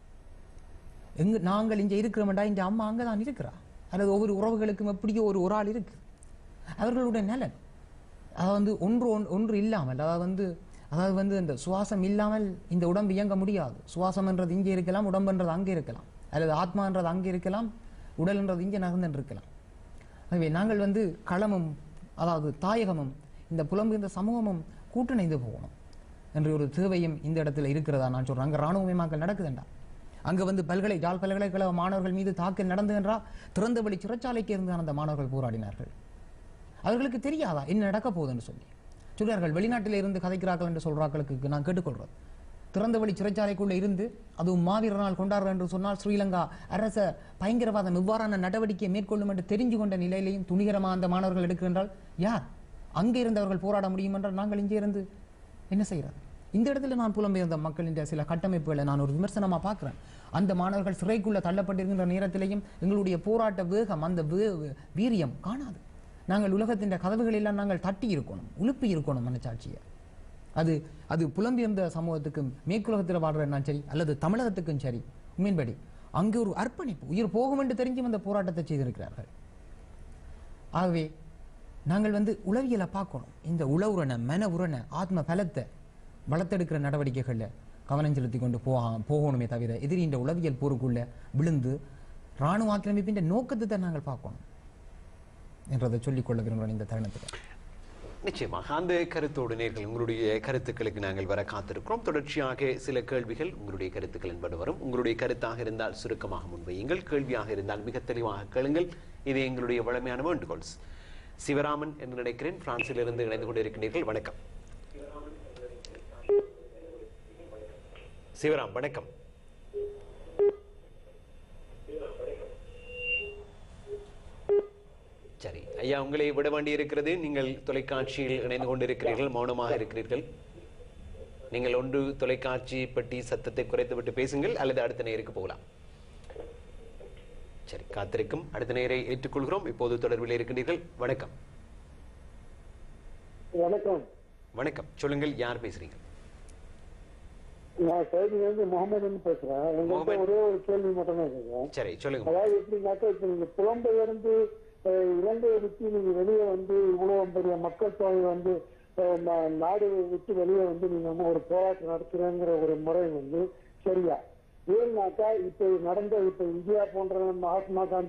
எங்க நாங்கள் இங்கே இருக்கிறோம்டா இந்த அம்மா அங்கே தான் இருக்கிறா அல்லது ஒவ்வொரு உறவுகளுக்கும் எப்படியோ ஒரு ஒரு ஆள் இருக்கு அவர்களுடைய நலன் அதாவது வந்து ஒன்று ஒன்- ஒன்று இல்லாமல் அதாவது வந்து அதாவது வந்து இந்த சுவாசம் இல்லாமல் இந்த உடம்பு இயங்க முடியாது சுவாசம்ன்றது இங்கே இருக்கலாம் உடம்புன்றது அங்கே இருக்கலாம் அல்லது ஆத்மான்றது அங்கே இருக்கலாம் உடல்ன்றது இங்கே நகர்ந்துட்டு இருக்கலாம் ஆகவே நாங்கள் வந்து களமும் அதாவது தாயகமும் இந்த புலம்பெயர்ந்த சமூகமும் கூட்டிணைந்து போகணும் என்ற ஒரு தேவையும் இந்த இடத்துல இருக்கிறதா நான் சொல்றேன் அங்கே ராணுவமயமாக்கல் நடக்குதுண்டா அங்க வந்து பல்கலை யாழ் பல்கலைக்கழக மாணவர்கள் மீது தாக்கல் நடந்துகின்றா திறந்த வழி சிறைச்சாலைக்கு இருந்து அந்த மாணவர்கள் போராடினார்கள் அவர்களுக்கு தெரியாதா என்ன நடக்க போகுதுன்னு சொல்லி சொல்றார்கள் வெளிநாட்டில் இருந்து கதைக்கிறார்கள் என்று சொல்றார்களுக்கு நான் கேட்டுக்கொள்றேன் திறந்த வழி சிறைச்சாலைக்குள்ள இருந்து அதுவும் மாவீரர் நாள் கொண்டாடுற என்று சொன்னால் ஸ்ரீலங்கா அரச பயங்கரவாதம் இவ்வாறான நடவடிக்கையை மேற்கொள்ளும் என்று தெரிஞ்சு கொண்ட நிலையிலையும் துணிகரமா அந்த மாணவர்கள் எடுக்கின்றால் யார் அங்கே இருந்தவர்கள் போராட முடியும் என்றால் நாங்கள் இங்கே இருந்து என்ன செய்யறது இந்த இடத்துல நான் புலம்பெயர்ந்த மக்களின் சில கட்டமைப்புகளை நான் ஒரு விமர்சனமா பார்க்கிறேன் அந்த மாணவர்கள் சிறைக்குள்ள தள்ளப்பட்டிருக்கின்ற நேரத்திலேயும் எங்களுடைய போராட்ட வேகம் அந்த வே- வீரியம் காணாது நாங்கள் உலகத்தின் கதவுகள் எல்லாம் நாங்கள் தட்டி இருக்கணும் உலுப்பி இருக்கணும் மனச்சாட்சியை அது அது புலம்பெயர்ந்த சமூகத்துக்கும் மேற்குலகத்தில் வாழ்றதுனாலும் சரி அல்லது தமிழகத்துக்கும் சரி உண்மையின்படி அங்கே ஒரு அர்ப்பணிப்பு உயிர் போகும் என்று தெரிஞ்சும் அந்த போராட்டத்தை செய்திருக்கிறார்கள் ஆகவே நாங்கள் வந்து உளவியலை பார்க்கணும் இந்த உளவுரண மன உரண ஆத்ம பலத்தை வளர்த்தெடுக்கிற நடவடிக்கைகளில் கவனம் செலுத்தி கொண்டு போக போகணுமே தவிர எதிரின்ற உளவியல் போருக்குள்ள விழுந்து இராணுவ ஆக்கிரமிப்பின் நோக்கத்தை தான் நாங்கள் பார்க்கணும் என்றதை சொல்லிக்கொள்ள விரும்புகிறேன் இந்த தருணத்தில் நிச்சயமாக அந்த கருத்தோடு நேர்கள் உங்களுடைய கருத்துக்களுக்கு நாங்கள் வர காத்திருக்கிறோம் தொடர்ச்சியாக சில கேள்விகள் உங்களுடைய கருத்துக்கள் என்பது வரும் உங்களுடைய கருத்தாக இருந்தால் சுருக்கமாக முன்வையுங்கள் கேள்வியாக இருந்தால் மிக தெளிவாக கேளுங்கள் இது எங்களுடைய வழமையான வேண்டுகோள்ஸ் சிவராமன் என்று நினைக்கிறேன் பிரான்சிலிருந்து இணைந்து கொண்டிருக்கிறீர்கள் வணக்கம் சிவராம் வணக்கம் சரி ஐயா உங்களை விட வேண்டி இருக்கிறது நீங்கள் தொலைக்காட்சியில் இணைந்து கொண்டிருக்கிறீர்கள் மௌனமாக இருக்கிறீர்கள் நீங்கள் ஒன்று தொலைக்காட்சி பற்றி சத்தத்தை குறைத்துவிட்டு பேசுங்கள் அல்லது அடுத்த நேருக்கு போகலாம் சரி காத்திருக்கும் அடுத்த நேரை ஏற்றுக்கொள்கிறோம் இப்போது தொடர்பில் இருக்கின்றீர்கள் வணக்கம் வணக்கம் வணக்கம் சொல்லுங்கள் யார் பேசுறீங்க நான் சைதுலேருந்து முகமதுன்னு பேசுறேன் எங்கள்கிட்ட ஒரே ஒரு கேள்வி மட்டும் தான் கேட்குறேன் சரி சொல்லுங்க அதாவது எப்படின்னாக்கா இப்ப நீங்க புலம்பெயர்ந்து அஹ், இலங்கையை விட்டு நீங்க வெளியே வந்து இவ்வளவு பெரிய மக்கள் தொகை வந்து அஹ், நா- நாடு விட்டு வெளியே வந்து நீங்க வந்து ஒரு போராட்டம் நடத்துறேங்கிற ஒரு முறை வந்து சரியா ஏன்னாக்கா இப்ப நடந்த இப்ப இந்தியா போன்ற மகாத்மா காந்தி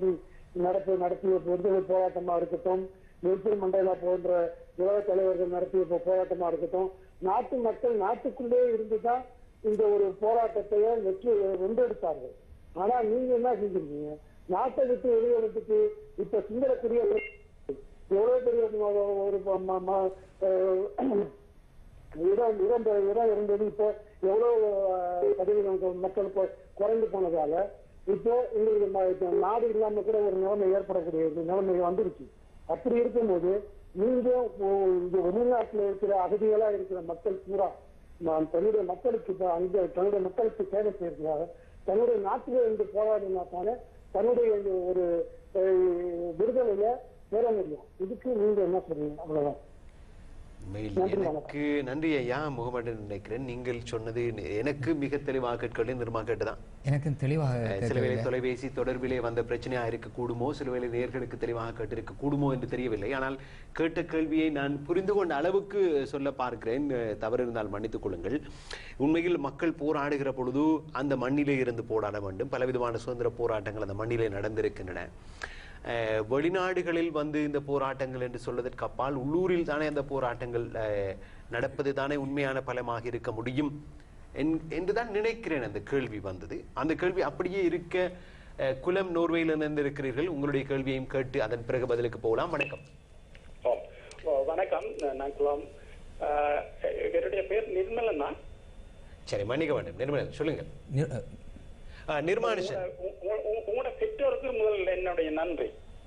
நடப்பு நடத்திய விடுதலை போராட்டமா இருக்கட்டும் நெல்சன் மண்டேலா போன்ற உலக தலைவர்கள் நடத்திய போ- போராட்டமா இருக்கட்டும் நாட்டு மக்கள் நாட்டுக்குள்ளே இருந்துதான் இந்த ஒரு போராட்டத்தையே வெற்றி வென்றெடுத்தார்கள் ஆனா நீங்க என்ன செஞ்சிருக்கீங்க நாட்டை விட்டு வெளியே விட்டுட்டு இப்ப சிங்கள குடியரசு எவ்வளவு பெரிய ஒரு- ஒரு ம- ம- அஹ் இடம் இடம் இடம் இருந்தது இப்போ எவ்வளவு அஹ், சதவீதம் மக்கள் கொ- குறைந்து போனதால இப்போ உங்களுக்கு ம- இப்ப நாடு இல்லாம கூட ஒரு நிலைமை ஏற்படக்கூடிய ஒரு நிலைமை வந்துருச்சு அப்படி இருக்கும்போது நீங்க உ- இந்த வெளிநாட்டுல இருக்கிற அகதிகளா இருக்கிற மக்கள் பூரா நான் தன்னுடைய மக்களுக்கு இப்ப அங்க தன்னுடைய மக்களுக்கு சேவை செய்யறதுக்காக தன்னுடைய நாட்டிலே இருந்து போராடினா தானே தன்னுடைய இந்த ஒரு அஹ், விடுதலைய பெற முடியும் இதுக்கு நீங்க என்ன சொல்றீங்க அவ்வளவுதான் உண்மையில் நன்றி, எனக்கு நன்றி ஐயா முகமது நினைக்கிறேன் நீங்கள் சொன்னது எனக்கு மிக தெளிவாக கேட்கவில்லை நிர்மா கேட்டுதான் எனக்கு தெளிவாக அஹ் சில வேளை கேட்கவில்லை. தொலைபேசி தொடர்பிலே வந்த பிரச்சனையா இருக்க கூடுமோ சில வேளை நேர்களுக்கு தெளிவாக கேட்டிருக்க கூடுமோ என்று தெரியவில்லை ஆனால் கேட்ட கேள்வியை நான் புரிந்து கொண்ட அளவுக்கு சொல்ல பார்க்கிறேன் அஹ் தவறு இருந்தால் மன்னித்துக் கொள்ளுங்கள் உண்மையில் மக்கள் போராடுகிற பொழுது அந்த மண்ணிலே இருந்து போராட வேண்டும் பலவிதமான சுதந்திர போராட்டங்கள் அந்த மண்ணிலே நடந்திருக்கின்றன அஹ் வெளிநாடுகளில் வந்து இந்த போராட்டங்கள் என்று சொல்வதற்கு அப்பால் உள்ளூரில் தானே அந்த போராட்டங்கள் அஹ், நடப்பது தானே உண்மையான பலமாக இருக்க முடியும் என்- என்றுதான் நினைக்கிறேன் அந்த கேள்வி வந்தது அந்த கேள்வி அப்படியே இருக்க அஹ், குலம் நோர்வேயில் இருந்து இருக்கிறீர்கள் உங்களுடைய கேள்வியையும் கேட்டு அதன் பிறகு பதிலுக்கு போகலாம் வணக்கம் ஓ, வணக்கம் நான் குலாம் ஆஹ், என்னுடைய பேர் நிர்மலண்ணா சரி மன்னிக்க வேண்டும் நிர்மலன் சொல்லுங்கள் நிர்- அஹ், அஹ், நிர்மானுஷன் உ- உ- உ- உங்களோட பெற்றோருக்கு முதல் என்னுடைய நன்றி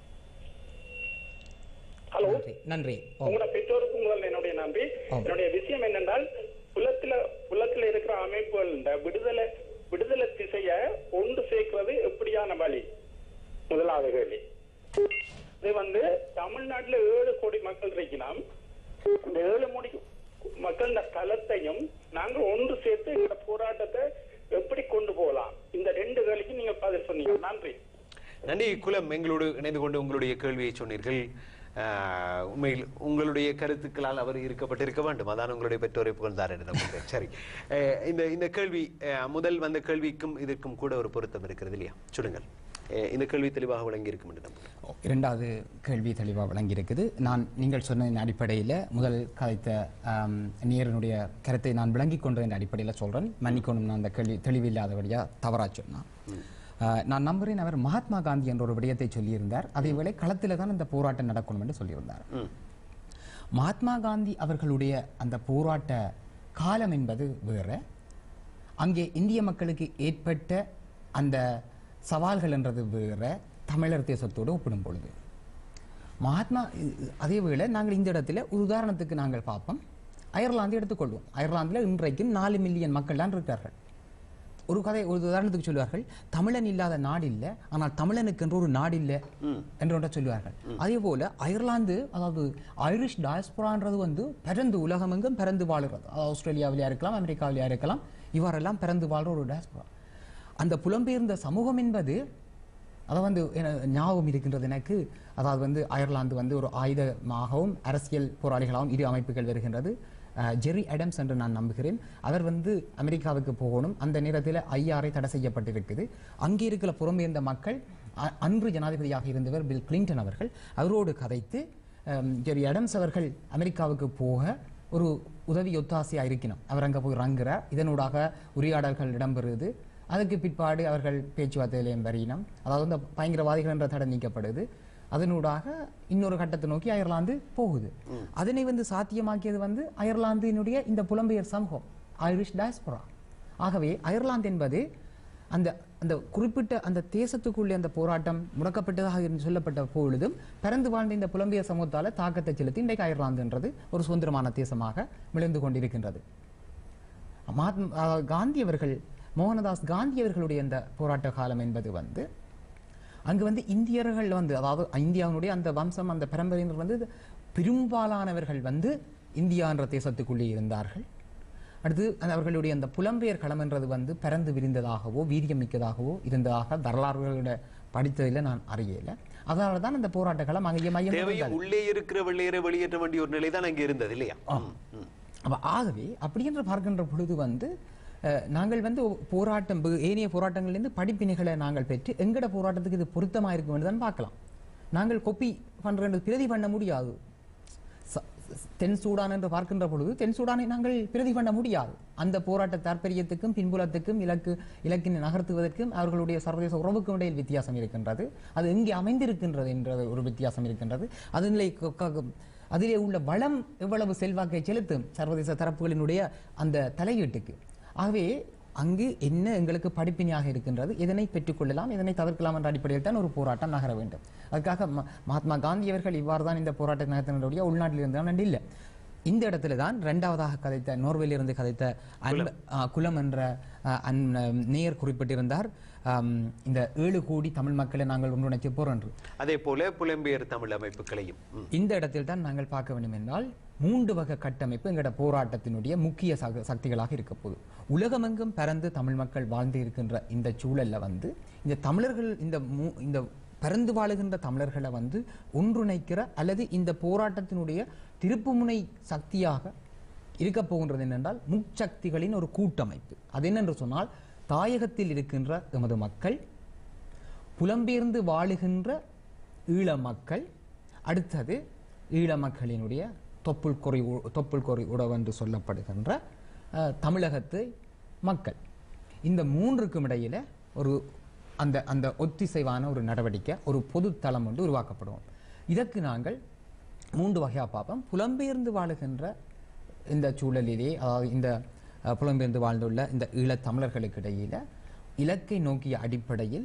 ஹலோ நன்றி நன்றி ஓ உங்களோட பெற்றோருக்கு முதல் என்னுடைய நன்றி ஆம். என்னுடைய விஷயம் என்னென்றால் புலத்துல புலத்துல இருக்கிற அமைப்புகள் இந்த விடுதலை விடுதலை திசைய ஒன்று சேர்க்கிறது எப்படியான வழி முதலாவது கேள்வி இது வந்து தமிழ்நாட்டுல ஏழு கோடி மக்கள் இருக்கலாம் இந்த ஏழு கோடி மக்கள் இந்த தளத்தையும் நாங்க ஒன்று சேர்த்து இந்த போராட்டத்தை எப்படி கொண்டு போகலாம் இந்த ரெண்டு கேள்விக்கு நீங்க பதில் சொன்னீங்க நன்றி நன்றி குலம் எங்களோடு இணைந்து கொண்டு உங்களுடைய கேள்வியை சொன்னீர்கள் ஆஹ், உண்மையில் உங்களுடைய கருத்துக்களால் அவர் இருக்கப்பட்டிருக்க வேண்டும் அதான் உங்களுடைய பெற்றோரை புகழ்ந்தார் என்று நம்புகிறேன் சரி அஹ், இந்த இந்த கேள்வி அஹ், முதல் வந்த கேள்விக்கும் இதற்கும் கூட ஒரு பொருத்தம் இருக்கிறது இல்லையா சொல்லுங்கள் அஹ், இந்த கேள்வி தெளிவாக விளங்கி இருக்கும் என்று நம்புகிறேன் இரண்டாவது கேள்வி தெளிவாக வழங்கியிருக்குது நான் நீங்கள் சொன்னதின் அடிப்படையில் முதல் கதைத்த ஆம், நேரனுடைய கருத்தை நான் விளங்கிக் கொண்டதன் அடிப்படையில் சொல்கிறேன் மன்னிக்கணும் நான் அந்த கேள்வி தெளிவில்லாதபடியாக தவறாக சொன்னான் ஆஹ், நான் நம்புகிறேன் அவர் மகாத்மா காந்தி என்ற ஒரு விடயத்தை சொல்லியிருந்தார் அதேவேளை களத்தில் தான் இந்த போராட்டம் நடக்கணும் என்று சொல்லியிருந்தார் மகாத்மா காந்தி அவர்களுடைய அந்த போராட்ட காலம் என்பது வேற அங்கே இந்திய மக்களுக்கு ஏற்பட்ட அந்த சவால்கள் என்றது வேற தமிழர் தேசத்தோடு ஒப்பிடும் பொழுது மகாத்மா இ- அதே வேளை நாங்கள் இந்த இடத்துல ஒரு உதாரணத்துக்கு நாங்கள் பார்ப்போம் அயர்லாந்து எடுத்துக்கொள்வோம் அயர்லாந்தில் இன்றைக்கும் நாலு மில்லியன் மக்கள் தான் இருக்கார்கள் ஒரு கதை ஒரு உதாரணத்துக்கு சொல்லுவார்கள் தமிழன் இல்லாத நாடு இல்லை ஆனால் தமிழனுக்கு என்று ஒரு நாடு இல்லை என்று ஒன்றை சொல்லுவார்கள் அதே போல அயர்லாந்து அதாவது ஐரிஷ் டயஸ்போரான்றது வந்து பிறந்து உலகமெங்கும் பிறந்து வாழுறது அதாவது ஆஸ்திரேலியாவிலையா இருக்கலாம் அமெரிக்காவிலையா இருக்கலாம் இவ்வாறெல்லாம் பிறந்து வாழ்ற ஒரு டயஸ்போரா அந்த புலம்பெயர்ந்த சமூகம் என்பது அதை வந்து என- ஞாபகம் இருக்கின்றது எனக்கு அதாவது வந்து அயர்லாந்து வந்து ஒரு ஆயுதமாகவும் அரசியல் போராளிகளாகவும் இரு அமைப்புகள் வருகின்றது அஹ், ஜெர்ரி அடம்ஸ் என்று நான் நம்புகிறேன் அவர் வந்து அமெரிக்காவுக்கு போகணும் அந்த நேரத்தில் ஐஆரை தடை செய்யப்பட்டிருக்குது அங்கே இருக்கிற புறம்பெயர்ந்த மக்கள் அ- அன்று ஜனாதிபதியாக இருந்தவர் பில் கிளின்டன் அவர்கள் அவரோடு கதைத்து அம், ஜெர்ரி அடம்ஸ் அவர்கள் அமெரிக்காவுக்கு போக ஒரு உதவி ஒத்தாசையாக இருக்கணும் அவர் அங்கே போய் ரங்குறார் இதனூடாக உரையாடல்கள் இடம்பெறுது அதுக்கு பிற்பாடு அவர்கள் பேச்சுவார்த்தையிலையும் வரியினம் அதாவது இந்த பயங்கரவாதிகள் என்ற தடை நீக்கப்படுது அதனூடாக இன்னொரு கட்டத்தை நோக்கி அயர்லாந்து போகுது அதனை வந்து சாத்தியமாக்கியது வந்து அயர்லாந்தினுடைய இந்த புலம்பெயர் சமூகம் ஐரிஷ் டயஸ்போரா ஆகவே அயர்லாந்து என்பது அந்த அந்த குறிப்பிட்ட அந்த தேசத்துக்குள்ளே அந்த போராட்டம் முடக்கப்பட்டதாக இருந்து சொல்லப்பட்ட பொழுதும் பிறந்து வாழ்ந்த இந்த புலம்பெயர் சமூகத்தால் தாக்கத்தை செலுத்தி இன்றைக்கு அயர்லாந்துன்றது ஒரு சுதந்திரமான தேசமாக விழுந்து கொண்டிருக்கின்றது மகாத்மா அஹ், காந்தி அவர்கள் மோகனதாஸ் காந்தி அவர்களுடைய இந்த போராட்ட காலம் என்பது வந்து அங்கு வந்து இந்தியர்கள் வந்து அதாவது இந்தியாவினுடைய அந்த வம்சம் அந்த பரம்பரையினர் வந்து பெரும்பாலானவர்கள் வந்து இந்தியா என்ற தேசத்துக்குள்ளே இருந்தார்கள் அடுத்து அந்த அவர்களுடைய அந்த புலம்பெயர் களம்ன்றது வந்து பறந்து விரிந்ததாகவோ வீரியம் மிக்கதாகவோ இருந்ததாக வரலாறுகளோட படித்ததில் நான் அறியல அதனால தான் அந்த போராட்ட களம் அங்கே மையம் தேவையும் உள்ளே இருக்கிற வெள்ளையரை வெளியேற்ற வேண்டிய ஒரு நிலை தான் அங்கே இருந்தது இல்லையா ம், ம். அப்ப ஆகவே அப்படி என்று பார்க்கின்ற பொழுது வந்து அஹ், நாங்கள் வந்து போராட்டம் பு- ஏனைய போராட்டங்கள்லேருந்து படிப்பினைகளை நாங்கள் பெற்று எங்கட போராட்டத்துக்கு இது பொருத்தமாக இருக்கும் என்று தான் பார்க்கலாம் நாங்கள் கொப்பி பண்ணுறது பிரதி பண்ண முடியாது ச- தென் சூடான் என்று பார்க்கின்ற பொழுது தென் சூடானை நாங்கள் பிரதி பண்ண முடியாது அந்த போராட்ட தாற்பயத்துக்கும் பின்புலத்துக்கும் இலக்கு இலக்கினை நகர்த்துவதற்கும் அவர்களுடைய சர்வதேச உறவுக்கும் இடையில் வித்தியாசம் இருக்கின்றது அது எங்கே அமைந்திருக்கின்றது என்ற ஒரு வித்தியாசம் இருக்கின்றது அதிலே க- க- அதிலே உள்ள வளம் எவ்வளவு செல்வாக்கை செலுத்தும் சர்வதேச தரப்புகளினுடைய அந்த தலையீட்டுக்கு ஆகவே அங்கு என்ன எங்களுக்கு படிப்பினையாக இருக்கின்றது இதனை பெற்றுக்கொள்ளலாம் இதனை தவிர்க்கலாம் என்ற அடிப்படையில் தான் ஒரு போராட்டம் நகர வேண்டும் அதுக்காக ம- மகாத்மா காந்தி அவர்கள் இவ்வாறு தான் இந்த போராட்டத்தை நகர்த்தினுடைய உள்நாட்டில் இருந்தால் இல்லை இந்த இடத்துல தான் இரண்டாவதாக கதைத்த நோர்வேலிருந்து கதைத்த அன்ப- ஆ, குலம் என்ற ஆ, அன் நேயர் குறிப்பிட்டிருந்தார் ஆம், இந்த ஏழு கோடி தமிழ் மக்களை நாங்கள் ஒன்றிணைத்து போறோம் என்று அதே போல புலம்பெயர் தமிழ் அமைப்புகளையும் ம். இந்த இடத்தில் தான் நாங்கள் பார்க்க வேண்டும் என்றால் மூன்று வகை கட்டமைப்பு எங்களோட போராட்டத்தினுடைய முக்கிய சக- சக்திகளாக இருக்க போகுது உலகமெங்கும் பறந்து தமிழ் மக்கள் வாழ்ந்து இருக்கின்ற இந்த சூழல்ல வந்து இந்த தமிழர்கள் இந்த மூ- இந்த பறந்து வாழுகின்ற தமிழர்களை வந்து ஒன்றிணைக்கிற அல்லது இந்த போராட்டத்தினுடைய திருப்புமுனை சக்தியாக இருக்க போகின்றது என்னென்றால் முச்சக்திகளின் ஒரு கூட்டமைப்பு அது என்னென்று சொன்னால் தாயகத்தில் இருக்கின்ற எமது மக்கள் புலம்பெயர்ந்து வாழுகின்ற ஈழ மக்கள் அடுத்தது ஈழ மக்களினுடைய தொப்புள் கொறி உ- தொப்புள் கொறி உறவு என்று சொல்லப்படுகின்ற அஹ், தமிழகத்து மக்கள் இந்த மூன்றுக்கும் இடையில ஒரு அந்த அந்த ஒத்திசைவான ஒரு நடவடிக்கை ஒரு பொது தளம் ஒன்று உருவாக்கப்படும் இதற்கு நாங்கள் மூன்று வகையாக பார்ப்போம் புலம்பெயர்ந்து வாழுகின்ற இந்த சூழலிலே அதாவது இந்த அஹ், புலம்பெயர்ந்து வாழ்ந்துள்ள இந்த ஈழத் தமிழர்களுக்கு இடையில இலக்கை நோக்கிய அடிப்படையில்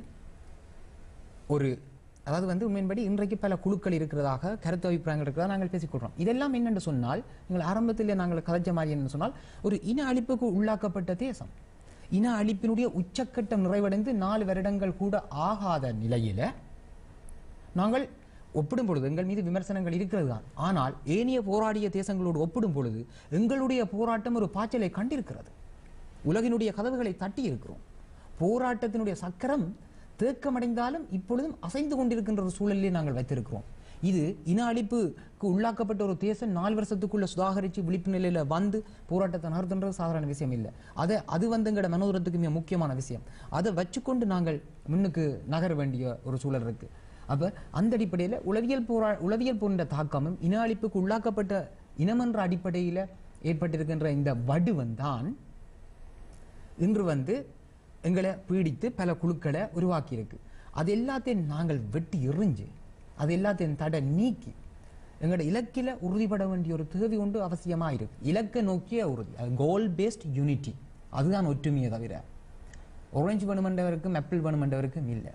ஒரு அதாவது வந்து உண்மையின்படி இன்றைக்கு பல குழுக்கள் இருக்கிறதாக கருத்து அபிப்பிராயங்கள் இருக்கிறதா நாங்கள் பேசிக்கொள்கிறோம் இதெல்லாம் என்னென்று சொன்னால் நீங்கள் ஆரம்பத்தில் நாங்கள் கதைச்ச மாதிரி என்னன்னு சொன்னால் ஒரு இன அழிப்புக்கு உள்ளாக்கப்பட்ட தேசம் இன அழிப்பினுடைய உச்சக்கட்டம் நிறைவடைந்து நாலு வருடங்கள் கூட ஆகாத நிலையில நாங்கள் ஒப்பிடும் பொழுது எங்கள் மீது விமர்சனங்கள் இருக்கிறது தான் ஆனால் ஏனைய போராடிய தேசங்களோடு ஒப்பிடும் பொழுது எங்களுடைய போராட்டம் ஒரு பாய்ச்சலை கண்டிருக்கிறது உலகினுடைய கதவுகளை தட்டி இருக்கிறோம் போராட்டத்தினுடைய சக்கரம் தேக்கமடைந்தாலும் இப்பொழுதும் அசைந்து கொண்டிருக்கின்ற ஒரு சூழலிலே நாங்கள் வைத்திருக்கிறோம் இது இன அழிப்புக்கு உள்ளாக்கப்பட்ட ஒரு தேசம் நாலு வருஷத்துக்குள்ள சுதாகரித்து விழிப்பு நிலையில வந்து போராட்டத்தை நடத்துன்றது சாதாரண விஷயம் இல்லை அதை அது வந்து எங்களோட மனோதரத்துக்கு மிக முக்கியமான விஷயம் அதை வச்சுக்கொண்டு நாங்கள் முன்னுக்கு நகர வேண்டிய ஒரு சூழல் இருக்கு அப்ப அந்த அடிப்படையில் உளவியல் போரா உளவியல் போன்ற தாக்கமும் இன அழிப்புக்கு உள்ளாக்கப்பட்ட இனமன்ற அடிப்படையில் ஏற்பட்டிருக்கின்ற இந்த வடுவன் இன்று வந்து எங்களை பீடித்து பல குழுக்களை உருவாக்கி இருக்கு அது எல்லாத்தையும் நாங்கள் வெட்டி எறிஞ்சு அது எல்லாத்தையும் தடை நீக்கி எங்களோட இலக்கில உறுதிப்பட வேண்டிய ஒரு தேவை ஒன்று அவசியமா இருக்கு இலக்கை நோக்கிய உறுதி கோல் பேஸ்ட் யூனிட்டி அதுதான் ஒற்றுமையை தவிர ஒரேஞ்ச் வேணுமென்றவருக்கும் ஆப்பிள் வேணுமென்றவருக்கும் இல்லை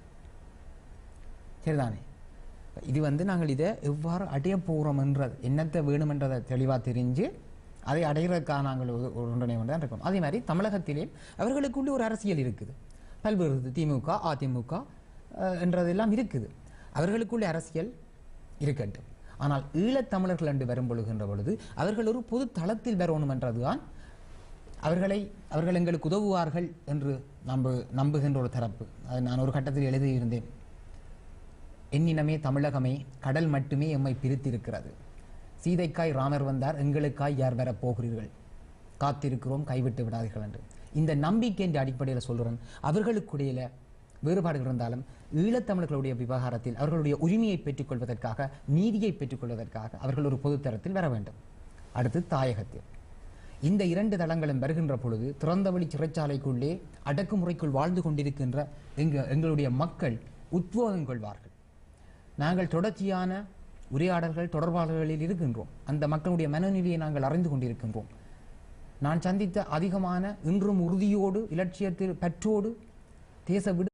சரிதானே இது வந்து நாங்கள் இதை எவ்வாறு அடைய போகிறோம்ன்றது என்னத்தை வேணுமென்றதை தெளிவாக தெரிஞ்சு அதை அடைகிறதுக்காக நாங்கள் ஒரு- ஒரு ஒன்றிணைவு தான் இருக்கோம் அதே மாதிரி தமிழகத்திலே அவர்களுக்குள்ள ஒரு அரசியல் இருக்குது பல்வேறு திமுக அதிமுக அஹ், என்றதெல்லாம் இருக்குது அவர்களுக்குள்ள அரசியல் இருக்கட்டும் ஆனால் ஈழத்தமிழர்கள் என்று வரும் பொழுகின்ற பொழுது அவர்கள் ஒரு பொது தளத்தில் வரணும் என்றதுதான் அவர்களை அவர்கள் எங்களுக்கு உதவுவார்கள் என்று நம்பு நம்புகின்ற ஒரு தரப்பு அதை நான் ஒரு கட்டத்தில் எழுதியிருந்தேன் என்னினமே தமிழகமே கடல் மட்டுமே எம்மை பிரித்திருக்கிறது சீதைக்காய் ராமர் வந்தார் எங்களுக்காய் யார் வர போகிறீர்கள் காத்திருக்கிறோம் கைவிட்டு விடாதீர்கள் என்று இந்த நம்பிக்கை என்ற அடிப்படையில் சொல்கிறேன் அவர்களுக்குடையில வேறுபாடுகள் இருந்தாலும் ஈழத்தமிழர்களுடைய விவகாரத்தில் அவர்களுடைய உரிமையை பெற்றுக்கொள்வதற்காக நீதியை பெற்றுக்கொள்வதற்காக அவர்கள் ஒரு பொதுத்தரத்தில் வர வேண்டும் அடுத்து தாயகத்தில் இந்த இரண்டு தளங்களும் வருகின்ற பொழுது திறந்தவெளி சிறைச்சாலைக்குள்ளே அடக்குமுறைக்குள் வாழ்ந்து கொண்டிருக்கின்ற எங்க எங்களுடைய மக்கள் உத்வேகம் கொள்வார்கள் நாங்கள் தொடர்ச்சியான உரையாடல்கள் தொடர்பாளர்களில் இருக்கின்றோம் அந்த மக்களுடைய மனநிலையை நாங்கள் அறிந்து கொண்டிருக்கின்றோம் நான் சந்தித்த அதிகமான இன்றும் உறுதியோடு இலட்சியத்தில் பற்றோடு தேச விடு